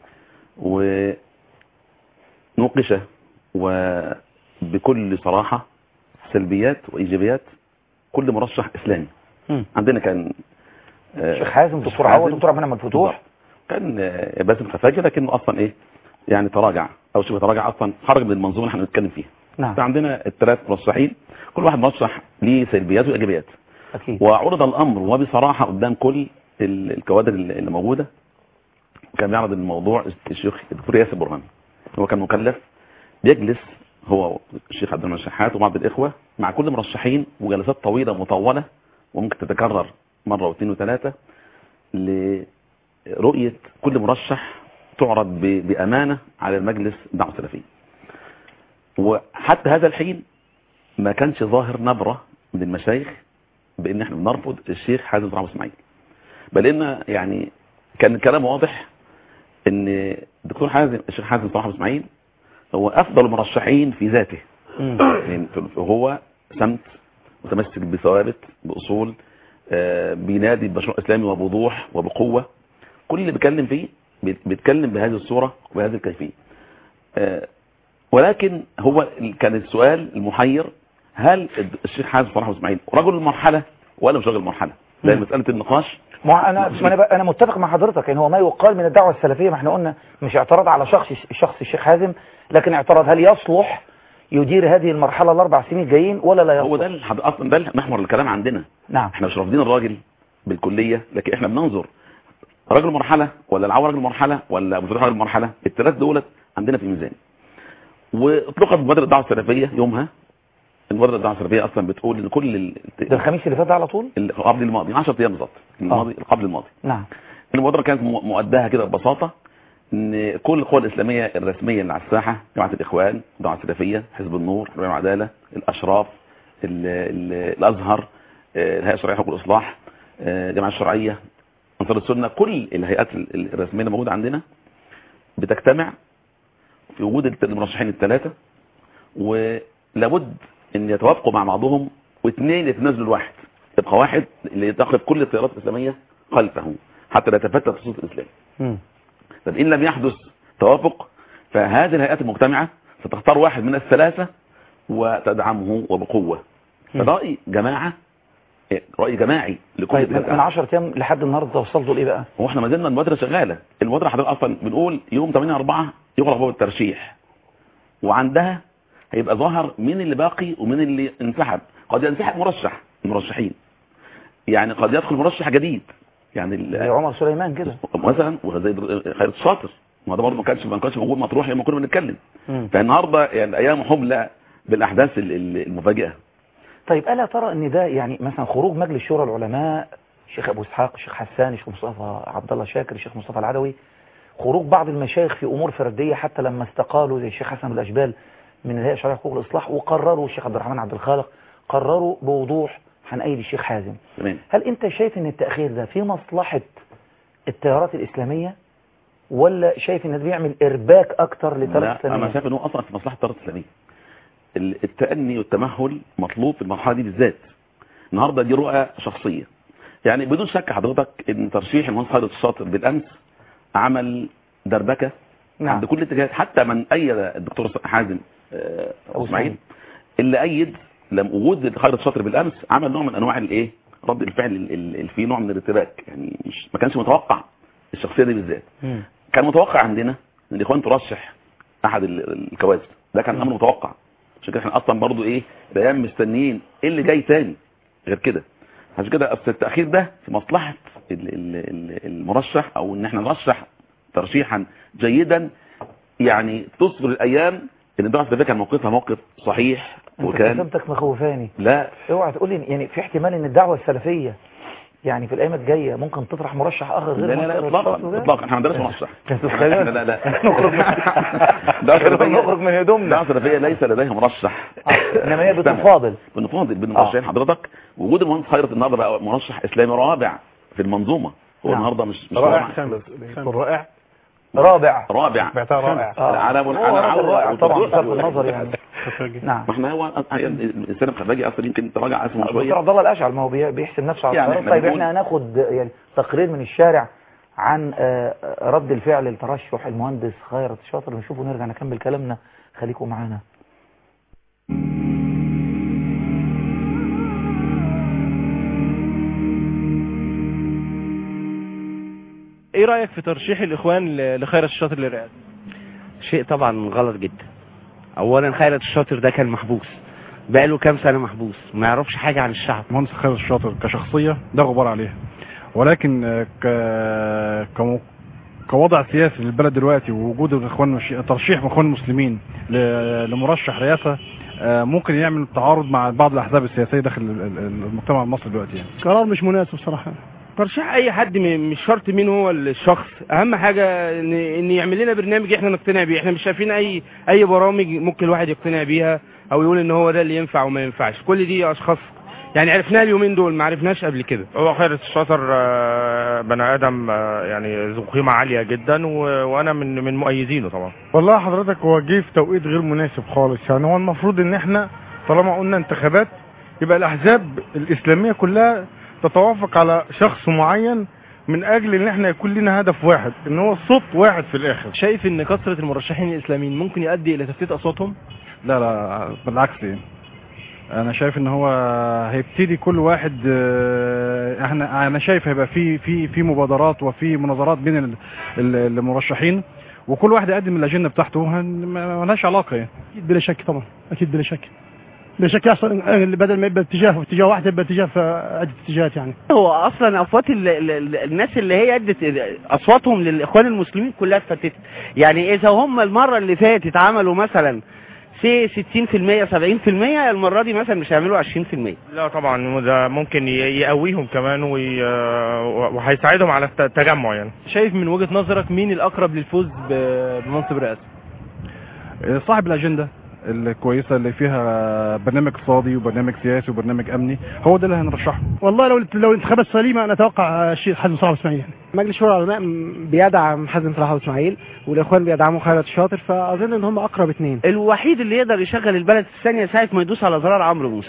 ونوقش وبكل صراحة سلبيات وإيجابيات كل مرشح إسلامي عندنا كان آه، الشيخ حازم دكتور عوض دكتور عبد المنعم فتوح كان آه، باسم خفاجي لكنه اصلا ايه يعني تراجع او شبه تراجع اصلا خرج من المنظومه اللي احنا بنتكلم فيها نعم فعندنا الثلاث مرشحين كل واحد مرشح ليه سلبيات وايجابيات اكيد وعرض الامر وبصراحه قدام كل ال- الكوادر اللي اللي موجوده كان بيعرض الموضوع الشيخ الدكتور ياسر برهان هو كان مكلف بيجلس هو الشيخ عبد المنعم شحات وبعض الاخوه مع كل مرشحين وجلسات طويله مطوله وممكن تتكرر مره واثنين وثلاثه لرؤيه كل مرشح تعرض ب- بامانه على المجلس الدعوه السلفيه وحتى هذا الحين ما كانش ظاهر نبره من المشايخ بان احنا بنرفض الشيخ حازم صلاح أبو اسماعيل بل ان يعني كان الكلام واضح ان الدكتور حازم الشيخ حازم صلاح أبو اسماعيل هو افضل المرشحين في ذاته يعني هو سمت متمسك بثوابت باصول آه، بينادي بمشروع اسلامي وبوضوح وبقوه كل اللي بيتكلم فيه بيت- بيتكلم بهذه الصوره وبهذه الكيفيه آه، ولكن هو ال- كان السؤال المحير هل الد- الشيخ حازم صلاح أبو اسماعيل رجل المرحله ولا مش رجل المرحله ده مم. مساله النقاش ما انا ما انا, ب- أنا متفق مع حضرتك ان هو ما يقال من الدعوه السلفيه ما احنا قلنا مش اعتراض على شخص شخص الشيخ حازم لكن اعتراض هل يصلح يدير هذه المرحله الاربع سنين الجايين ولا لا يصلح هو ده الحد- اصلا ده محور الكلام عندنا نعم احنا مش رافضين الراجل بالكليه لكن احنا بننظر راجل مرحله ولا العوا راجل مرحله ولا ابو فتوح راجل مرحله الثلاث دولت عندنا في ميزان واطلقت مبادره الدعوه السلفيه يومها المبادره الدعوه السلفيه اصلا بتقول ان كل ال- ده الخميس اللي فات ده على طول ال- قبل الماضي 10 ايام بالظبط الماضي قبل الماضي نعم المبادره كانت مو- مؤداها كده ببساطه ان كل القوى الاسلاميه الرسميه اللي على الساحه جماعه الاخوان الدعوه السلفيه حزب النور الحريه والعداله الاشراف ال ال الازهر آه، الهيئه الشرعيه حقوق الاصلاح آه، الجماعه الشرعيه انصار السنه كل الهيئات ال- ال- الرسميه اللي موجوده عندنا بتجتمع في وجود الت- المرشحين الثلاثه ولابد ان يتوافقوا مع بعضهم واثنين يتنازلوا لواحد يبقى واحد اللي يتخذ كل التيارات الاسلاميه خلفه حتى لا يتفتت الصوت الاسلامي مم. طب ان لم يحدث توافق فهذه الهيئات المجتمعه ستختار واحد من الثلاثه وتدعمه وبقوه فرأي جماعه إيه، رأي جماعي لكل طيب من الهيئات. من 10 ايام لحد النهارده وصلتوا لايه بقى هو احنا ما زلنا المبادره شغاله المبادره حضرتك اصلا بنقول يوم 8 4 يغلق باب الترشيح وعندها هيبقى ظاهر مين اللي باقي ومين اللي انسحب قد ينسحب مرشح المرشحين يعني قد يدخل مرشح جديد يعني ال- زي عمر سليمان كده مثلا وزي خالد الشاطر ما ده برضه ما كانش ما كانش موجود مطروح لما كنا بنتكلم مم. فالنهارده يعني الايام حبلى بالاحداث ال- ال- المفاجئه طيب الا ترى ان ده يعني مثلا خروج مجلس شورى العلماء الشيخ ابو اسحاق الشيخ حسان الشيخ مصطفى عبد الله شاكر الشيخ مصطفى العدوي خروج بعض المشايخ في امور فرديه حتى لما استقالوا زي الشيخ حسن الاشبال من الهيئة الشرعية حقوق الإصلاح وقرروا الشيخ عبد الرحمن عبد الخالق قرروا بوضوح هنأيد الشيخ حازم تمام هل أنت شايف أن التأخير ده في مصلحة التيارات الإسلامية ولا شايف أن ده بيعمل إرباك أكتر للتيارات لا الإسلامية انا شايف ان هو اصلا في مصلحه التيارات الاسلاميه ال- التأني والتمهل مطلوب في المرحله دي بالذات النهارده دي رؤى شخصيه يعني بدون شك حضرتك ان ترشيح المهندس خالد الشاطر بالامس عمل دربكه نعم. عند كل الاتجاهات حتى من ايد الدكتور حازم آه، أبو اسماعيل سعيد. اللي ايد لم وجود خالد الشاطر بالامس عمل نوع من انواع الايه رد الفعل ال- ال- اللي فيه نوع من الارتباك يعني مش ما كانش متوقع الشخصيه دي بالذات مم. كان متوقع عندنا ان الاخوان ترشح احد ال- الكوادر ده كان امر متوقع عشان كده احنا اصلا برضو ايه الايام مستنيين ايه اللي جاي تاني غير كده عشان كده اصل التاخير ده في مصلحه ال- ال- ال- المرشح او ان احنا نرشح ترشيحا جيدا يعني تصبر الايام ان الدعوه السلفيه كان موقفها موقف صحيح أنت وكان ابتسامتك مخوفاني لا اوعى تقول لي يعني في احتمال ان الدعوة السلفية يعني في الايام الجايه ممكن تطرح مرشح اخر غير لا لا لا مصر اطلاقا والشاطر ده؟ اطلاقا احنا ما عندناش مرشح انتوا لا خلينا- لا لا نخرج من دعوة سلفية- نخرج من هدومنا الدعوه السلفيه ليس لديها مرشح انما هي استمع. بتفاضل بنفاضل بين مرشحين حضرتك وجود المهندس خيرت النهارده بقى مرشح اسلامي رابع في المنظومه هو نعم. النهارده مش مش رائع رابع. خامس رائع رابع رابع بعتها رائع آه. انا هو انا راجل رائع عاوز طبعا بصرف النظر يعني نعم ما احنا هو الانسان الخفاجي اصلا يمكن تراجع اسمه دكتور شويه عبد الله الاشعل ما هو بي- بيحسب نفسه على يعني القرار احنا طيب بنقول- احنا هناخد يعني تقرير من الشارع عن آه، رد الفعل لترشح المهندس خيرت الشاطر نشوفه ونرجع نكمل كلامنا خليكم معانا ايه رايك في ترشيح الاخوان ل- لخيرت الشاطر للرئاسه شيء طبعا غلط جدا اولا خيرت الشاطر ده كان محبوس بقاله كام سنه محبوس ما يعرفش حاجه عن الشعب مهندس خالد الشاطر كشخصية ده غبار عليها ولكن آه، ك... كمو... كوضع سياسي للبلد دلوقتي ووجود الاخوان مش... ترشيح اخوان المسلمين ل... لمرشح رئاسة آه، ممكن يعمل تعارض مع بعض الاحزاب السياسية داخل ال- ال- المجتمع المصري دلوقتي يعني قرار مش مناسب صراحة ترشيح اي حد م- مش شرط مين هو الشخص اهم حاجه ان ان يعمل لنا برنامج احنا نقتنع بيه احنا مش شايفين اي اي برامج ممكن الواحد يقتنع بيها او يقول ان هو ده اللي ينفع وما ينفعش كل دي اشخاص يعني عرفناها اليومين دول ما عرفناش قبل كده هو خيرت الشاطر آه، بني ادم آه، يعني ذو قيمه عاليه جدا و- وانا من من مؤيدينه طبعا والله حضرتك هو جه في توقيت غير مناسب خالص يعني هو المفروض ان احنا طالما قلنا انتخابات يبقى الاحزاب الاسلامية كلها تتوافق على شخص معين من اجل ان احنا يكون لنا هدف واحد ان هو الصوت واحد في الاخر شايف ان كثره المرشحين الاسلاميين ممكن يؤدي الى تفتيت اصواتهم لا لا بالعكس يعني انا شايف ان هو هيبتدي كل واحد آه، احنا انا شايف هيبقى في في في مبادرات وفي مناظرات بين ال- ال- المرشحين وكل واحد يقدم الاجنده بتاعته هن- ما ما لهاش علاقه يعني اكيد بلا شك طبعا اكيد بلا شك بلا شك يحصل بدل ما يبقى اتجاه في اتجاه واحد يبقى اتجاه في عدة اتجاهات يعني هو اصلا اصوات ال- ال- ال- الناس اللي هي ادت اصواتهم للاخوان المسلمين كلها اتفتت يعني اذا هم المره اللي فاتت عملوا مثلا سي 60% 70% المره دي مثلا مش هيعملوا 20% لا طبعا ده ممكن ي- يقويهم كمان وي- وهيساعدهم على الت- التجمع يعني شايف من وجهه نظرك مين الاقرب للفوز ب- بمنصب الرئاسه آه، صاحب الاجنده الكويسه اللي فيها برنامج اقتصادي وبرنامج سياسي وبرنامج امني هو ده اللي هنرشحه والله لو لو الانتخابات سليمه انا اتوقع الشيخ حازم صلاح اسماعيل يعني مجلس شورى العلماء م- بيدعم حازم صلاح أبو اسماعيل والاخوان بيدعموا خيرت الشاطر فاظن ان هم اقرب اثنين الوحيد اللي يقدر يشغل البلد في ثانيه ساعه ما يدوس على زرار عمرو موسى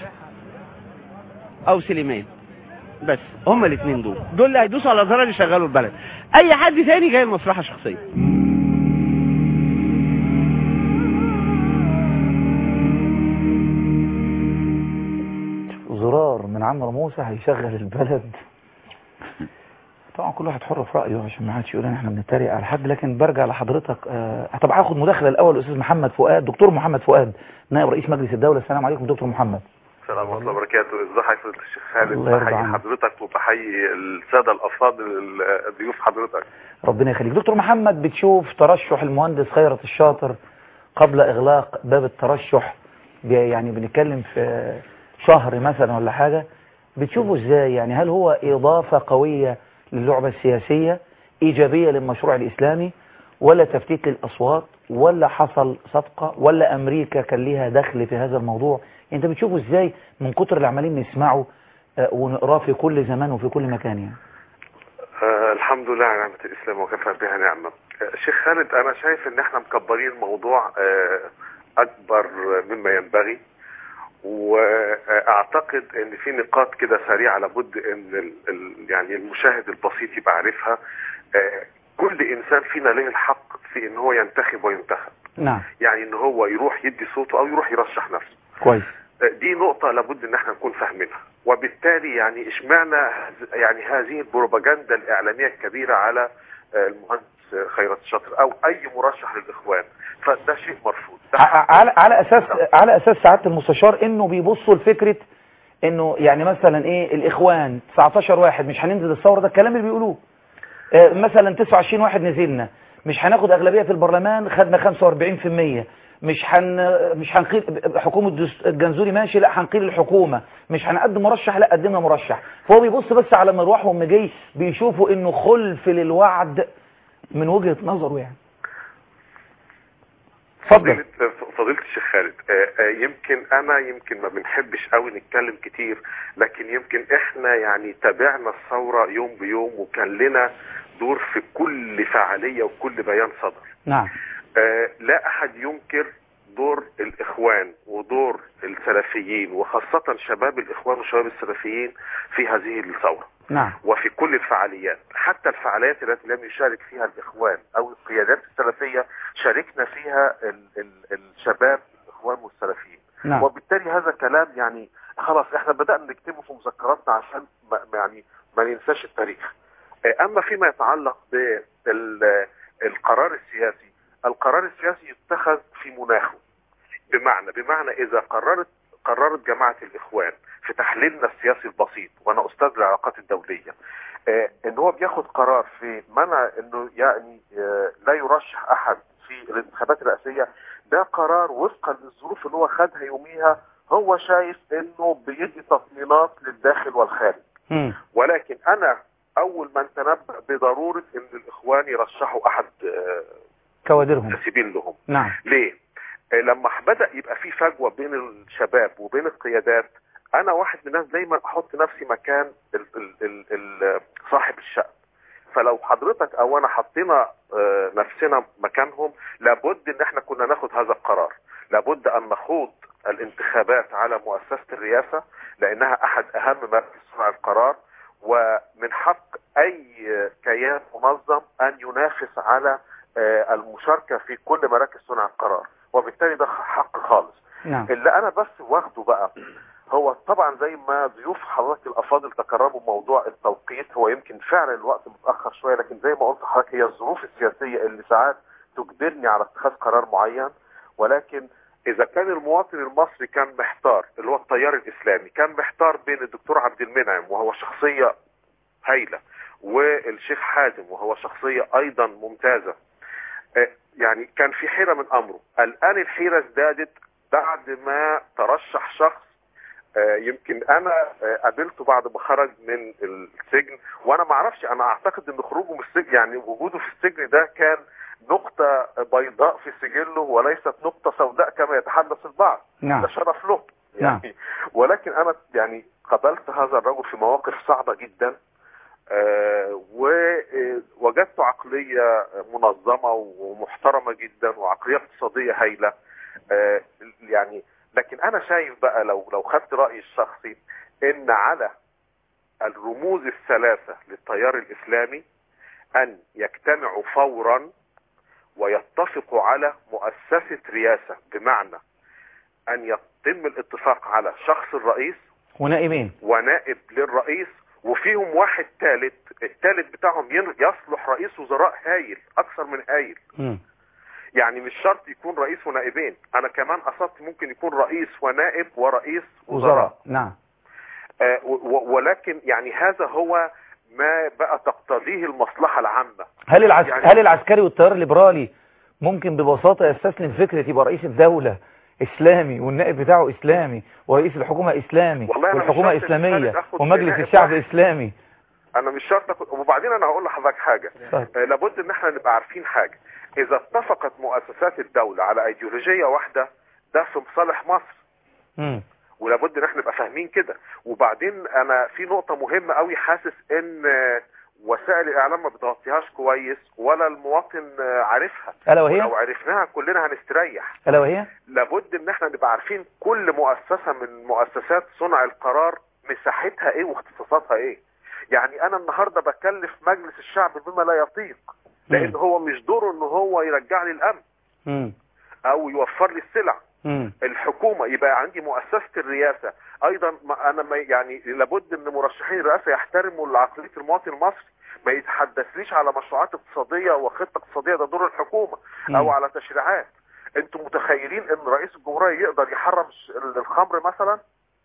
او سليمان بس هما الاثنين دول دول اللي هيدوسوا على زرار يشغلوا البلد اي حد تاني جاي لمصلحه شخصيه زرار من عمرو موسى هيشغل البلد طبعا كل واحد حر في رايه عشان ما حدش يقول ان احنا بنتريق على حد لكن برجع لحضرتك آه طب هاخد مداخله الاول استاذ محمد فؤاد دكتور محمد فؤاد نائب رئيس مجلس الدوله السلام عليكم دكتور محمد السلام ورحمة الله وبركاته ازي حضرتك الشيخ خالد الله يرضى بحيي عنك. حضرتك وبحيي السادة الأفاضل ال- ضيوف حضرتك ربنا يخليك دكتور محمد بتشوف ترشح المهندس خيرت الشاطر قبل اغلاق باب الترشح ب- يعني بنتكلم في شهر مثلا ولا حاجة بتشوفه ازاي يعني هل هو اضافة قوية للعبة السياسية ايجابية للمشروع الاسلامي ولا تفتيت للأصوات ولا حصل صفقة ولا أمريكا كان ليها دخل في هذا الموضوع انت بتشوفه ازاي من كتر اللي عمالين نسمعه آه، ونقراه في كل زمان وفي كل مكان يعني آه الحمد لله على نعمة الإسلام وكفى بها نعمة آه شيخ خالد أنا شايف إن إحنا مكبرين الموضوع آه أكبر مما ينبغي وأعتقد إن في نقاط كده سريعة لابد إن ال ال يعني المشاهد البسيط يبقى عارفها آه كل إنسان فينا له الحق في إن هو ينتخب وينتخب نعم يعني إن هو يروح يدي صوته أو يروح يرشح نفسه كويس دي نقطة لابد ان احنا نكون فاهمينها وبالتالي يعني اشمعنى هز- يعني هذه البروباجندا الاعلامية الكبيرة على آه، المهندس خيرت الشاطر او اي مرشح للاخوان فده شيء مرفوض ده ع- على على اساس على اساس سعاده المستشار انه بيبصوا لفكره انه يعني مثلا ايه الاخوان 19 واحد مش هننزل الثوره ده الكلام اللي بيقولوه آه، مثلا 29 واحد نزلنا مش هناخد اغلبيه في البرلمان خدنا 45% مش هن مش هنقيل حكومه دس- الجنزوري ماشي لا هنقيل الحكومه مش هنقدم مرشح لا قدمنا مرشح فهو بيبص بس على مروح وام جاي بيشوفوا انه خلف للوعد من وجهه نظره يعني فضيلة فضيلة الشيخ خالد آه، آه، يمكن انا يمكن ما بنحبش قوي نتكلم كتير لكن يمكن احنا يعني تابعنا الثورة يوم بيوم وكان لنا دور في كل فعالية وكل بيان صدر نعم آه، لا احد ينكر دور الاخوان ودور السلفيين وخاصة شباب الاخوان وشباب السلفيين في هذه الثورة نعم وفي كل الفعاليات حتى الفعاليات التي لم يشارك فيها الإخوان أو القيادات السلفية شاركنا فيها ال ال الشباب الإخوان والسلفيين نعم. وبالتالي هذا كلام يعني خلاص احنا بدأنا نكتبه في مذكراتنا عشان ما ما يعني ما ننساش التاريخ آه، أما فيما يتعلق بالقرار السياسي القرار السياسي يتخذ في مناخه بمعنى بمعنى إذا قررت قررت جماعة الإخوان في تحليلنا السياسي البسيط وأنا أستاذ العلاقات الدولية آه، إن هو بياخد قرار في منع إنه يعني آه، لا يرشح أحد في الانتخابات الرئاسية ده قرار وفقا للظروف اللي هو خدها يوميها هو شايف إنه بيدي تطمينات للداخل والخارج ولكن أنا أول من تنبأ بضرورة إن الإخوان يرشحوا أحد آه، كوادرهم منتسبين لهم نعم ليه؟ آه، لما بدأ يبقى في فجوة بين الشباب وبين القيادات أنا واحد من الناس دايما أحط نفسي مكان ال ال ال ال صاحب الشأن فلو حضرتك أو أنا حطينا آه، نفسنا مكانهم لابد إن احنا كنا ناخد هذا القرار لابد أن نخوض الانتخابات على مؤسسة الرئاسة لأنها أحد أهم مراكز صنع القرار ومن حق أي كيان منظم أن ينافس على آه، المشاركة في كل مراكز صنع القرار وبالتالي ده حق خالص نعم اللي انا بس واخده بقى هو طبعا زي ما ضيوف حضرتك الافاضل تكرموا موضوع التوقيت هو يمكن فعلا الوقت متاخر شويه لكن زي ما قلت لحضرتك هي الظروف السياسيه اللي ساعات تجبرني على اتخاذ قرار معين ولكن اذا كان المواطن المصري كان محتار اللي هو التيار الاسلامي كان محتار بين الدكتور عبد المنعم وهو شخصيه هايله والشيخ حازم وهو شخصيه ايضا ممتازه آه، يعني كان في حيرة من أمره الآن الحيرة ازدادت بعد ما ترشح شخص آه، يمكن أنا آه، قابلته بعد ما خرج من السجن وأنا ما أعرفش أنا أعتقد إن خروجه من السجن يعني وجوده في السجن ده كان نقطة بيضاء في سجله وليست نقطة سوداء كما يتحدث البعض نعم. ده شرف له نعم. يعني ولكن أنا يعني قابلت هذا الرجل في مواقف صعبة جدا آه، ووجدت عقلية منظمة ومحترمة جدا وعقلية اقتصادية هايلة آه، يعني لكن أنا شايف بقى لو لو خدت رأيي الشخصي إن على الرموز الثلاثة للتيار الإسلامي أن يجتمعوا فورا ويتفقوا على مؤسسة رئاسة بمعنى أن يتم الاتفاق على شخص الرئيس ونائبين ونائب للرئيس وفيهم واحد ثالث الثالث بتاعهم ين- يصلح رئيس وزراء هايل اكثر من هايل مم. يعني مش شرط يكون رئيس ونائبين انا كمان قصدت ممكن يكون رئيس ونائب ورئيس وزراء وزراء نعم آه و- و- ولكن يعني هذا هو ما بقى تقتضيه المصلحة العامة هل العس... يعني- هل العسكري والتيار الليبرالي ممكن ببساطة يستسلم فكرة يبقى رئيس الدولة إسلامي والنائب بتاعه إسلامي ورئيس الحكومة إسلامي والله أنا مش والحكومة شرط إسلامية الثالث آخد ومجلس نائب الشعب واحد. إسلامي انا مش شرط أكون... وبعدين انا هقول لحضرتك حاجه طيب. آه لابد ان احنا نبقى عارفين حاجه اذا اتفقت مؤسسات الدولة على ايديولوجية واحدة ده في مصالح مصر مم. ولابد ان احنا نبقى فاهمين كده وبعدين انا في نقطة مهمة قوي حاسس ان آه، وسائل الاعلام ما بتغطيهاش كويس ولا المواطن آه، عارفها ألا وهي؟ لو عرفناها كلنا هنستريح ألا وهي لابد ان احنا نبقى عارفين كل مؤسسة من مؤسسات صنع القرار مساحتها ايه واختصاصاتها ايه يعني انا النهاردة بكلف مجلس الشعب بما لا يطيق لان هو مش دوره ان هو يرجع لي الامن مم. او يوفر لي السلع مم. الحكومة يبقى عندي مؤسسة الرئاسة ايضا ما انا ما يعني لابد ان مرشحين الرئاسة يحترموا عقلية المواطن المصري ما يتحدثليش على مشروعات اقتصادية وخطة اقتصادية ده دور الحكومة او مم. على تشريعات انتم متخيلين ان رئيس الجمهورية يقدر يحرم ش- الخمر مثلا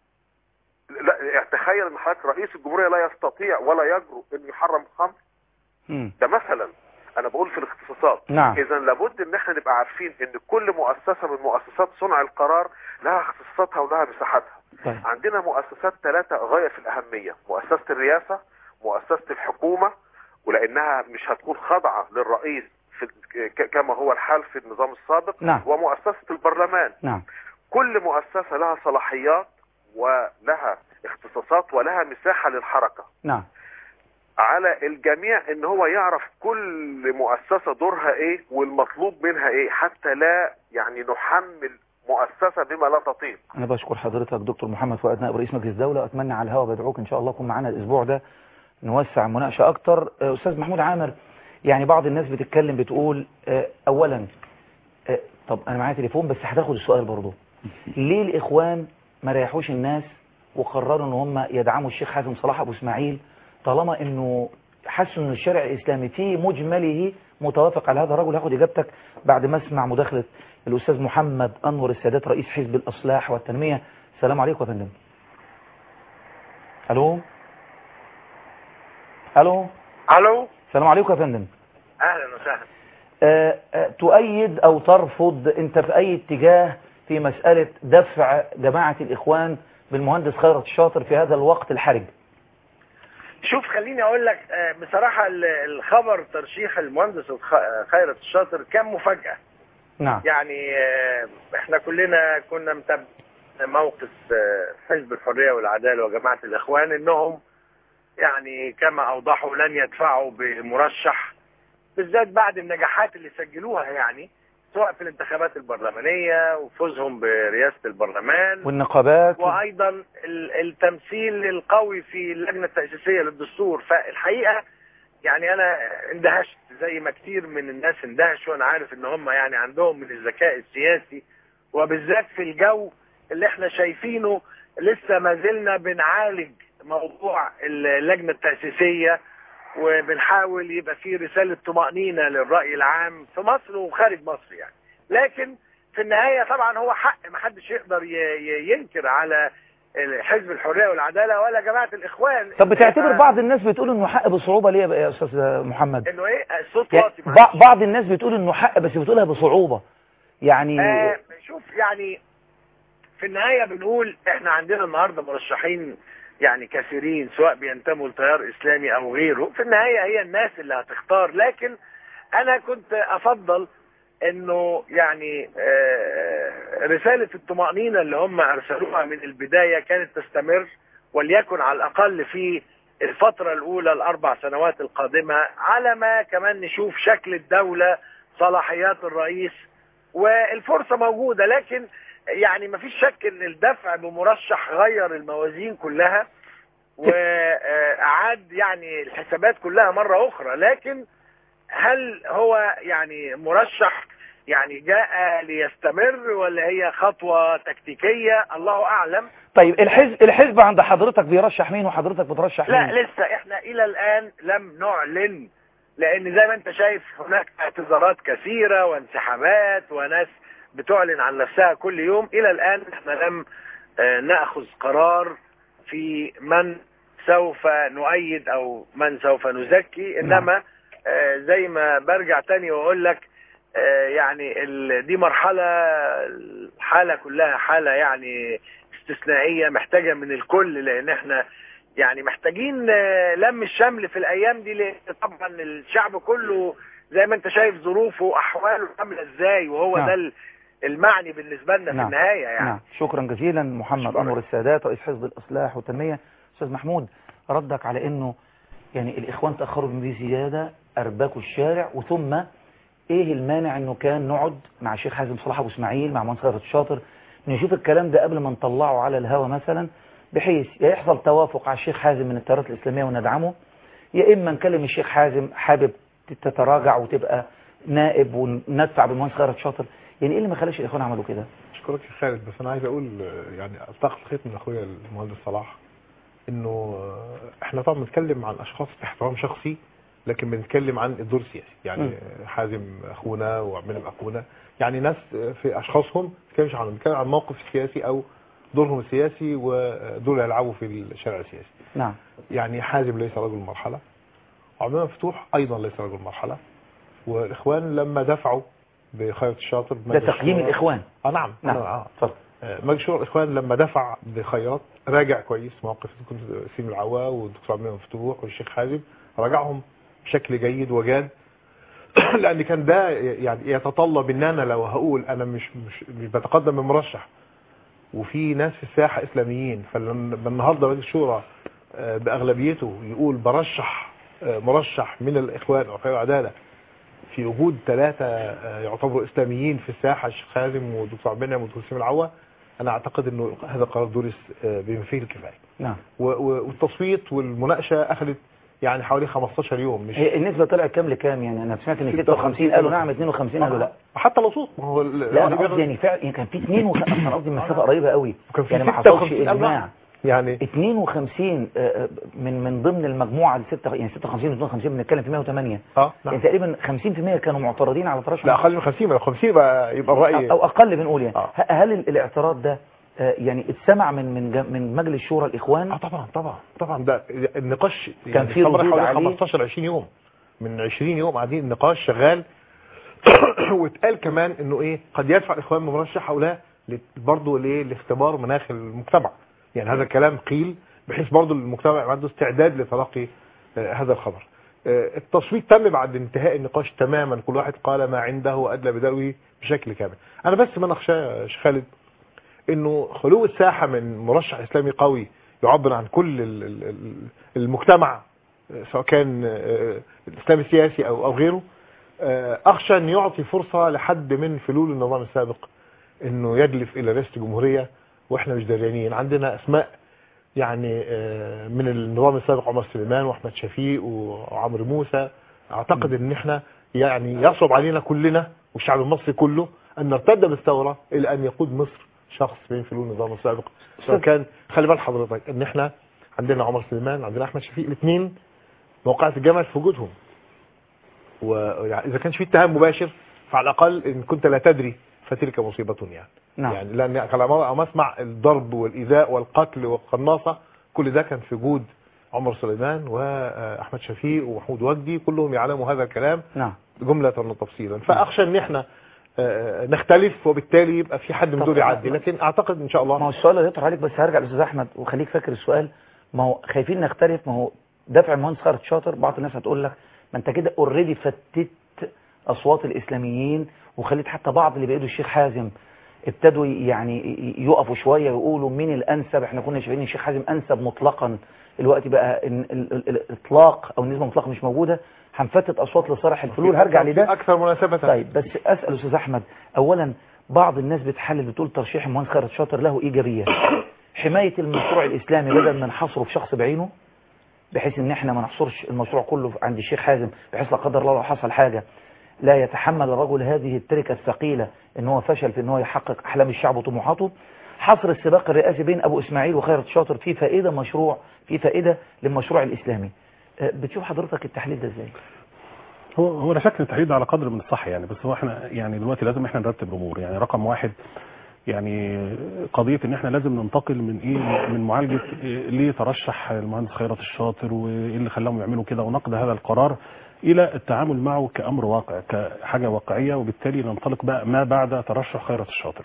لا تخيل ان حضرتك رئيس الجمهورية لا يستطيع ولا يجرؤ انه يحرم الخمر مم. ده مثلا انا بقول في الاختصاصات نعم. اذا لابد ان احنا نبقى عارفين ان كل مؤسسة من مؤسسات صنع القرار لها اختصاصاتها ولها مساحتها طيب. عندنا مؤسسات ثلاثة غاية في الأهمية مؤسسة الرئاسة مؤسسة الحكومة ولأنها مش هتكون خاضعة للرئيس في ك- كما هو الحال في النظام السابق نعم. ومؤسسة البرلمان نعم كل مؤسسة لها صلاحيات ولها اختصاصات ولها مساحة للحركة نعم على الجميع ان هو يعرف كل مؤسسة دورها ايه والمطلوب منها ايه حتى لا يعني نحمل مؤسسة بما لا تطيق أنا بشكر حضرتك دكتور محمد فؤاد نائب رئيس مجلس الدولة وأتمنى على الهواء بدعوك إن شاء الله تكون معانا الأسبوع ده نوسع المناقشة أكتر آه، أستاذ محمود عامر يعني بعض الناس بتتكلم بتقول آه، أولا آه، طب أنا معايا تليفون بس هتاخد السؤال برضه ليه الإخوان ما ريحوش الناس وقرروا إن هم يدعموا الشيخ حازم صلاح أبو إسماعيل طالما إنه حسوا إن الشارع الإسلامي في مجمله متوافق على هذا الرجل هاخد إجابتك بعد ما أسمع مداخلة الأستاذ محمد أنور السادات رئيس حزب الأصلاح والتنمية السلام عليكم يا فندم ألو ألو الو السلام عليكم يا فندم اهلا وسهلا آه، آه، تؤيد أو ترفض أنت في أي اتجاه في مسألة دفع جماعة الإخوان بالمهندس خيرت الشاطر في هذا الوقت الحرج شوف خليني اقول لك آه، بصراحه ال- الخبر ترشيح المهندس الخ- آه، خيرت الشاطر كان مفاجاه نعم يعني آه، احنا كلنا كنا متابعين موقف آه، حزب الحريه والعداله وجماعه الاخوان انهم يعني كما اوضحوا لن يدفعوا بمرشح بالذات بعد النجاحات اللي سجلوها يعني سواء في الانتخابات البرلمانيه وفوزهم برئاسه البرلمان والنقابات وايضا ال- التمثيل القوي في اللجنه التاسيسيه للدستور فالحقيقه يعني انا اندهشت زي ما كتير من الناس اندهشوا انا عارف ان هم يعني عندهم من الذكاء السياسي وبالذات في الجو اللي احنا شايفينه لسه ما زلنا بنعالج موضوع اللجنه التاسيسيه وبنحاول يبقى في رساله طمانينه للراي العام في مصر وخارج مصر يعني لكن في النهايه طبعا هو حق ما حدش يقدر ي- ي- ينكر على حزب الحريه والعداله ولا جماعه الاخوان طب بتعتبر بعض الناس بتقول انه حق بصعوبة ليه بقى يا استاذ محمد انه ايه الصوت يعني واطي بع- بعض الناس بتقول انه حق بس بتقولها بصعوبة يعني آه شوف يعني في النهاية بنقول احنا عندنا النهاردة مرشحين يعني كثيرين سواء بينتموا لتيار اسلامي او غيره في النهاية هي الناس اللي هتختار لكن انا كنت افضل انه يعني آه، رسالة الطمأنينة اللي هم ارسلوها من البداية كانت تستمر وليكن على الاقل في الفترة الاولى الاربع سنوات القادمة على ما كمان نشوف شكل الدولة صلاحيات الرئيس والفرصة موجودة لكن يعني ما فيش شك ان الدفع بمرشح غير الموازين كلها واعاد يعني الحسابات كلها مرة اخرى لكن هل هو يعني مرشح يعني جاء ليستمر ولا هي خطوة تكتيكية الله اعلم طيب الحزب الحزب عند حضرتك بيرشح مين وحضرتك بترشح مين لا لسه احنا الى الان لم نعلن لان زي ما انت شايف هناك اعتذارات كثيرة وانسحابات وناس بتعلن عن نفسها كل يوم الى الان احنا لم آه، ناخذ قرار في من سوف نؤيد او من سوف نزكي انما آه، زي ما برجع تاني واقول لك آه، يعني ال- دي مرحلة الحالة كلها حالة يعني استثنائية محتاجة من الكل لان احنا يعني محتاجين آه، لم الشمل في الايام دي لان طبعا الشعب كله زي ما انت شايف ظروفه واحواله عامله ازاي وهو نعم. ده ال- المعني بالنسبه لنا في نعم. النهايه يعني نعم شكرا جزيلا محمد أنور السادات رئيس حزب الإصلاح والتنمية أستاذ محمود ردك على أنه يعني الإخوان تأخروا بزيادة أرباكوا الشارع وثم إيه المانع أنه كان نقعد مع الشيخ حازم صلاح أبو إسماعيل مع مهندس خيرت الشاطر نشوف الكلام ده قبل ما نطلعه على الهوا مثلا بحيث يا يحصل توافق على الشيخ حازم من التيارات الإسلامية وندعمه يا إما نكلم الشيخ حازم حابب تتراجع وتبقى نائب وندفع بالمهندس خيرت الشاطر يعني إيه اللي ما خلاش الإخوان عملوا كده؟ اشكرك يا خالد بس انا عايز اقول آه، يعني التقط الخيط من اخويا المهندس صلاح انه آه، احنا طبعا بنتكلم عن اشخاص باحترام شخصي لكن بنتكلم عن الدور السياسي يعني مم. آه، حازم اخونا وعمنا اخونا يعني ناس آه، في اشخاصهم ما بنتكلمش عنهم بنتكلم عن موقف سياسي او دورهم السياسي ودول يلعبوا في الشارع السياسي نعم يعني حازم ليس رجل مرحله وعمنا مفتوح ايضا ليس رجل مرحله والاخوان لما دفعوا بخيرة الشاطر ده تقييم الإخوان اه نعم نعم. آه. اتفضل آه، مجلس شورى الاخوان لما دفع بخيرات راجع كويس مواقف كنت سيم العوا والدكتور عبد المنعم مفتوح والشيخ حازم راجعهم بشكل جيد وجاد لان كان ده يعني يتطلب ان انا لو هقول انا مش مش, مش بتقدم بمرشح وفي ناس في الساحه اسلاميين فلما النهارده مجلس الشورى آه، باغلبيته يقول برشح آه، مرشح من الاخوان او خير عداله في وجود ثلاثة آه، يعتبروا إسلاميين في الساحة الشيخ حازم ودكتور عبد المنعم ودكتور سيم العوا أنا أعتقد أنه هذا قرار دورس آه، بما فيه الكفاية نعم و- و- والتصويت والمناقشة أخذت يعني حوالي 15 يوم مش هي النسبة طلعت كام لكام يعني أنا سمعت إن 56 قالوا نعم 52 قالوا لا حتى لو صوت ما هو لا أنا قصدي يعني فعلا يعني كان في 52 أنا قصدي مسافة قريبة قوي وكان في يعني ما حصلش 56 قالوا إجماع نعم. يعني 52 آه، آه، من من ضمن المجموعة ال 6 يعني 56 و 52 بنتكلم في 108 اه نعم. يعني تقريبا 50% كانوا معترضين على ترشح لا أقل من 50 لو 50 يبقى يبقى الرأي او اقل بنقول يعني ه- هل ال- الاعتراض ده آه، يعني اتسمع من من جم- من مجلس شورى الاخوان اه طبعا طبعا طبعا ده النقاش كان في استمر ردود حوالي عليه 15 20 يوم من 20 يوم قاعدين النقاش شغال واتقال كمان انه ايه قد يدفع الاخوان بمرشح او لا برضه ليه لاختبار مناخ المجتمع يعني هذا الكلام قيل بحيث برضه المجتمع يبقى عنده استعداد لتلقي آه، هذا الخبر آه، التصويت تم بعد انتهاء النقاش تماما كل واحد قال ما عنده وادلى بدلوه بشكل كامل انا بس ما نخشاه يا شيخ خالد انه خلو الساحه من مرشح اسلامي قوي يعبر عن كل ال- ال- ال- المجتمع آه، سواء كان آه، الاسلام السياسي او او غيره آه، اخشى ان يعطي فرصه لحد من فلول النظام السابق انه يجلف الى رئاسه الجمهوريه واحنا مش دريانين عندنا اسماء يعني آه، من النظام السابق عمر سليمان واحمد شفيق وعمرو موسى اعتقد ان احنا يعني يصعب علينا كلنا والشعب المصري كله ان نرتد بالثوره الى ان يقود مصر شخص من فلول النظام السابق سواء كان خلي بال حضرتك ان احنا عندنا عمر سليمان عندنا احمد شفيق الاثنين موقعة الجمل في وجودهم واذا كانش في اتهام مباشر فعلى الاقل ان كنت لا تدري فتلك مصيبه يعني نعم. يعني لان كان ما اسمع الضرب والايذاء والقتل والقناصه كل ده كان في وجود عمر سليمان واحمد شفيق ومحمود وجدي كلهم يعلموا هذا الكلام نعم جمله وتفصيلا فاخشى ان احنا آه، نختلف وبالتالي يبقى في حد من دول يعدي لكن اعتقد ان شاء الله ما هو السؤال اللي يطرح عليك بس هرجع للاستاذ احمد وخليك فاكر السؤال ما هو خايفين نختلف ما هو دفع المهندس خالد شاطر بعض الناس هتقول لك ما انت كده اوريدي فتت اصوات الاسلاميين وخليت حتى بعض اللي بايده الشيخ حازم ابتدوا يعني يقفوا شويه ويقولوا مين الانسب احنا كنا شايفين الشيخ حازم انسب مطلقا الوقت بقى إن ال- ال- الاطلاق او النسبه المطلقه مش موجوده هنفتت اصوات لصالح الفلول هرجع لده اكثر مناسبه طيب بس اسال استاذ احمد اولا بعض الناس بتحلل بتقول ترشيح المهندس خالد شاطر له ايجابيه حمايه المشروع الاسلامي بدل ما نحصره في شخص بعينه بحيث ان احنا ما نحصرش المشروع كله عند الشيخ حازم بحيث لا قدر الله لو حصل حاجه لا يتحمل الرجل هذه التركه الثقيله ان هو فشل في ان هو يحقق احلام الشعب وطموحاته حصر السباق الرئاسي بين ابو اسماعيل وخيرت شاطر في فائده مشروع في فائده للمشروع الاسلامي أه، بتشوف حضرتك التحليل ده ازاي هو هو لا شك ان التحليل ده على قدر من الصح يعني بس هو احنا يعني دلوقتي لازم احنا نرتب الامور يعني رقم واحد يعني قضيه ان احنا لازم ننتقل من ايه من معالجه إيه ليه ترشح المهندس خيرت الشاطر وايه اللي خلاهم يعملوا كده ونقد هذا القرار الى التعامل معه كامر واقع كحاجه واقعيه وبالتالي ننطلق بقى ما بعد ترشح خيرت الشاطر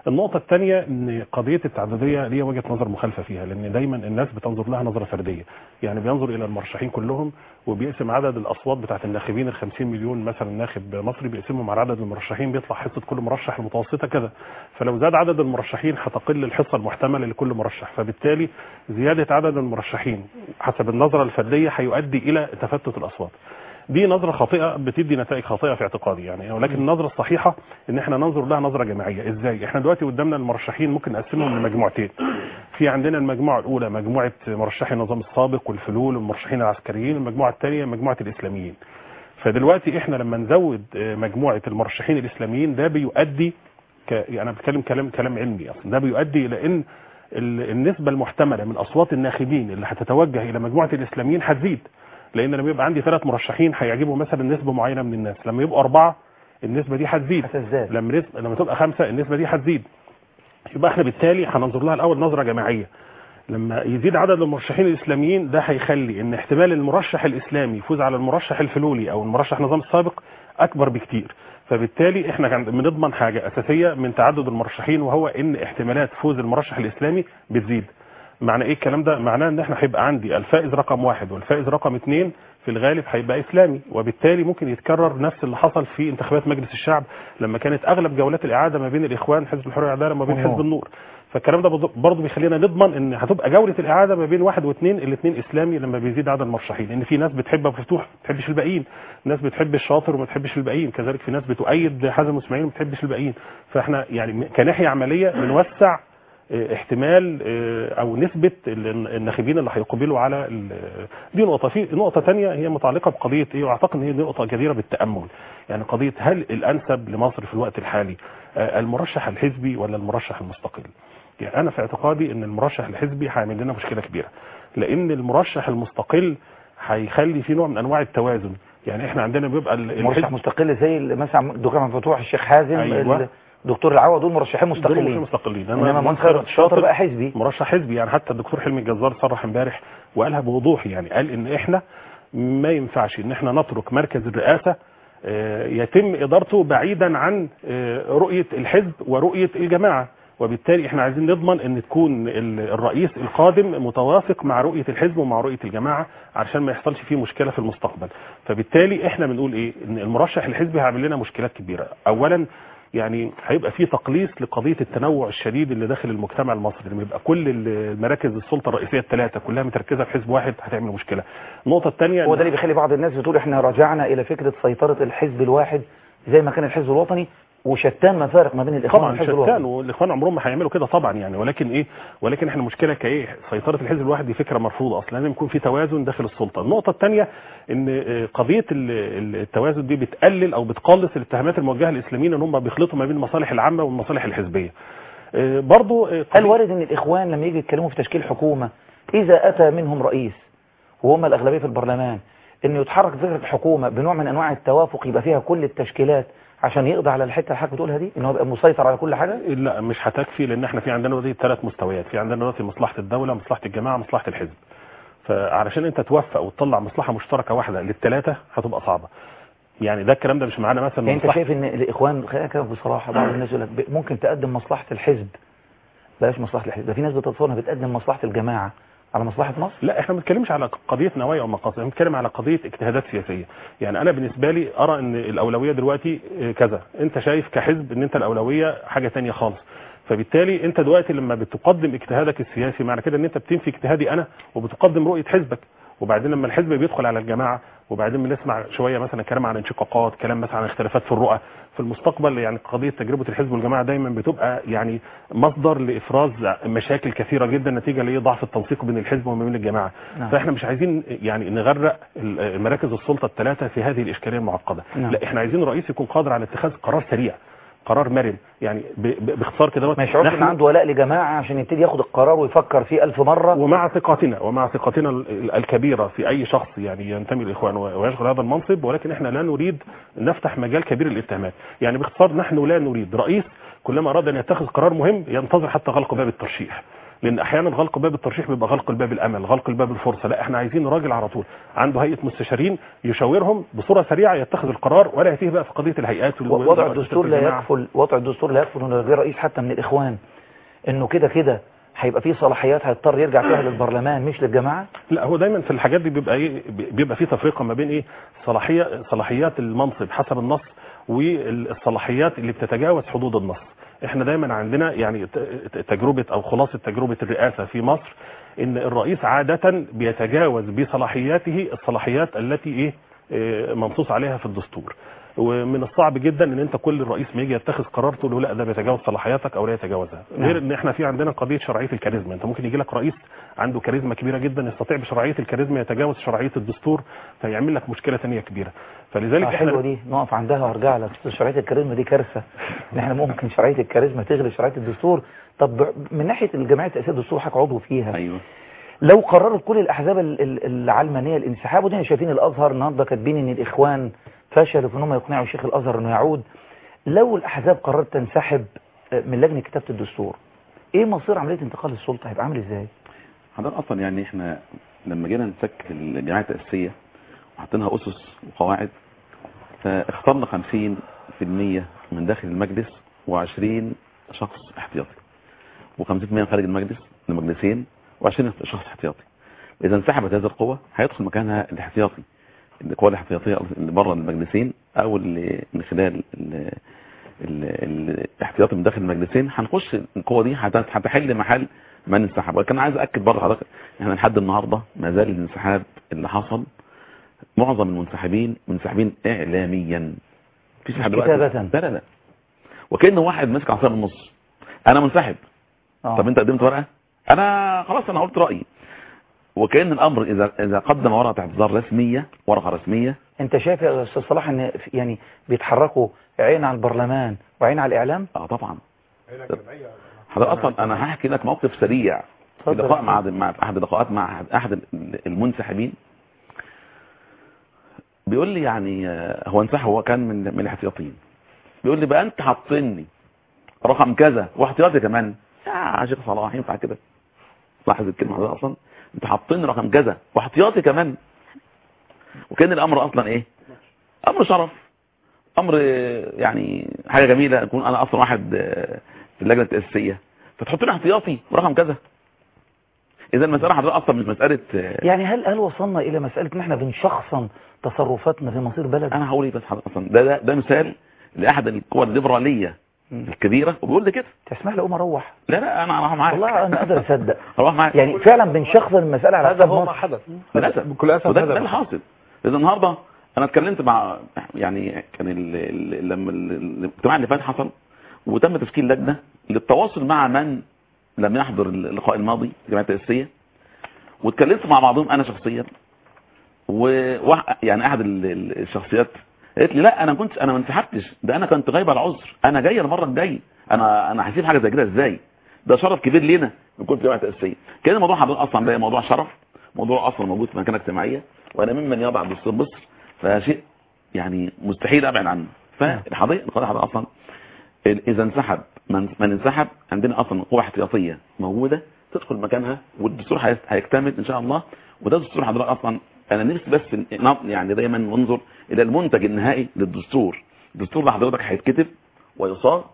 النقطة الثانية ان قضية التعددية ليها وجهة نظر مخالفة فيها لان دايما الناس بتنظر لها نظرة فردية يعني بينظر الى المرشحين كلهم وبيقسم عدد الاصوات بتاعت الناخبين ال 50 مليون مثلا ناخب مصري بيقسمهم على عدد المرشحين بيطلع حصة كل مرشح المتوسطة كذا فلو زاد عدد المرشحين هتقل الحصة المحتملة لكل مرشح فبالتالي زيادة عدد المرشحين حسب النظرة الفردية هيؤدي الى تفتت الاصوات دي نظرة خاطئة بتدي نتائج خاطئة في اعتقادي يعني ولكن النظرة الصحيحة ان احنا ننظر لها نظرة جماعية ازاي احنا دلوقتي قدامنا المرشحين ممكن نقسمهم لمجموعتين في عندنا المجموعة الاولى مجموعة مرشحي النظام السابق والفلول والمرشحين العسكريين المجموعة الثانية مجموعة الاسلاميين فدلوقتي احنا لما نزود آه، مجموعة المرشحين الاسلاميين ده بيؤدي ك... يعني انا بتكلم كلام كلام علمي اصلا ده بيؤدي الى ان ال- النسبة المحتملة من اصوات الناخبين اللي هتتوجه الى مجموعة الاسلاميين هتزيد لان لما يبقى عندي ثلاث مرشحين هيعجبوا مثلا نسبة معينة من الناس لما يبقوا اربعة النسبة دي هتزيد لما نسبة لما تبقى خمسة النسبة دي هتزيد يبقى احنا بالتالي هننظر لها الاول نظرة جماعية لما يزيد عدد المرشحين الاسلاميين ده هيخلي ان احتمال المرشح الاسلامي يفوز على المرشح الفلولي او المرشح النظام السابق اكبر بكتير فبالتالي احنا كان بنضمن حاجة اساسية من تعدد المرشحين وهو ان احتمالات فوز المرشح الاسلامي بتزيد معنى ايه الكلام ده معناه ان احنا هيبقى عندي الفائز رقم واحد والفائز رقم اثنين في الغالب هيبقى اسلامي وبالتالي ممكن يتكرر نفس اللي حصل في انتخابات مجلس الشعب لما كانت اغلب جولات الاعاده ما بين الاخوان حزب الحريه والعداله وما بين أوه. حزب النور فالكلام ده برضه بيخلينا نضمن ان هتبقى جوله الاعاده ما بين واحد واثنين الاثنين اسلامي لما بيزيد عدد المرشحين لان في ناس بتحب ابو فتوح ما بتحبش الباقيين ناس بتحب الشاطر وما بتحبش الباقيين كذلك في ناس بتؤيد حازم اسماعيل وما بتحبش الباقيين فاحنا يعني كناحيه عمليه بنوسع اه، احتمال اه، او نسبه ال- الناخبين اللي هيقبلوا على ال- دي نقطه في نقطه ثانيه هي متعلقه بقضيه ايه واعتقد ان هي دي نقطه جديره بالتامل يعني قضيه هل الانسب لمصر في الوقت الحالي اه، المرشح الحزبي ولا المرشح المستقل يعني انا في اعتقادي ان المرشح الحزبي هيعمل لنا مشكله كبيره لان المرشح المستقل هيخلي في نوع من انواع التوازن يعني احنا عندنا بيبقى ال- مرشح الحزب- مستقل زي ال- مثلا دكتور محمد فتوح الشيخ حازم أيوة. الدكتور العوا دول مرشحين دول مستقلين مش مستقلين انما من خيرت الشاطر بقى حزبي مرشح حزبي يعني حتى الدكتور حلمي الجزار صرح امبارح وقالها بوضوح يعني قال ان احنا ما ينفعش ان احنا نترك مركز الرئاسه آه، يتم ادارته بعيدا عن آه، رؤيه الحزب ورؤيه الجماعه وبالتالي احنا عايزين نضمن ان تكون ال- الرئيس القادم متوافق مع رؤيه الحزب ومع رؤيه الجماعه عشان ما يحصلش فيه مشكله في المستقبل فبالتالي احنا بنقول ايه ان المرشح الحزبي هيعمل لنا مشكلات كبيره اولا يعني هيبقى في تقليص لقضيه التنوع الشديد اللي داخل المجتمع المصري لما يبقى كل المراكز السلطه الرئيسيه الثلاثه كلها متركزه في حزب واحد هتعمل مشكله النقطه الثانيه هو ده اللي بيخلي بعض الناس بتقول احنا رجعنا الى فكره سيطره الحزب الواحد زي ما كان الحزب الوطني وشتان مفارق ما بين الاخوان طبعا والحزب شتان الوطني والاخوان عمرهم ما هيعملوا كده طبعا يعني ولكن ايه ولكن احنا المشكله كايه سيطره الحزب الواحد دي فكره مرفوضه اصلا لازم يكون في توازن داخل السلطه النقطه الثانيه ان آه، قضيه ال- ال- التوازن دي بتقلل او بتقلص الاتهامات الموجهه للاسلاميين ان هم بيخلطوا ما بين المصالح العامه والمصالح الحزبيه آه، برضو آه، هل وارد ان الاخوان لما يجي يتكلموا في تشكيل حكومه اذا اتى منهم رئيس وهم الاغلبيه في البرلمان انه يتحرك فكره الحكومه بنوع من انواع التوافق يبقى فيها كل التشكيلات عشان يقضي على الحته اللي حضرتك بتقولها دي ان هو يبقى مسيطر على كل حاجه لا مش هتكفي لان احنا في عندنا دلوقتي ثلاث مستويات في عندنا دلوقتي مصلحه الدوله مصلحه الجماعه مصلحه الحزب فعلشان انت توفق وتطلع مصلحه مشتركه واحده للثلاثه هتبقى صعبه يعني ده الكلام ده مش معانا مثلا يعني انت مصلحة- شايف ان الاخوان خلينا كده بصراحه بعض الناس يقول لك ب- ممكن تقدم مصلحه الحزب بلاش مصلحه الحزب ده في ناس بتتصور انها بتقدم مصلحه الجماعه على مصلحه مصر لا احنا ما بنتكلمش على قضيه نوايا او مقاصد احنا بنتكلم على قضيه اجتهادات سياسيه يعني انا بالنسبه لي ارى ان الاولويه دلوقتي اه، كذا انت شايف كحزب ان انت الاولويه حاجه تانية خالص فبالتالي انت دلوقتي لما بتقدم اجتهادك السياسي معنى كده ان انت بتنفي اجتهادي انا وبتقدم رؤيه حزبك وبعدين لما الحزب بيدخل على الجماعه وبعدين بنسمع شويه مثلا كلام عن انشقاقات كلام مثلا عن اختلافات في الرؤى في المستقبل يعني قضيه تجربه الحزب والجماعه دايما بتبقى يعني مصدر لافراز مشاكل كثيره جدا نتيجه لضعف التنسيق بين الحزب وما بين الجماعه نعم. فاحنا مش عايزين يعني نغرق ال- مراكز السلطه الثلاثه في هذه الاشكاليه المعقده نعم. لا احنا عايزين رئيس يكون قادر على اتخاذ قرار سريع قرار مرن يعني ب- ب- باختصار كده ما يشعرش ان عنده ولاء لجماعه عشان يبتدي ياخد القرار ويفكر فيه ألف مره ومع ثقتنا ومع ثقتنا ال- الكبيرة في أي شخص يعني ينتمي للإخوان و- ويشغل هذا المنصب ولكن احنا لا نريد نفتح مجال كبير للاتهامات يعني باختصار نحن لا نريد رئيس كلما أراد أن يتخذ قرار مهم ينتظر حتى غلق باب الترشيح لان احيانا غلق باب الترشيح بيبقى غلق الباب الامل غلق الباب الفرصه لا احنا عايزين راجل على طول عنده هيئه مستشارين يشاورهم بصوره سريعه يتخذ القرار ولا يتيه بقى في قضيه الهيئات وال- وضع والجماعة الدستور لا الجماعة. يكفل وضع الدستور لا يكفل انه غير رئيس حتى من الاخوان انه كده كده هيبقى فيه صلاحيات هيضطر يرجع فيها للبرلمان مش للجماعه لا هو دايما في الحاجات دي بيبقى ايه بيبقى في تفرقه ما بين ايه صلاحيه صلاحيات المنصب حسب النص والصلاحيات اللي بتتجاوز حدود النص احنا دايما عندنا يعني ت- ت- تجربه او خلاصه تجربه الرئاسه في مصر ان الرئيس عاده بيتجاوز بصلاحياته الصلاحيات التي ايه إيه، منصوص عليها في الدستور ومن الصعب جدا ان انت كل رئيس ما يجي يتخذ قرار تقول له لا ده بيتجاوز صلاحياتك او لا يتجاوزها نعم. غير ان احنا في عندنا قضيه شرعيه الكاريزما انت ممكن يجي لك رئيس عنده كاريزما كبيره جدا يستطيع بشرعيه الكاريزما يتجاوز شرعيه الدستور فيعمل لك مشكله ثانيه كبيره فلذلك آه، احنا حلوه دي نقف عندها وارجع لك أصل شرعيه الكاريزما دي كارثه ان احنا ممكن شرعيه الكاريزما تغلب شرعيه الدستور طب من ناحيه الجمعيه تاسيس الدستور حضرتك عضو فيها ايوه لو قررت كل الاحزاب ال- ال- العلمانيه الانسحاب ودي شايفين الازهر النهارده كاتبين ان الاخوان فشلوا في انهم يقنعوا شيخ الازهر انه يعود لو الاحزاب قررت تنسحب آه، من لجنه كتابه الدستور ايه مصير عمليه انتقال السلطه هيبقى عامل ازاي حضرتك اصلا يعني احنا لما جينا نسك الجمعيه التاسيسيه وحطيناها اسس وقواعد فاخترنا 50% من داخل المجلس و20 شخص احتياطي و50% من خارج المجلس لمجلسين و20 شخص احتياطي اذا انسحبت هذه القوه هيدخل مكانها الاحتياطي القوى الاحتياطيه اللي بره المجلسين او اللي من خلال ال- ال- الاحتياطي من داخل المجلسين هنخش القوه دي هت- هتحل محل من انسحب ولكن عايز اكد برضه حضرتك احنا لحد النهارده ما زال الانسحاب اللي حصل معظم المنسحبين منسحبين اعلاميا مفيش مش لحد دلوقتي كتابة. لا لا لا وكأن واحد ماسك عصايه من النص انا منسحب آه. طب انت قدمت ورقه انا خلاص انا قلت رايي وكأن الامر اذا اذا قدم ورقه اعتذار رسميه ورقه رسميه انت شايف يا استاذ صلاح ان في- يعني بيتحركوا عين على البرلمان وعين على الاعلام اه طبعا حضرتك اصلا انا هحكي لك موقف سريع في اتفضل. لقاء مع مع احد اللقاءات مع أحد- احد المنسحبين بيقول لي يعني آه، هو انسحب هو كان من من الاحتياطيين بيقول لي بقى انت حاطني رقم كذا واحتياطي كمان يا شيخ صلاح ينفع كده لاحظ الكلمه دي اصلا انت حاطني رقم كذا واحتياطي كمان وكان الامر اصلا ايه امر شرف امر آه، يعني حاجه جميله اكون انا اصلا واحد آه، في اللجنه التاسيسيه فتحط لي احتياطي ورقم كذا اذا المساله حضرتك اصلا مش مساله آه، يعني هل هل وصلنا الى مساله ان احنا بنشخصن تصرفاتنا في مصير بلد انا هقول ايه بس حضرتك اصلا ده ده, ده مثال لاحد القوى الليبراليه الكبيره وبيقول لي كده تسمح لي اقوم اروح لا لا انا هروح معاك والله انا قادر اصدق هروح معاك يعني فعلا بنشخصن المساله على هذا حساب هو ما مصر حدث للاسف بكل اسف وده هذا ده ما اللي حدث. حاصل اذا النهارده انا اتكلمت مع يعني كان ال... ال... لما ال- الاجتماع اللي فات حصل وتم تشكيل لجنه للتواصل مع من لم يحضر اللقاء الماضي الجمعيه التاسيسيه واتكلمت مع بعضهم انا شخصيا و وح- يعني احد ال- ال- الشخصيات قالت لي لا انا كنت انا ما انسحبتش ده انا كنت غايب على العذر انا جاي المره الجايه انا انا هسيب حاجه زي كده ازاي ده شرف كبير لينا نكون في جامعه تاسيسيه كان الموضوع حضرتك اصلا بقى موضوع شرف موضوع اصلا موجود في مكانه اجتماعيه وانا ممن يضع دستور مصر فشيء يعني مستحيل ابعد عنه فالقضيه القضيه حضرتك اصلا ال- اذا انسحب من, من انسحب عندنا اصلا قوه احتياطيه موجوده تدخل مكانها والدستور هيست- هيكتمل ان شاء الله وده دستور حضرتك اصلا انا نفسي بس ن- يعني دايما ننظر الى المنتج النهائي للدستور الدستور ده حضرتك هيتكتب ويصاغ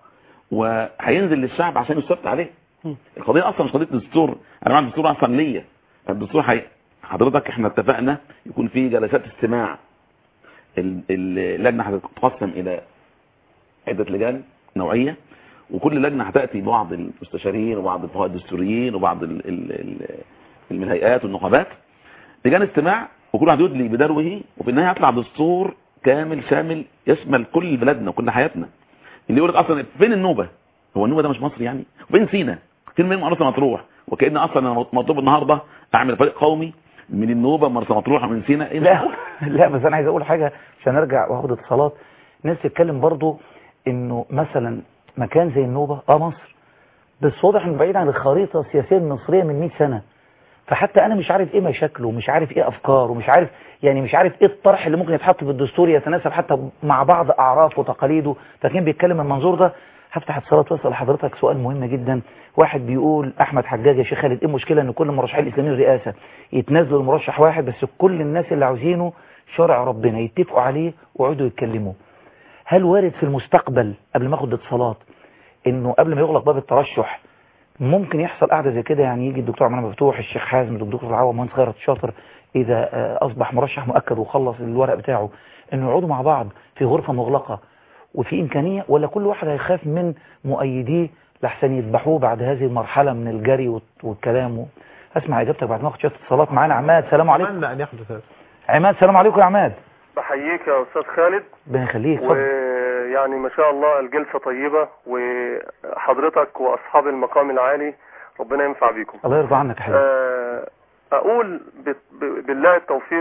وهينزل للشعب عشان يثبت عليه القضيه اصلا مش قضيه دستور انا بعمل دستور اصلا ليا الدستور هي حضرتك احنا اتفقنا يكون في جلسات استماع ال- ال- اللجنه هتتقسم الى عده لجان نوعيه وكل لجنه هتاتي بعض المستشارين وبعض الفقهاء الدستوريين وبعض ال- ال- ال- من الهيئات والنقابات لجان استماع وكل واحد يدلي بدلوه وفي النهايه يطلع دستور كامل شامل يشمل كل بلادنا وكل حياتنا اللي يقول لك اصلا فين النوبه هو النوبه ده مش مصر يعني وفين سينا فين من مرسى مطروح وكأن اصلا انا مطلوب النهارده اعمل فريق قومي من النوبه مرسى مطروح ومن سينا إيه لا لا بس انا عايز اقول حاجه عشان ارجع واخد اتصالات ناس تتكلم برضو انه مثلا مكان زي النوبه اه مصر بس واضح انه بعيد عن الخريطه السياسيه المصريه من 100 سنه فحتى انا مش عارف ايه مشاكله ومش عارف ايه افكاره ومش عارف يعني مش عارف ايه الطرح اللي ممكن يتحط في الدستور يتناسب حتى مع بعض اعراف وتقاليده فكان بيتكلم من المنظور ده هفتح اتصالات واسال حضرتك سؤال مهم جدا واحد بيقول احمد حجاج يا شيخ خالد ايه المشكله ان كل مرشحين الاسلاميين الرئاسه يتنازلوا لمرشح واحد بس كل الناس اللي عاوزينه شرع ربنا يتفقوا عليه ويقعدوا يتكلموا هل وارد في المستقبل قبل ما اخد اتصالات انه قبل ما يغلق باب الترشح ممكن يحصل قاعده زي كده يعني يجي الدكتور عمرو مفتوح الشيخ حازم الدكتور العوض مهندس خيرت الشاطر اذا آه، اصبح مرشح مؤكد وخلص الورق بتاعه انه يقعدوا مع بعض في غرفه مغلقه وفي امكانيه ولا كل واحد هيخاف من مؤيديه لحسن يذبحوه بعد هذه المرحله من الجري والت- والكلام اسمع اجابتك بعد ما اخد شويه اتصالات معانا عماد سلام عليكم اتمنى ان يحدث هذا عماد سلام عليكم يا عماد بحييك يا استاذ خالد ربنا يخليك اتفضل ويعني ما شاء الله الجلسه طيبه وحضرتك واصحاب المقام العالي ربنا ينفع بيكم الله يرضى عنك يا حبيبي آه، اقول ب- ب- بالله التوفيق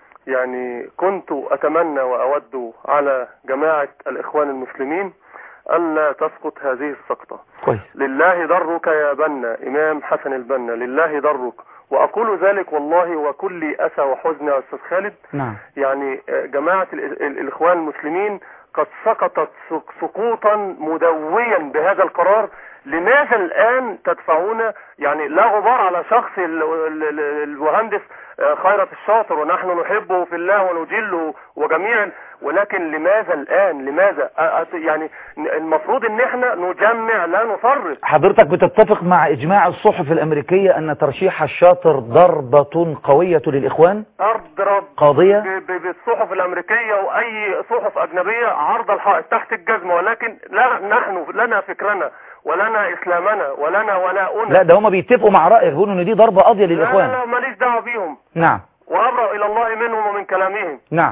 يعني كنت اتمنى واود على جماعه الاخوان المسلمين الا تسقط هذه السقطه كويس لله درك يا بنا إمام حسن البنا لله درك وأقول ذلك والله وكل أسى وحزن يا أستاذ خالد نعم يعني آه، جماعة ال- ال- الإخوان المسلمين قد سقطت سق- سقوطا مدويا بهذا القرار لماذا الآن تدفعون يعني لا غبار على شخص ال- ال- ال- المهندس آه، خيرت الشاطر ونحن نحبه في الله ونجله وجميعا ولكن لماذا الآن لماذا آه، آه، يعني المفروض ان احنا نجمع لا نفرق حضرتك بتتفق مع اجماع الصحف الامريكيه ان ترشيح الشاطر ضربه قويه للاخوان اضرب قاضية؟ ب- ب- بالصحف الامريكيه واي صحف اجنبيه عرض الحائط تحت الجزمه ولكن لا نحن لنا فكرنا ولنا اسلامنا ولنا ولاؤنا لا ده هما بيتفقوا مع راي يقولوا ان دي ضربه قاضيه لا لا للاخوان لا ماليش دعوه بيهم نعم وابرأ الى الله منهم ومن كلامهم نعم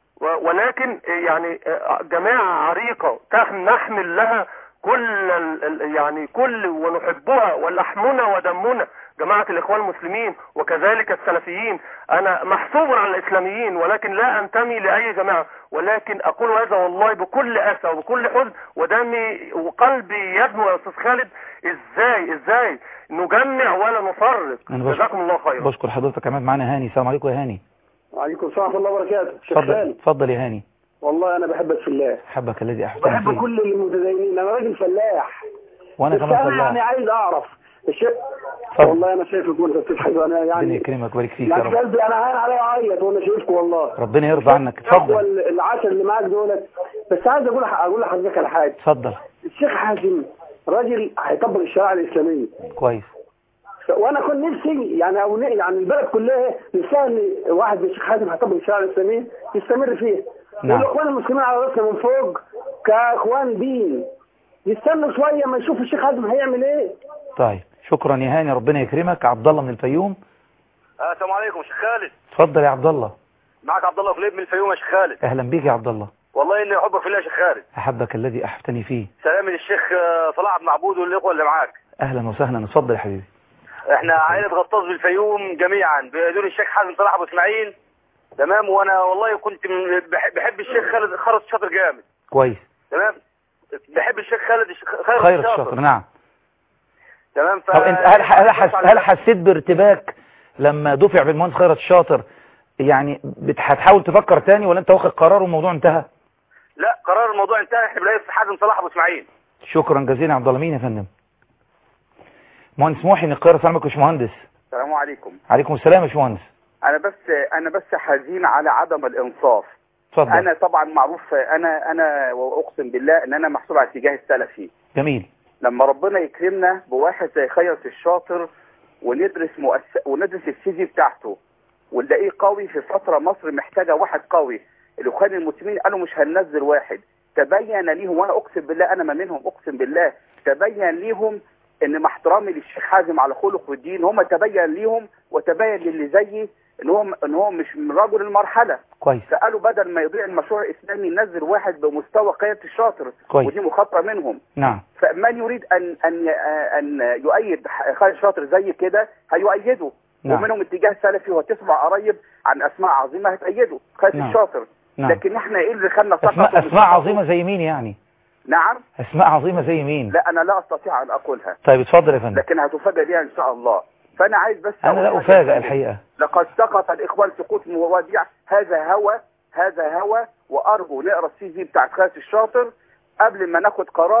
و- ولكن يعني جماعة عريقة تح- نحمل لها كل ال- ال- يعني كل ونحبها ولحمنا ودمنا جماعة الإخوان المسلمين وكذلك السلفيين أنا محسوب على الإسلاميين ولكن لا أنتمي لأي جماعة ولكن أقول هذا والله بكل أسى وبكل حزن ودمي وقلبي يدمو يا أستاذ خالد إزاي إزاي نجمع ولا نفرق أنا بشكر- جزاكم الله خيرا بشكر حضرتك يا عماد معانا هاني السلام عليكم يا هاني وعليكم السلام ورحمه الله وبركاته شيخ اتفضل خالد اتفضل يا هاني والله انا بحبك في الله حبك الذي احسن بحب فيه كل المتدينين انا راجل فلاح وانا بس كمان انا يعني فلاح عايز اعرف الشيخ والله انا شايفك وانت بتضحك وانا ربنا يعني يكرمك ويبارك فيك يا يعني رب قلبي انا عين عليا اعيط وانا شايفكم والله ربنا يرضى عنك الاخوه اتفضل العشر اللي معاك دولت بس عايز اقول اقول لحضرتك على حاجه اتفضل الشيخ حازم راجل هيطبق الشريعه الاسلاميه كويس وانا كنت نفسي يعني او ن- يعني البلد كلها نفسها ان واحد زي الشيخ حازم هيطبق الشريعه الاسلاميه يستمر فيها نعم. والاخوان المسلمين على راسنا من فوق كاخوان دين يستنوا شويه ما يشوفوا الشيخ حازم هيعمل ايه طيب شكرا يا هاني ربنا يكرمك عبد الله من الفيوم آه، السلام عليكم شيخ خالد اتفضل يا عبد الله معك عبد الله قليب من الفيوم يا شيخ خالد اهلا بيك يا عبد الله والله اني احبك في الله يا شيخ خالد احبك الذي احبتني فيه سلام للشيخ آه، صلاح عبد معبود والاخوه اللي معاك اهلا وسهلا اتفضل يا حبيبي احنا عائله غطاس بالفيوم جميعا بدون الشيخ حازم صلاح ابو اسماعيل تمام وانا والله كنت من- بح- بحب الشيخ خالد خالد الشاطر جامد كويس تمام بحب الشيخ خالد الش- خير, خير الشاطر نعم تمام ف... طب انت هل هل, حس هل حسيت بارتباك لما دفع بالمهندس خيرت الشاطر يعني بت- هتحاول تفكر تاني ولا انت واخد قرار والموضوع انتهى لا قرار الموضوع انتهى احنا بنلاقي حازم صلاح ابو اسماعيل شكرا جزيلا يا عبد الله مين يا فندم مهندس محي من القاهره السلام عليكم يا باشمهندس السلام عليكم عليكم السلام يا باشمهندس انا بس انا بس حزين على عدم الانصاف اتفضل انا طبعا معروف انا انا واقسم بالله ان انا محسوب على اتجاه السلفي جميل لما ربنا يكرمنا بواحد زي خيرت الشاطر وندرس مؤس... وندرس السي في بتاعته ونلاقيه قوي في فتره مصر محتاجه واحد قوي الاخوان المسلمين قالوا مش هننزل واحد تبين ليهم وانا اقسم بالله انا ما منهم اقسم بالله تبين ليهم ان مع احترامي للشيخ حازم على خلق والدين هم تبين ليهم وتبين للي زيي ان هو ان هو مش من رجل المرحله كويس فقالوا بدل ما يضيع المشروع الاسلامي ننزل واحد بمستوى قياده الشاطر كويس. ودي مخاطره منهم نعم فمن يريد ان ان ان يؤيد خالد شاطر زي كده هيؤيده نعم. ومنهم اتجاه سلفي وتسمع قريب عن اسماء عظيمه هتأيده خالد نعم. الشاطر نعم. لكن احنا ايه اللي خلنا سقط اسماء ومش اسماء سقط؟ عظيمه زي مين يعني نعم اسماء عظيمه زي مين لا انا لا استطيع ان اقولها طيب اتفضل يا فندم لكن هتفاجئ بيها ان شاء الله فانا عايز بس انا أقول لا حاجة افاجئ تانية. الحقيقه لقد سقط الاخوان سقوط مواضيع هذا هوى هذا هوى وارجو نقرا السي في بتاعت خالد الشاطر قبل ما ناخد قرار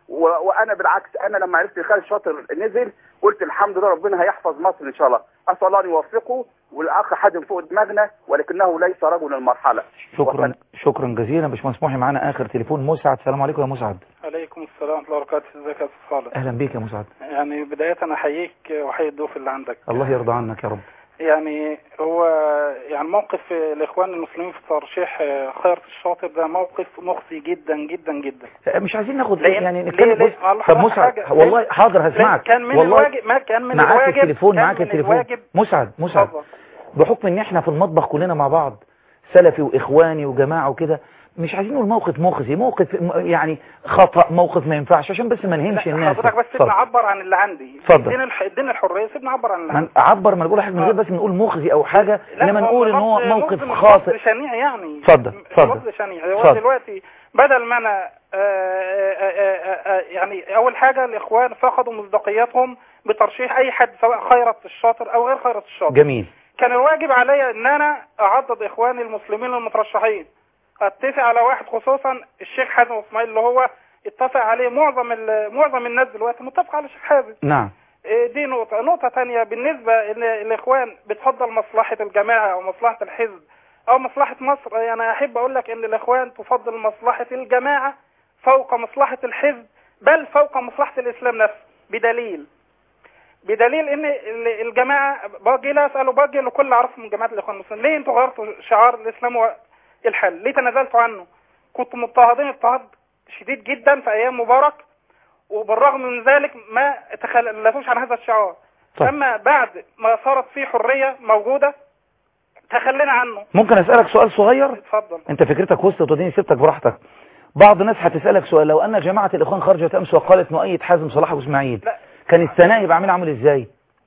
و... وانا بالعكس انا لما عرفت خالد شاطر نزل قلت الحمد لله ربنا هيحفظ مصر ان شاء الله اسال الله ان يوفقه والاخ حازم فوق دماغنا ولكنه ليس رجل المرحله شكرا شكرا جزيلا مش مسموح معانا اخر تليفون مسعد السلام عليكم يا مسعد عليكم السلام ورحمة الله وبركاته ازيك يا استاذ صالح اهلا بيك يا مسعد يعني بداية انا احييك واحيي الضيوف اللي عندك الله يرضى عنك يا رب يعني هو يعني موقف الاخوان المسلمين في ترشيح خيرت الشاطر ده موقف مخزي جدا جدا جدا مش عايزين ناخد ليه- يعني ليه- نتكلم ليه؟ بص أقول طب لحضرتك مسعد حاجة. والله ليه- حاضر ليه؟ هسمعك كان من والله الواجب ما كان من معاك الواجب التليفون كان معاك من التليفون الواجب مسعد مسعد اتفضل. بحكم ان احنا في المطبخ كلنا مع بعض سلفي واخواني وجماعه وكده مش عايزين نقول موقف مخزي موقف م- يعني خطأ موقف ما ينفعش عشان بس ما نهمش الناس حضرتك بس اتفضل. سيبني اعبر عن اللي عندي اتفضل. اديني الح... اديني الحريه سيبني اعبر عن اللي ما عندي عبر ما نقول حاجه من غير بس نقول مخزي او حاجه لا، انما نقول ان هو لفظ- موقف لفظ- خاطئ لفظ شنيع يعني اتفضل اتفضل لفظ شنيع هو اتفضل. دلوقتي بدل ما انا آه، آه، آه، آه، يعني اول حاجه الاخوان فقدوا مصداقيتهم بترشيح اي حد سواء خيرت الشاطر او غير خيرت الشاطر جميل كان الواجب عليا ان انا اعضد اخواني المسلمين المترشحين اتفق على واحد خصوصا الشيخ حازم اسماعيل اللي هو اتفق عليه معظم ال- معظم الناس دلوقتي متفق على الشيخ حازم نعم إيه دي نقطة نقطة تانية بالنسبة ان الاخوان بتفضل مصلحة الجماعة او مصلحة الحزب او مصلحة مصر يعني احب اقول لك ان الاخوان تفضل مصلحة الجماعة فوق مصلحة الحزب بل فوق مصلحة الاسلام نفسه بدليل بدليل ان ال- الجماعة باجي لا اسأله باجي لكل عرف من جماعة الاخوان المسلمين ليه انتوا غيرتوا شعار الاسلام هو الحل ليه تنازلتوا عنه كنتوا مضطهدين اضطهاد شديد جدا في ايام مبارك وبالرغم من ذلك ما تخلفوش عن هذا الشعار طب. اما بعد ما صارت فيه حرية موجودة تخلينا عنه ممكن اسالك سؤال صغير اتفضل انت فكرتك وصلت وديني سبتك براحتك بعض الناس هتسالك سؤال لو ان جماعه الاخوان خرجت امس وقالت نؤيد حازم صلاح واسماعيل كان الثناء يبقى عامل عامل ازاي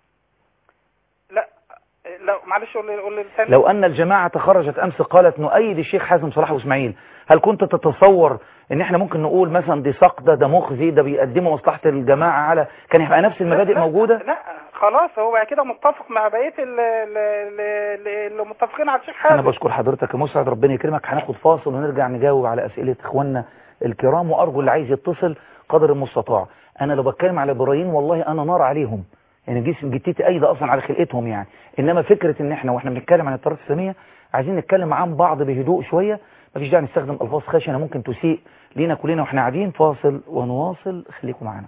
لو معلش قول لي قول لي الثاني لو ان الجماعه خرجت امس قالت نؤيد الشيخ حازم صلاح واسماعيل هل كنت تتصور ان احنا ممكن نقول مثلا دي سقطه ده مخزي ده بيقدموا مصلحه الجماعه على كان يبقى نفس المبادئ موجوده لا خلاص هو كده متفق مع بقية ال- ال- ال- اللي متفقين على الشيخ حازم انا بشكر حضرتك يا مسعد ربنا يكرمك هناخد فاصل ونرجع نجاوب على اسئله اخواننا الكرام وارجو اللي عايز يتصل قدر المستطاع انا لو بتكلم على ابراهيم والله انا نار عليهم يعني جسم جتتي ايضا اصلا على خلقتهم يعني انما فكره ان احنا واحنا بنتكلم عن التراث الاسلاميه عايزين نتكلم عن بعض بهدوء شويه مفيش داعي نستخدم الفاظ خشنه ممكن تسيء لينا كلنا واحنا قاعدين فاصل ونواصل خليكم معانا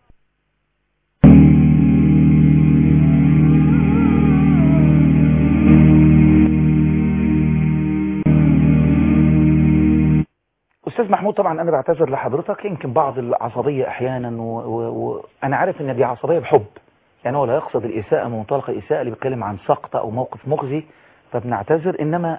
استاذ محمود طبعا انا بعتذر لحضرتك يمكن بعض العصبيه احيانا وانا و... و... أنا عارف ان دي عصبيه بحب يعني هو لا يقصد الاساءه من منطلق الاساءه اللي بيتكلم عن سقطه او موقف مخزي فبنعتذر انما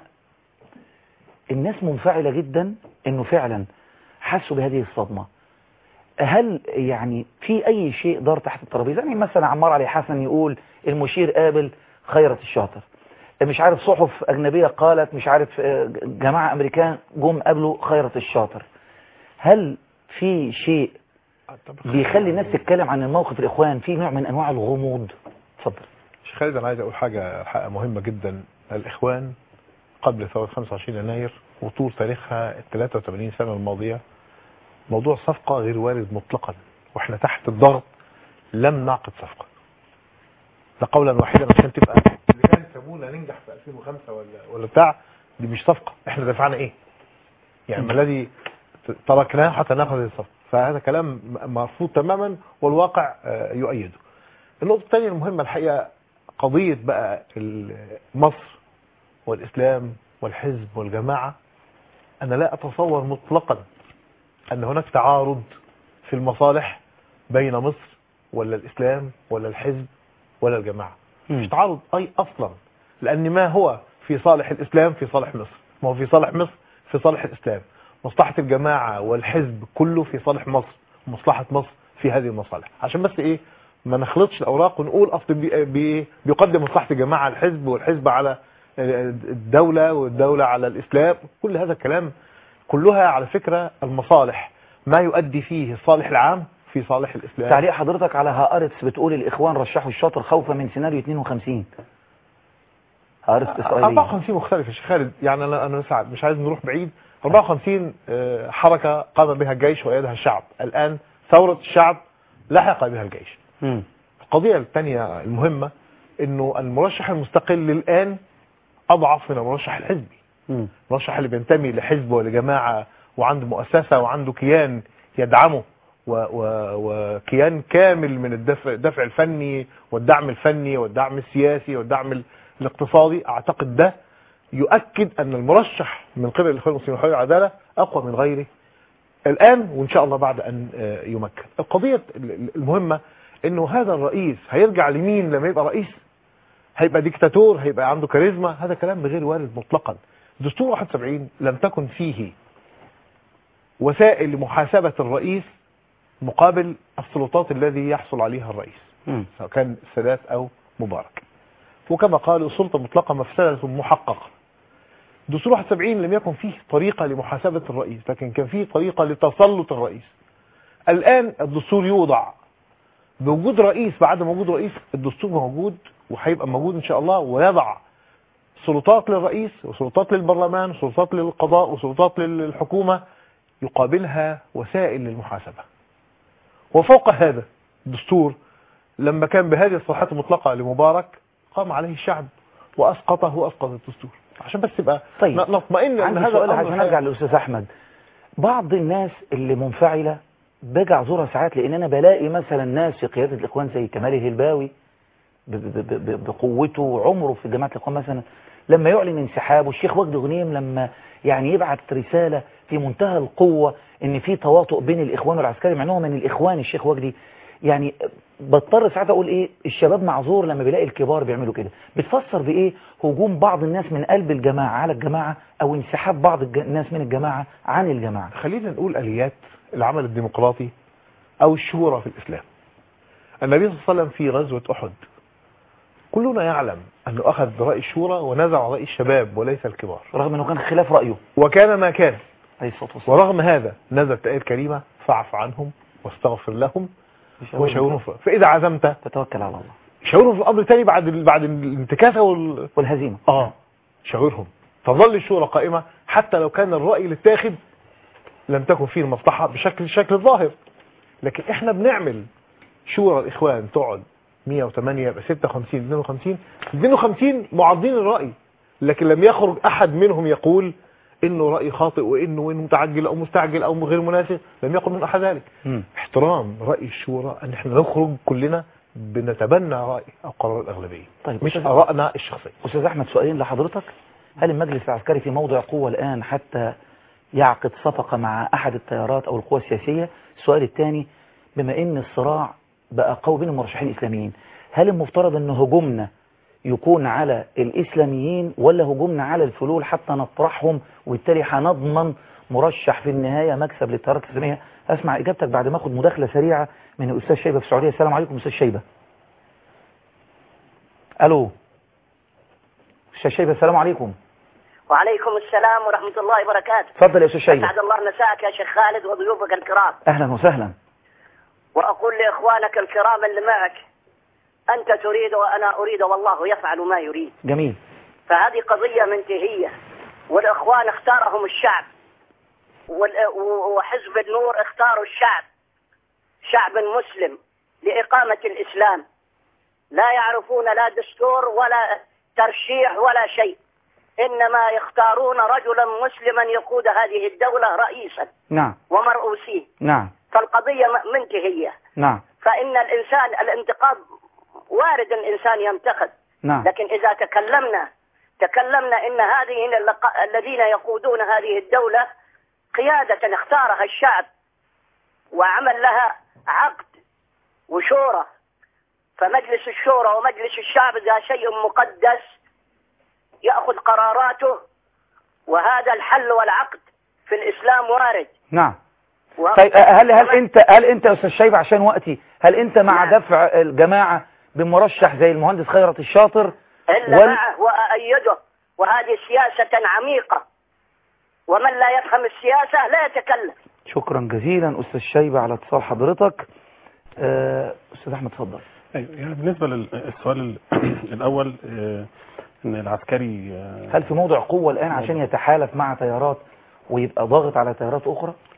الناس منفعله جدا انه فعلا حسوا بهذه الصدمه هل يعني في اي شيء دار تحت الترابيزه يعني مثلا عمار علي حسن يقول المشير قابل خيرت الشاطر مش عارف صحف أجنبية قالت مش عارف آه، جماعة أمريكان جم قابلوا خيرت الشاطر هل في شيء بيخلي الناس تتكلم عن الموقف الإخوان في نوع من أنواع الغموض اتفضل شيخ خالد انا عايز اقول حاجه الحقيقه مهمه جدا الاخوان قبل ثوره 25 يناير وطول تاريخها ال 83 سنه الماضيه موضوع صفقه غير وارد مطلقا واحنا تحت الضغط لم نعقد صفقه ده قولا واحدا عشان تبقى اللي كان يسمونا ننجح في 2005 ولا ولا بتاع دي مش صفقه احنا دفعنا ايه يعني ما الذي تركناه حتى ناخذ هذه الصفقه فهذا كلام م- مرفوض تماما والواقع آه، يؤيده النقطه الثانيه المهمه الحقيقه قضيه بقى ال- مصر والاسلام والحزب والجماعه انا لا اتصور مطلقا ان هناك تعارض في المصالح بين مصر ولا الاسلام ولا الحزب ولا الجماعه مش تعارض اي اصلا لان ما هو في صالح الاسلام في صالح مصر ما هو في صالح مصر في صالح الاسلام مصلحه الجماعه والحزب كله في صالح مصر مصلحه مصر في هذه المصالح عشان بس ايه ما نخلطش الاوراق ونقول اصل بي بي بيقدم مصلحه الجماعه على الحزب والحزب على الدوله والدوله على الاسلام كل هذا الكلام كلها على فكره المصالح ما يؤدي فيه الصالح العام في صالح الاسلام تعليق حضرتك على هارتس بتقول الإخوان رشحوا الشاطر خوفا من سيناريو 52 هارتس إسرائيلية 54 مختلف يا شيخ خالد يعني انا انا مش عايز نروح بعيد 54 آه، حركه قام بها الجيش وايدها الشعب الان ثورة الشعب لحق بها الجيش مم. القضية الثانية المهمة انه المرشح المستقل الان اضعف من المرشح الحزبي مم. المرشح اللي بينتمي لحزب ولجماعة وعنده مؤسسة وعنده كيان يدعمه و و وكيان كامل من الدفع الدفع الفني والدعم الفني والدعم السياسي والدعم ال- الاقتصادي اعتقد ده يؤكد ان المرشح من قبل الاخوان المسلمين وحزب العداله اقوى من غيره الان وان شاء الله بعد ان آه، يمكن القضيه ال- ال- المهمه انه هذا الرئيس هيرجع لمين لما يبقى رئيس هيبقى ديكتاتور هيبقى عنده كاريزما هذا كلام غير وارد مطلقا دستور 71 لم تكن فيه وسائل لمحاسبة الرئيس مقابل السلطات الذي يحصل عليها الرئيس مم. سواء كان السادات أو مبارك وكما قالوا سلطة مطلقة مفسدة محققة دستور 71 لم يكن فيه طريقة لمحاسبة الرئيس لكن كان فيه طريقة لتسلط الرئيس الآن الدستور يوضع بوجود رئيس بعد وجود رئيس الدستور موجود وهيبقى موجود إن شاء الله ويضع سلطات للرئيس وسلطات للبرلمان وسلطات للقضاء وسلطات للحكومة يقابلها وسائل للمحاسبة وفوق هذا الدستور لما كان بهذه الصلاحات المطلقة لمبارك قام عليه الشعب وأسقطه وأسقط الدستور عشان بس يبقى طيب. ن- نطمئن أن عندي هذا سؤال الأمر عشان ارجع للاستاذ احمد بعض الناس اللي منفعله باجي اعذرها ساعات لان انا بلاقي مثلا ناس في قياده الاخوان زي كمال الهلباوي ب- ب- ب- ب- بقوته وعمره في جماعه الاخوان مثلا لما يعلن انسحابه الشيخ وجدي غنيم لما يعني يبعت رساله في منتهى القوه ان في تواطؤ بين الاخوان والعسكري مع انه من الاخوان الشيخ وجدي يعني بضطر ساعات اقول ايه الشباب معذور لما بيلاقي الكبار بيعملوا كده بتفسر بايه هجوم بعض الناس من قلب الجماعه على الجماعه او انسحاب بعض الج- الناس من الجماعه عن الجماعه خلينا نقول اليات العمل الديمقراطي او الشورى في الاسلام النبي صلى الله عليه وسلم في غزوه احد كلنا يعلم انه اخذ راي الشورى ونزع راي الشباب وليس الكبار رغم انه كان خلاف رايه وكان ما كان عليه الصلاه والسلام ورغم هذا نزلت الايه الكريمه فاعف عنهم واستغفر لهم وشاورهم في- فاذا عزمت تتوكل على الله شاورهم في الامر تاني بعد ال- بعد الانتكاسه وال... والهزيمه اه شاورهم تظل الشورى قائمه حتى لو كان الراي اللي اتاخد لم تكن فيه المصلحه بشكل الشكل الظاهر لكن احنا بنعمل شورى الاخوان تقعد 108 يبقى 56 52 52 معارضين الراي لكن لم يخرج احد منهم يقول انه راي خاطئ وانه وانه متعجل او مستعجل او غير مناسب لم يقل من احد ذلك مم. احترام راي الشورى ان احنا نخرج كلنا بنتبنى راي او قرار الاغلبيه طيب مش أستاذ- ارائنا الشخصيه استاذ احمد سؤالين لحضرتك هل المجلس العسكري في موضع قوه الان حتى يعقد صفقه مع احد التيارات او القوى السياسيه السؤال الثاني بما ان الصراع بقى قوي بين المرشحين الاسلاميين هل المفترض ان هجومنا يكون على الاسلاميين ولا هجومنا على الفلول حتى نطرحهم وبالتالي هنضمن مرشح في النهايه مكسب للتيارات الاسلاميه اسمع اجابتك بعد ما اخد مداخله سريعه من الاستاذ شيبه في السعوديه السلام عليكم استاذ شيبه الو استاذ شيبه السلام عليكم وعليكم السلام ورحمة الله وبركاته اتفضل يا استاذ شيبه أسعد الله مساك يا شيخ خالد وضيوفك الكرام اهلا وسهلا وأقول لإخوانك الكرام اللي معك أنت تريد وأنا أريد والله يفعل ما يريد جميل فهذه قضية منتهية والإخوان اختارهم الشعب وال- و- وحزب النور اختاروا الشعب شعب مسلم لإقامة الإسلام لا يعرفون لا دستور ولا ترشيح ولا شيء إنما يختارون رجلا مسلما يقود هذه الدولة رئيسا نعم ومرؤوسين نعم فالقضية م- منتهية نعم فإن الإنسان الانتقاد وارد الإنسان ينتقد نعم لكن إذا تكلمنا تكلمنا إن هذه اللق- الذين يقودون هذه الدولة قيادة اختارها الشعب وعمل لها عقد وشورى فمجلس الشورى ومجلس الشعب ذا شيء مقدس يأخذ قراراته وهذا الحل والعقد في الإسلام وارد نعم و... طيب هل هل انت هل انت يا استاذ شيبه عشان وقتي هل انت مع دفع الجماعه بمرشح زي المهندس خيرت الشاطر إلا وال- معه وأأيده وهذه سياسة عميقة ومن لا يفهم السياسة لا يتكلم شكرا جزيلا استاذ شيبه على اتصال حضرتك آه، استاذ احمد اتفضل أيوة يعني بالنسبة للسؤال ال- الأول آه، إن العسكري آه، هل في موضع قوه الان عشان يتحالف مع تيارات ويبقى ضاغط على تيارات اخرى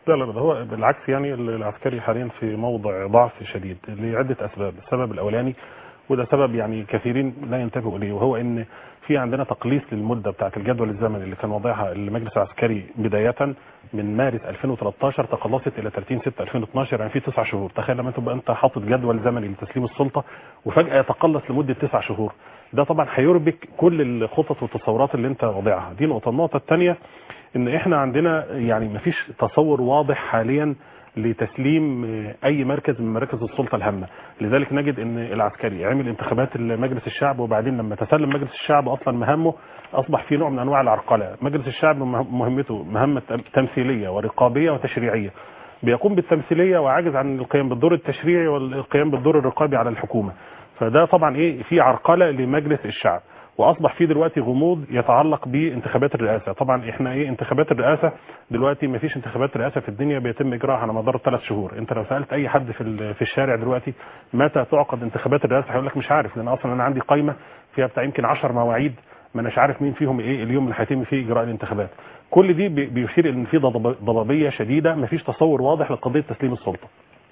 لا لا ده هو بالعكس يعني العسكري حاليا في موضع ضعف شديد لعدة أسباب السبب الأولاني وده سبب يعني كثيرين لا ينتبهوا إليه وهو إن في عندنا تقليص للمدة بتاعة الجدول الزمني اللي كان وضعها المجلس العسكري بداية من مارس 2013 تقلصت إلى 30 6 2012 يعني في تسع شهور تخيل لما تبقى أنت حاطط جدول زمني لتسليم السلطة وفجأة يتقلص لمدة تسع شهور ده طبعا هيربك كل الخطط والتصورات اللي أنت واضعها دي نقطة النقطة الثانية ان احنا عندنا يعني مفيش تصور واضح حاليا لتسليم اي مركز من مراكز السلطه الهامه لذلك نجد ان العسكري عمل انتخابات مجلس الشعب وبعدين لما تسلم مجلس الشعب اصلا مهامه اصبح في نوع من انواع العرقله مجلس الشعب مهمته مهمه تمثيليه ورقابيه وتشريعيه بيقوم بالتمثيليه وعاجز عن القيام بالدور التشريعي والقيام بالدور الرقابي على الحكومه فده طبعا ايه في عرقله لمجلس الشعب واصبح في دلوقتي غموض يتعلق بانتخابات الرئاسه طبعا احنا ايه انتخابات الرئاسه دلوقتي ما فيش انتخابات رئاسه في الدنيا بيتم اجراءها على مدار ثلاث شهور انت لو سالت اي حد في في الشارع دلوقتي متى تعقد انتخابات الرئاسه هيقول لك مش عارف لان اصلا انا عندي قائمه فيها بتاع يمكن 10 مواعيد ما اناش عارف مين فيهم ايه اليوم اللي هيتم فيه اجراء الانتخابات كل دي بيشير ان في ضبابيه شديده ما فيش تصور واضح لقضيه تسليم السلطه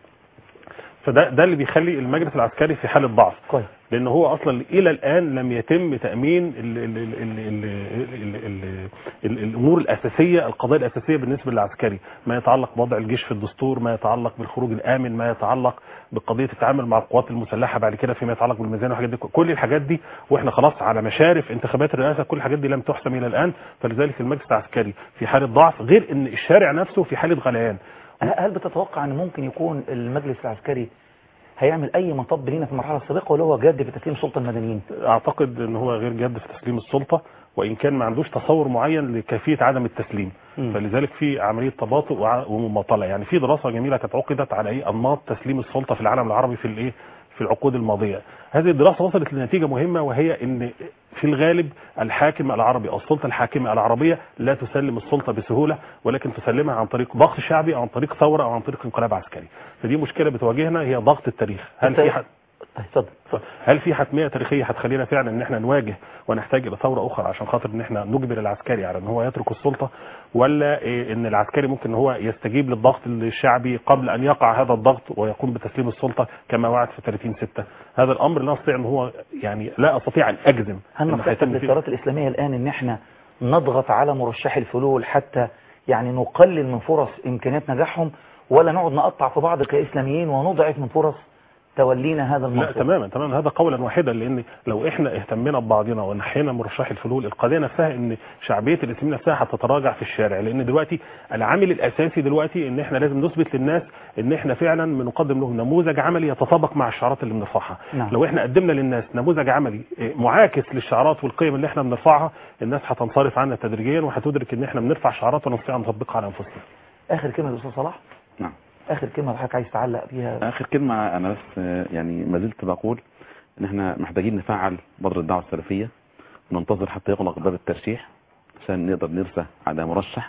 فده ده اللي بيخلي المجلس العسكري في حاله ضعف كويس لان هو اصلا الى الان لم يتم تامين ال ال ال ال ال ال ال ال الامور الاساسيه القضايا الاساسيه بالنسبه للعسكري ما يتعلق بوضع الجيش في الدستور ما يتعلق بالخروج الامن ما يتعلق بقضيه التعامل مع القوات المسلحه بعد كده فيما يتعلق بالميزانيه والحاجات دي كل الحاجات دي واحنا خلاص على مشارف انتخابات الرئاسه كل الحاجات دي لم تحسم الى الان فلذلك المجلس العسكري في حاله ضعف غير ان الشارع نفسه في حاله غليان هل بتتوقع ان ممكن يكون المجلس العسكري هيعمل اي مطب لينا في المرحله السابقه ولا هو جاد في تسليم سلطه المدنيين اعتقد ان هو غير جاد في تسليم السلطه وان كان ما عندوش تصور معين لكيفيه عدم التسليم مم. فلذلك في عمليه تباطؤ وع- ومماطله يعني في دراسه جميله كانت عقدت على ايه انماط تسليم السلطه في العالم العربي في الايه في العقود الماضيه هذه الدراسه وصلت لنتيجه مهمه وهي ان في الغالب الحاكم العربي او السلطه الحاكمه العربيه لا تسلم السلطه بسهوله ولكن تسلمها عن طريق ضغط شعبي او عن طريق ثوره او عن طريق انقلاب عسكري فدي مشكله بتواجهنا هي ضغط التاريخ هل في حد اتفضل هل في حتميه تاريخيه هتخلينا فعلا ان احنا نواجه ونحتاج الى ثوره اخرى عشان خاطر ان احنا نجبر العسكري على ان هو يترك السلطه ولا إيه ان العسكري ممكن ان هو يستجيب للضغط الشعبي قبل ان يقع هذا الضغط ويقوم بتسليم السلطه كما وعد في 30 6 هذا الامر لا استطيع ان هو يعني لا استطيع ان اجزم هل إن نفتح هيتم فيه- للتيارات الإسلامية الآن إن إحنا نضغط على مرشحي الفلول حتى يعني نقلل من فرص إمكانيات نجاحهم ولا نقعد نقطع في بعض كإسلاميين ونضعف من فرص تولينا هذا لا المنصب تماما تماما هذا قولا واحدا لان لو احنا اهتمينا ببعضنا ونحينا مرشحي الفلول القضيه نفسها ان شعبيه الاسلاميين نفسها هتتراجع في الشارع لان دلوقتي العامل الاساسي دلوقتي ان احنا لازم نثبت للناس ان احنا فعلا بنقدم لهم نموذج عملي يتطابق مع الشعارات اللي بنرفعها نعم. لو احنا قدمنا للناس نموذج عملي إيه، معاكس للشعارات والقيم اللي احنا بنرفعها الناس هتنصرف عنا تدريجيا وهتدرك ان احنا بنرفع شعارات ونستطيع ان نطبقها على انفسنا آخر كلمة يا أستاذ صلاح نعم آخر كلمة حضرتك عايز تعلق بيها اخر كلمه انا بس آه، يعني ما زلت بقول ان احنا محتاجين نفعل مبادره الدعوه السلفيه وننتظر حتى يغلق باب الترشيح عشان نقدر نرسى على مرشح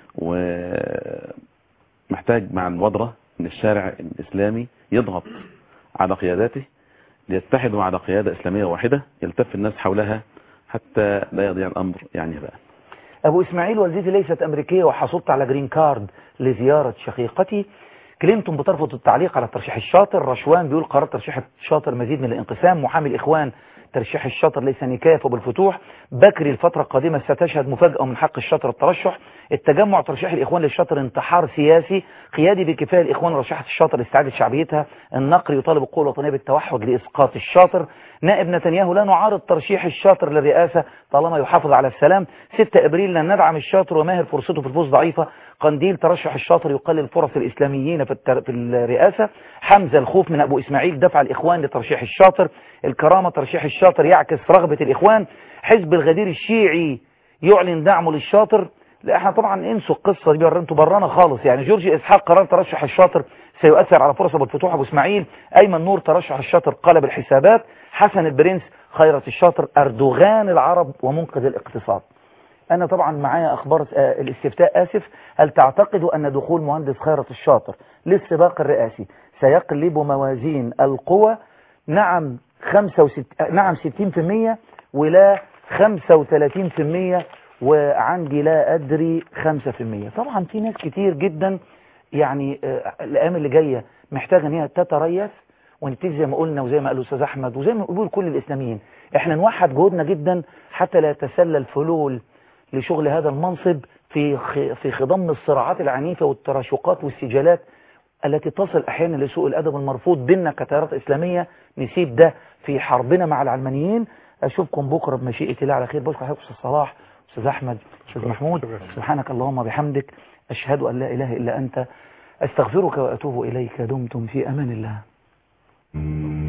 ومحتاج مع المبادره ان الشارع الاسلامي يضغط على قياداته ليتحدوا على قياده اسلاميه واحده يلتف الناس حولها حتى لا يضيع الامر يعني هباء أبو إسماعيل والدتي ليست أمريكية وحصلت على جرين كارد لزيارة شقيقتي كلينتون بترفض التعليق على الترشيح الشاطر رشوان بيقول قرار ترشيح الشاطر مزيد من الانقسام محامي الإخوان ترشيح الشاطر ليس نكاف بالفتوح بكري الفترة القادمة ستشهد مفاجأة من حق الشاطر الترشح التجمع ترشيح الإخوان للشاطر انتحار سياسي قيادي بكفاية الإخوان رشحت الشاطر لاستعادة شعبيتها النقر يطالب القوى الوطنية بالتوحد لإسقاط الشاطر نائب نتنياهو لا نعارض ترشيح الشاطر للرئاسة طالما يحافظ على السلام 6 أبريل لن ندعم الشاطر وماهر فرصته في الفوز ضعيفة قنديل ترشح الشاطر يقلل فرص الإسلاميين في, التر... في الرئاسة حمزة الخوف من أبو إسماعيل دفع الإخوان لترشيح الشاطر الكرامة ترشيح الشاطر يعكس رغبة الإخوان حزب الغدير الشيعي يعلن دعمه للشاطر لا احنا طبعا انسوا القصة دي بره انتوا برانا خالص يعني جورجي اسحاق قرار ترشح الشاطر سيؤثر على فرص ابو الفتوح ابو اسماعيل ايمن نور ترشح الشاطر قلب الحسابات حسن البرنس خيرة الشاطر اردوغان العرب ومنقذ الاقتصاد انا طبعا معايا اخبار آه، الاستفتاء اسف هل تعتقدوا ان دخول مهندس خيرة الشاطر للسباق الرئاسي سيقلب موازين القوى نعم 65 نعم 60% ولا 35% وعندي لا أدري 5% طبعا في ناس كتير جدا يعني آه، الايام اللي جايه محتاجه ان هي تتريث ونبتدي زي ما قلنا وزي ما قال الاستاذ احمد وزي ما بيقول كل الاسلاميين احنا نوحد جهودنا جدا حتى لا يتسلل فلول لشغل هذا المنصب في خ- في خضم الصراعات العنيفه والتراشقات والسجالات التي تصل احيانا لسوء الادب المرفوض بيننا كتيارات اسلاميه نسيب ده في حربنا مع العلمانيين اشوفكم بكره بمشيئه الله على خير بشكر حضرتك استاذ صلاح استاذ احمد استاذ محمود سبحانك اللهم وبحمدك اشهد ان لا اله الا انت استغفرك واتوب اليك دمتم في امان الله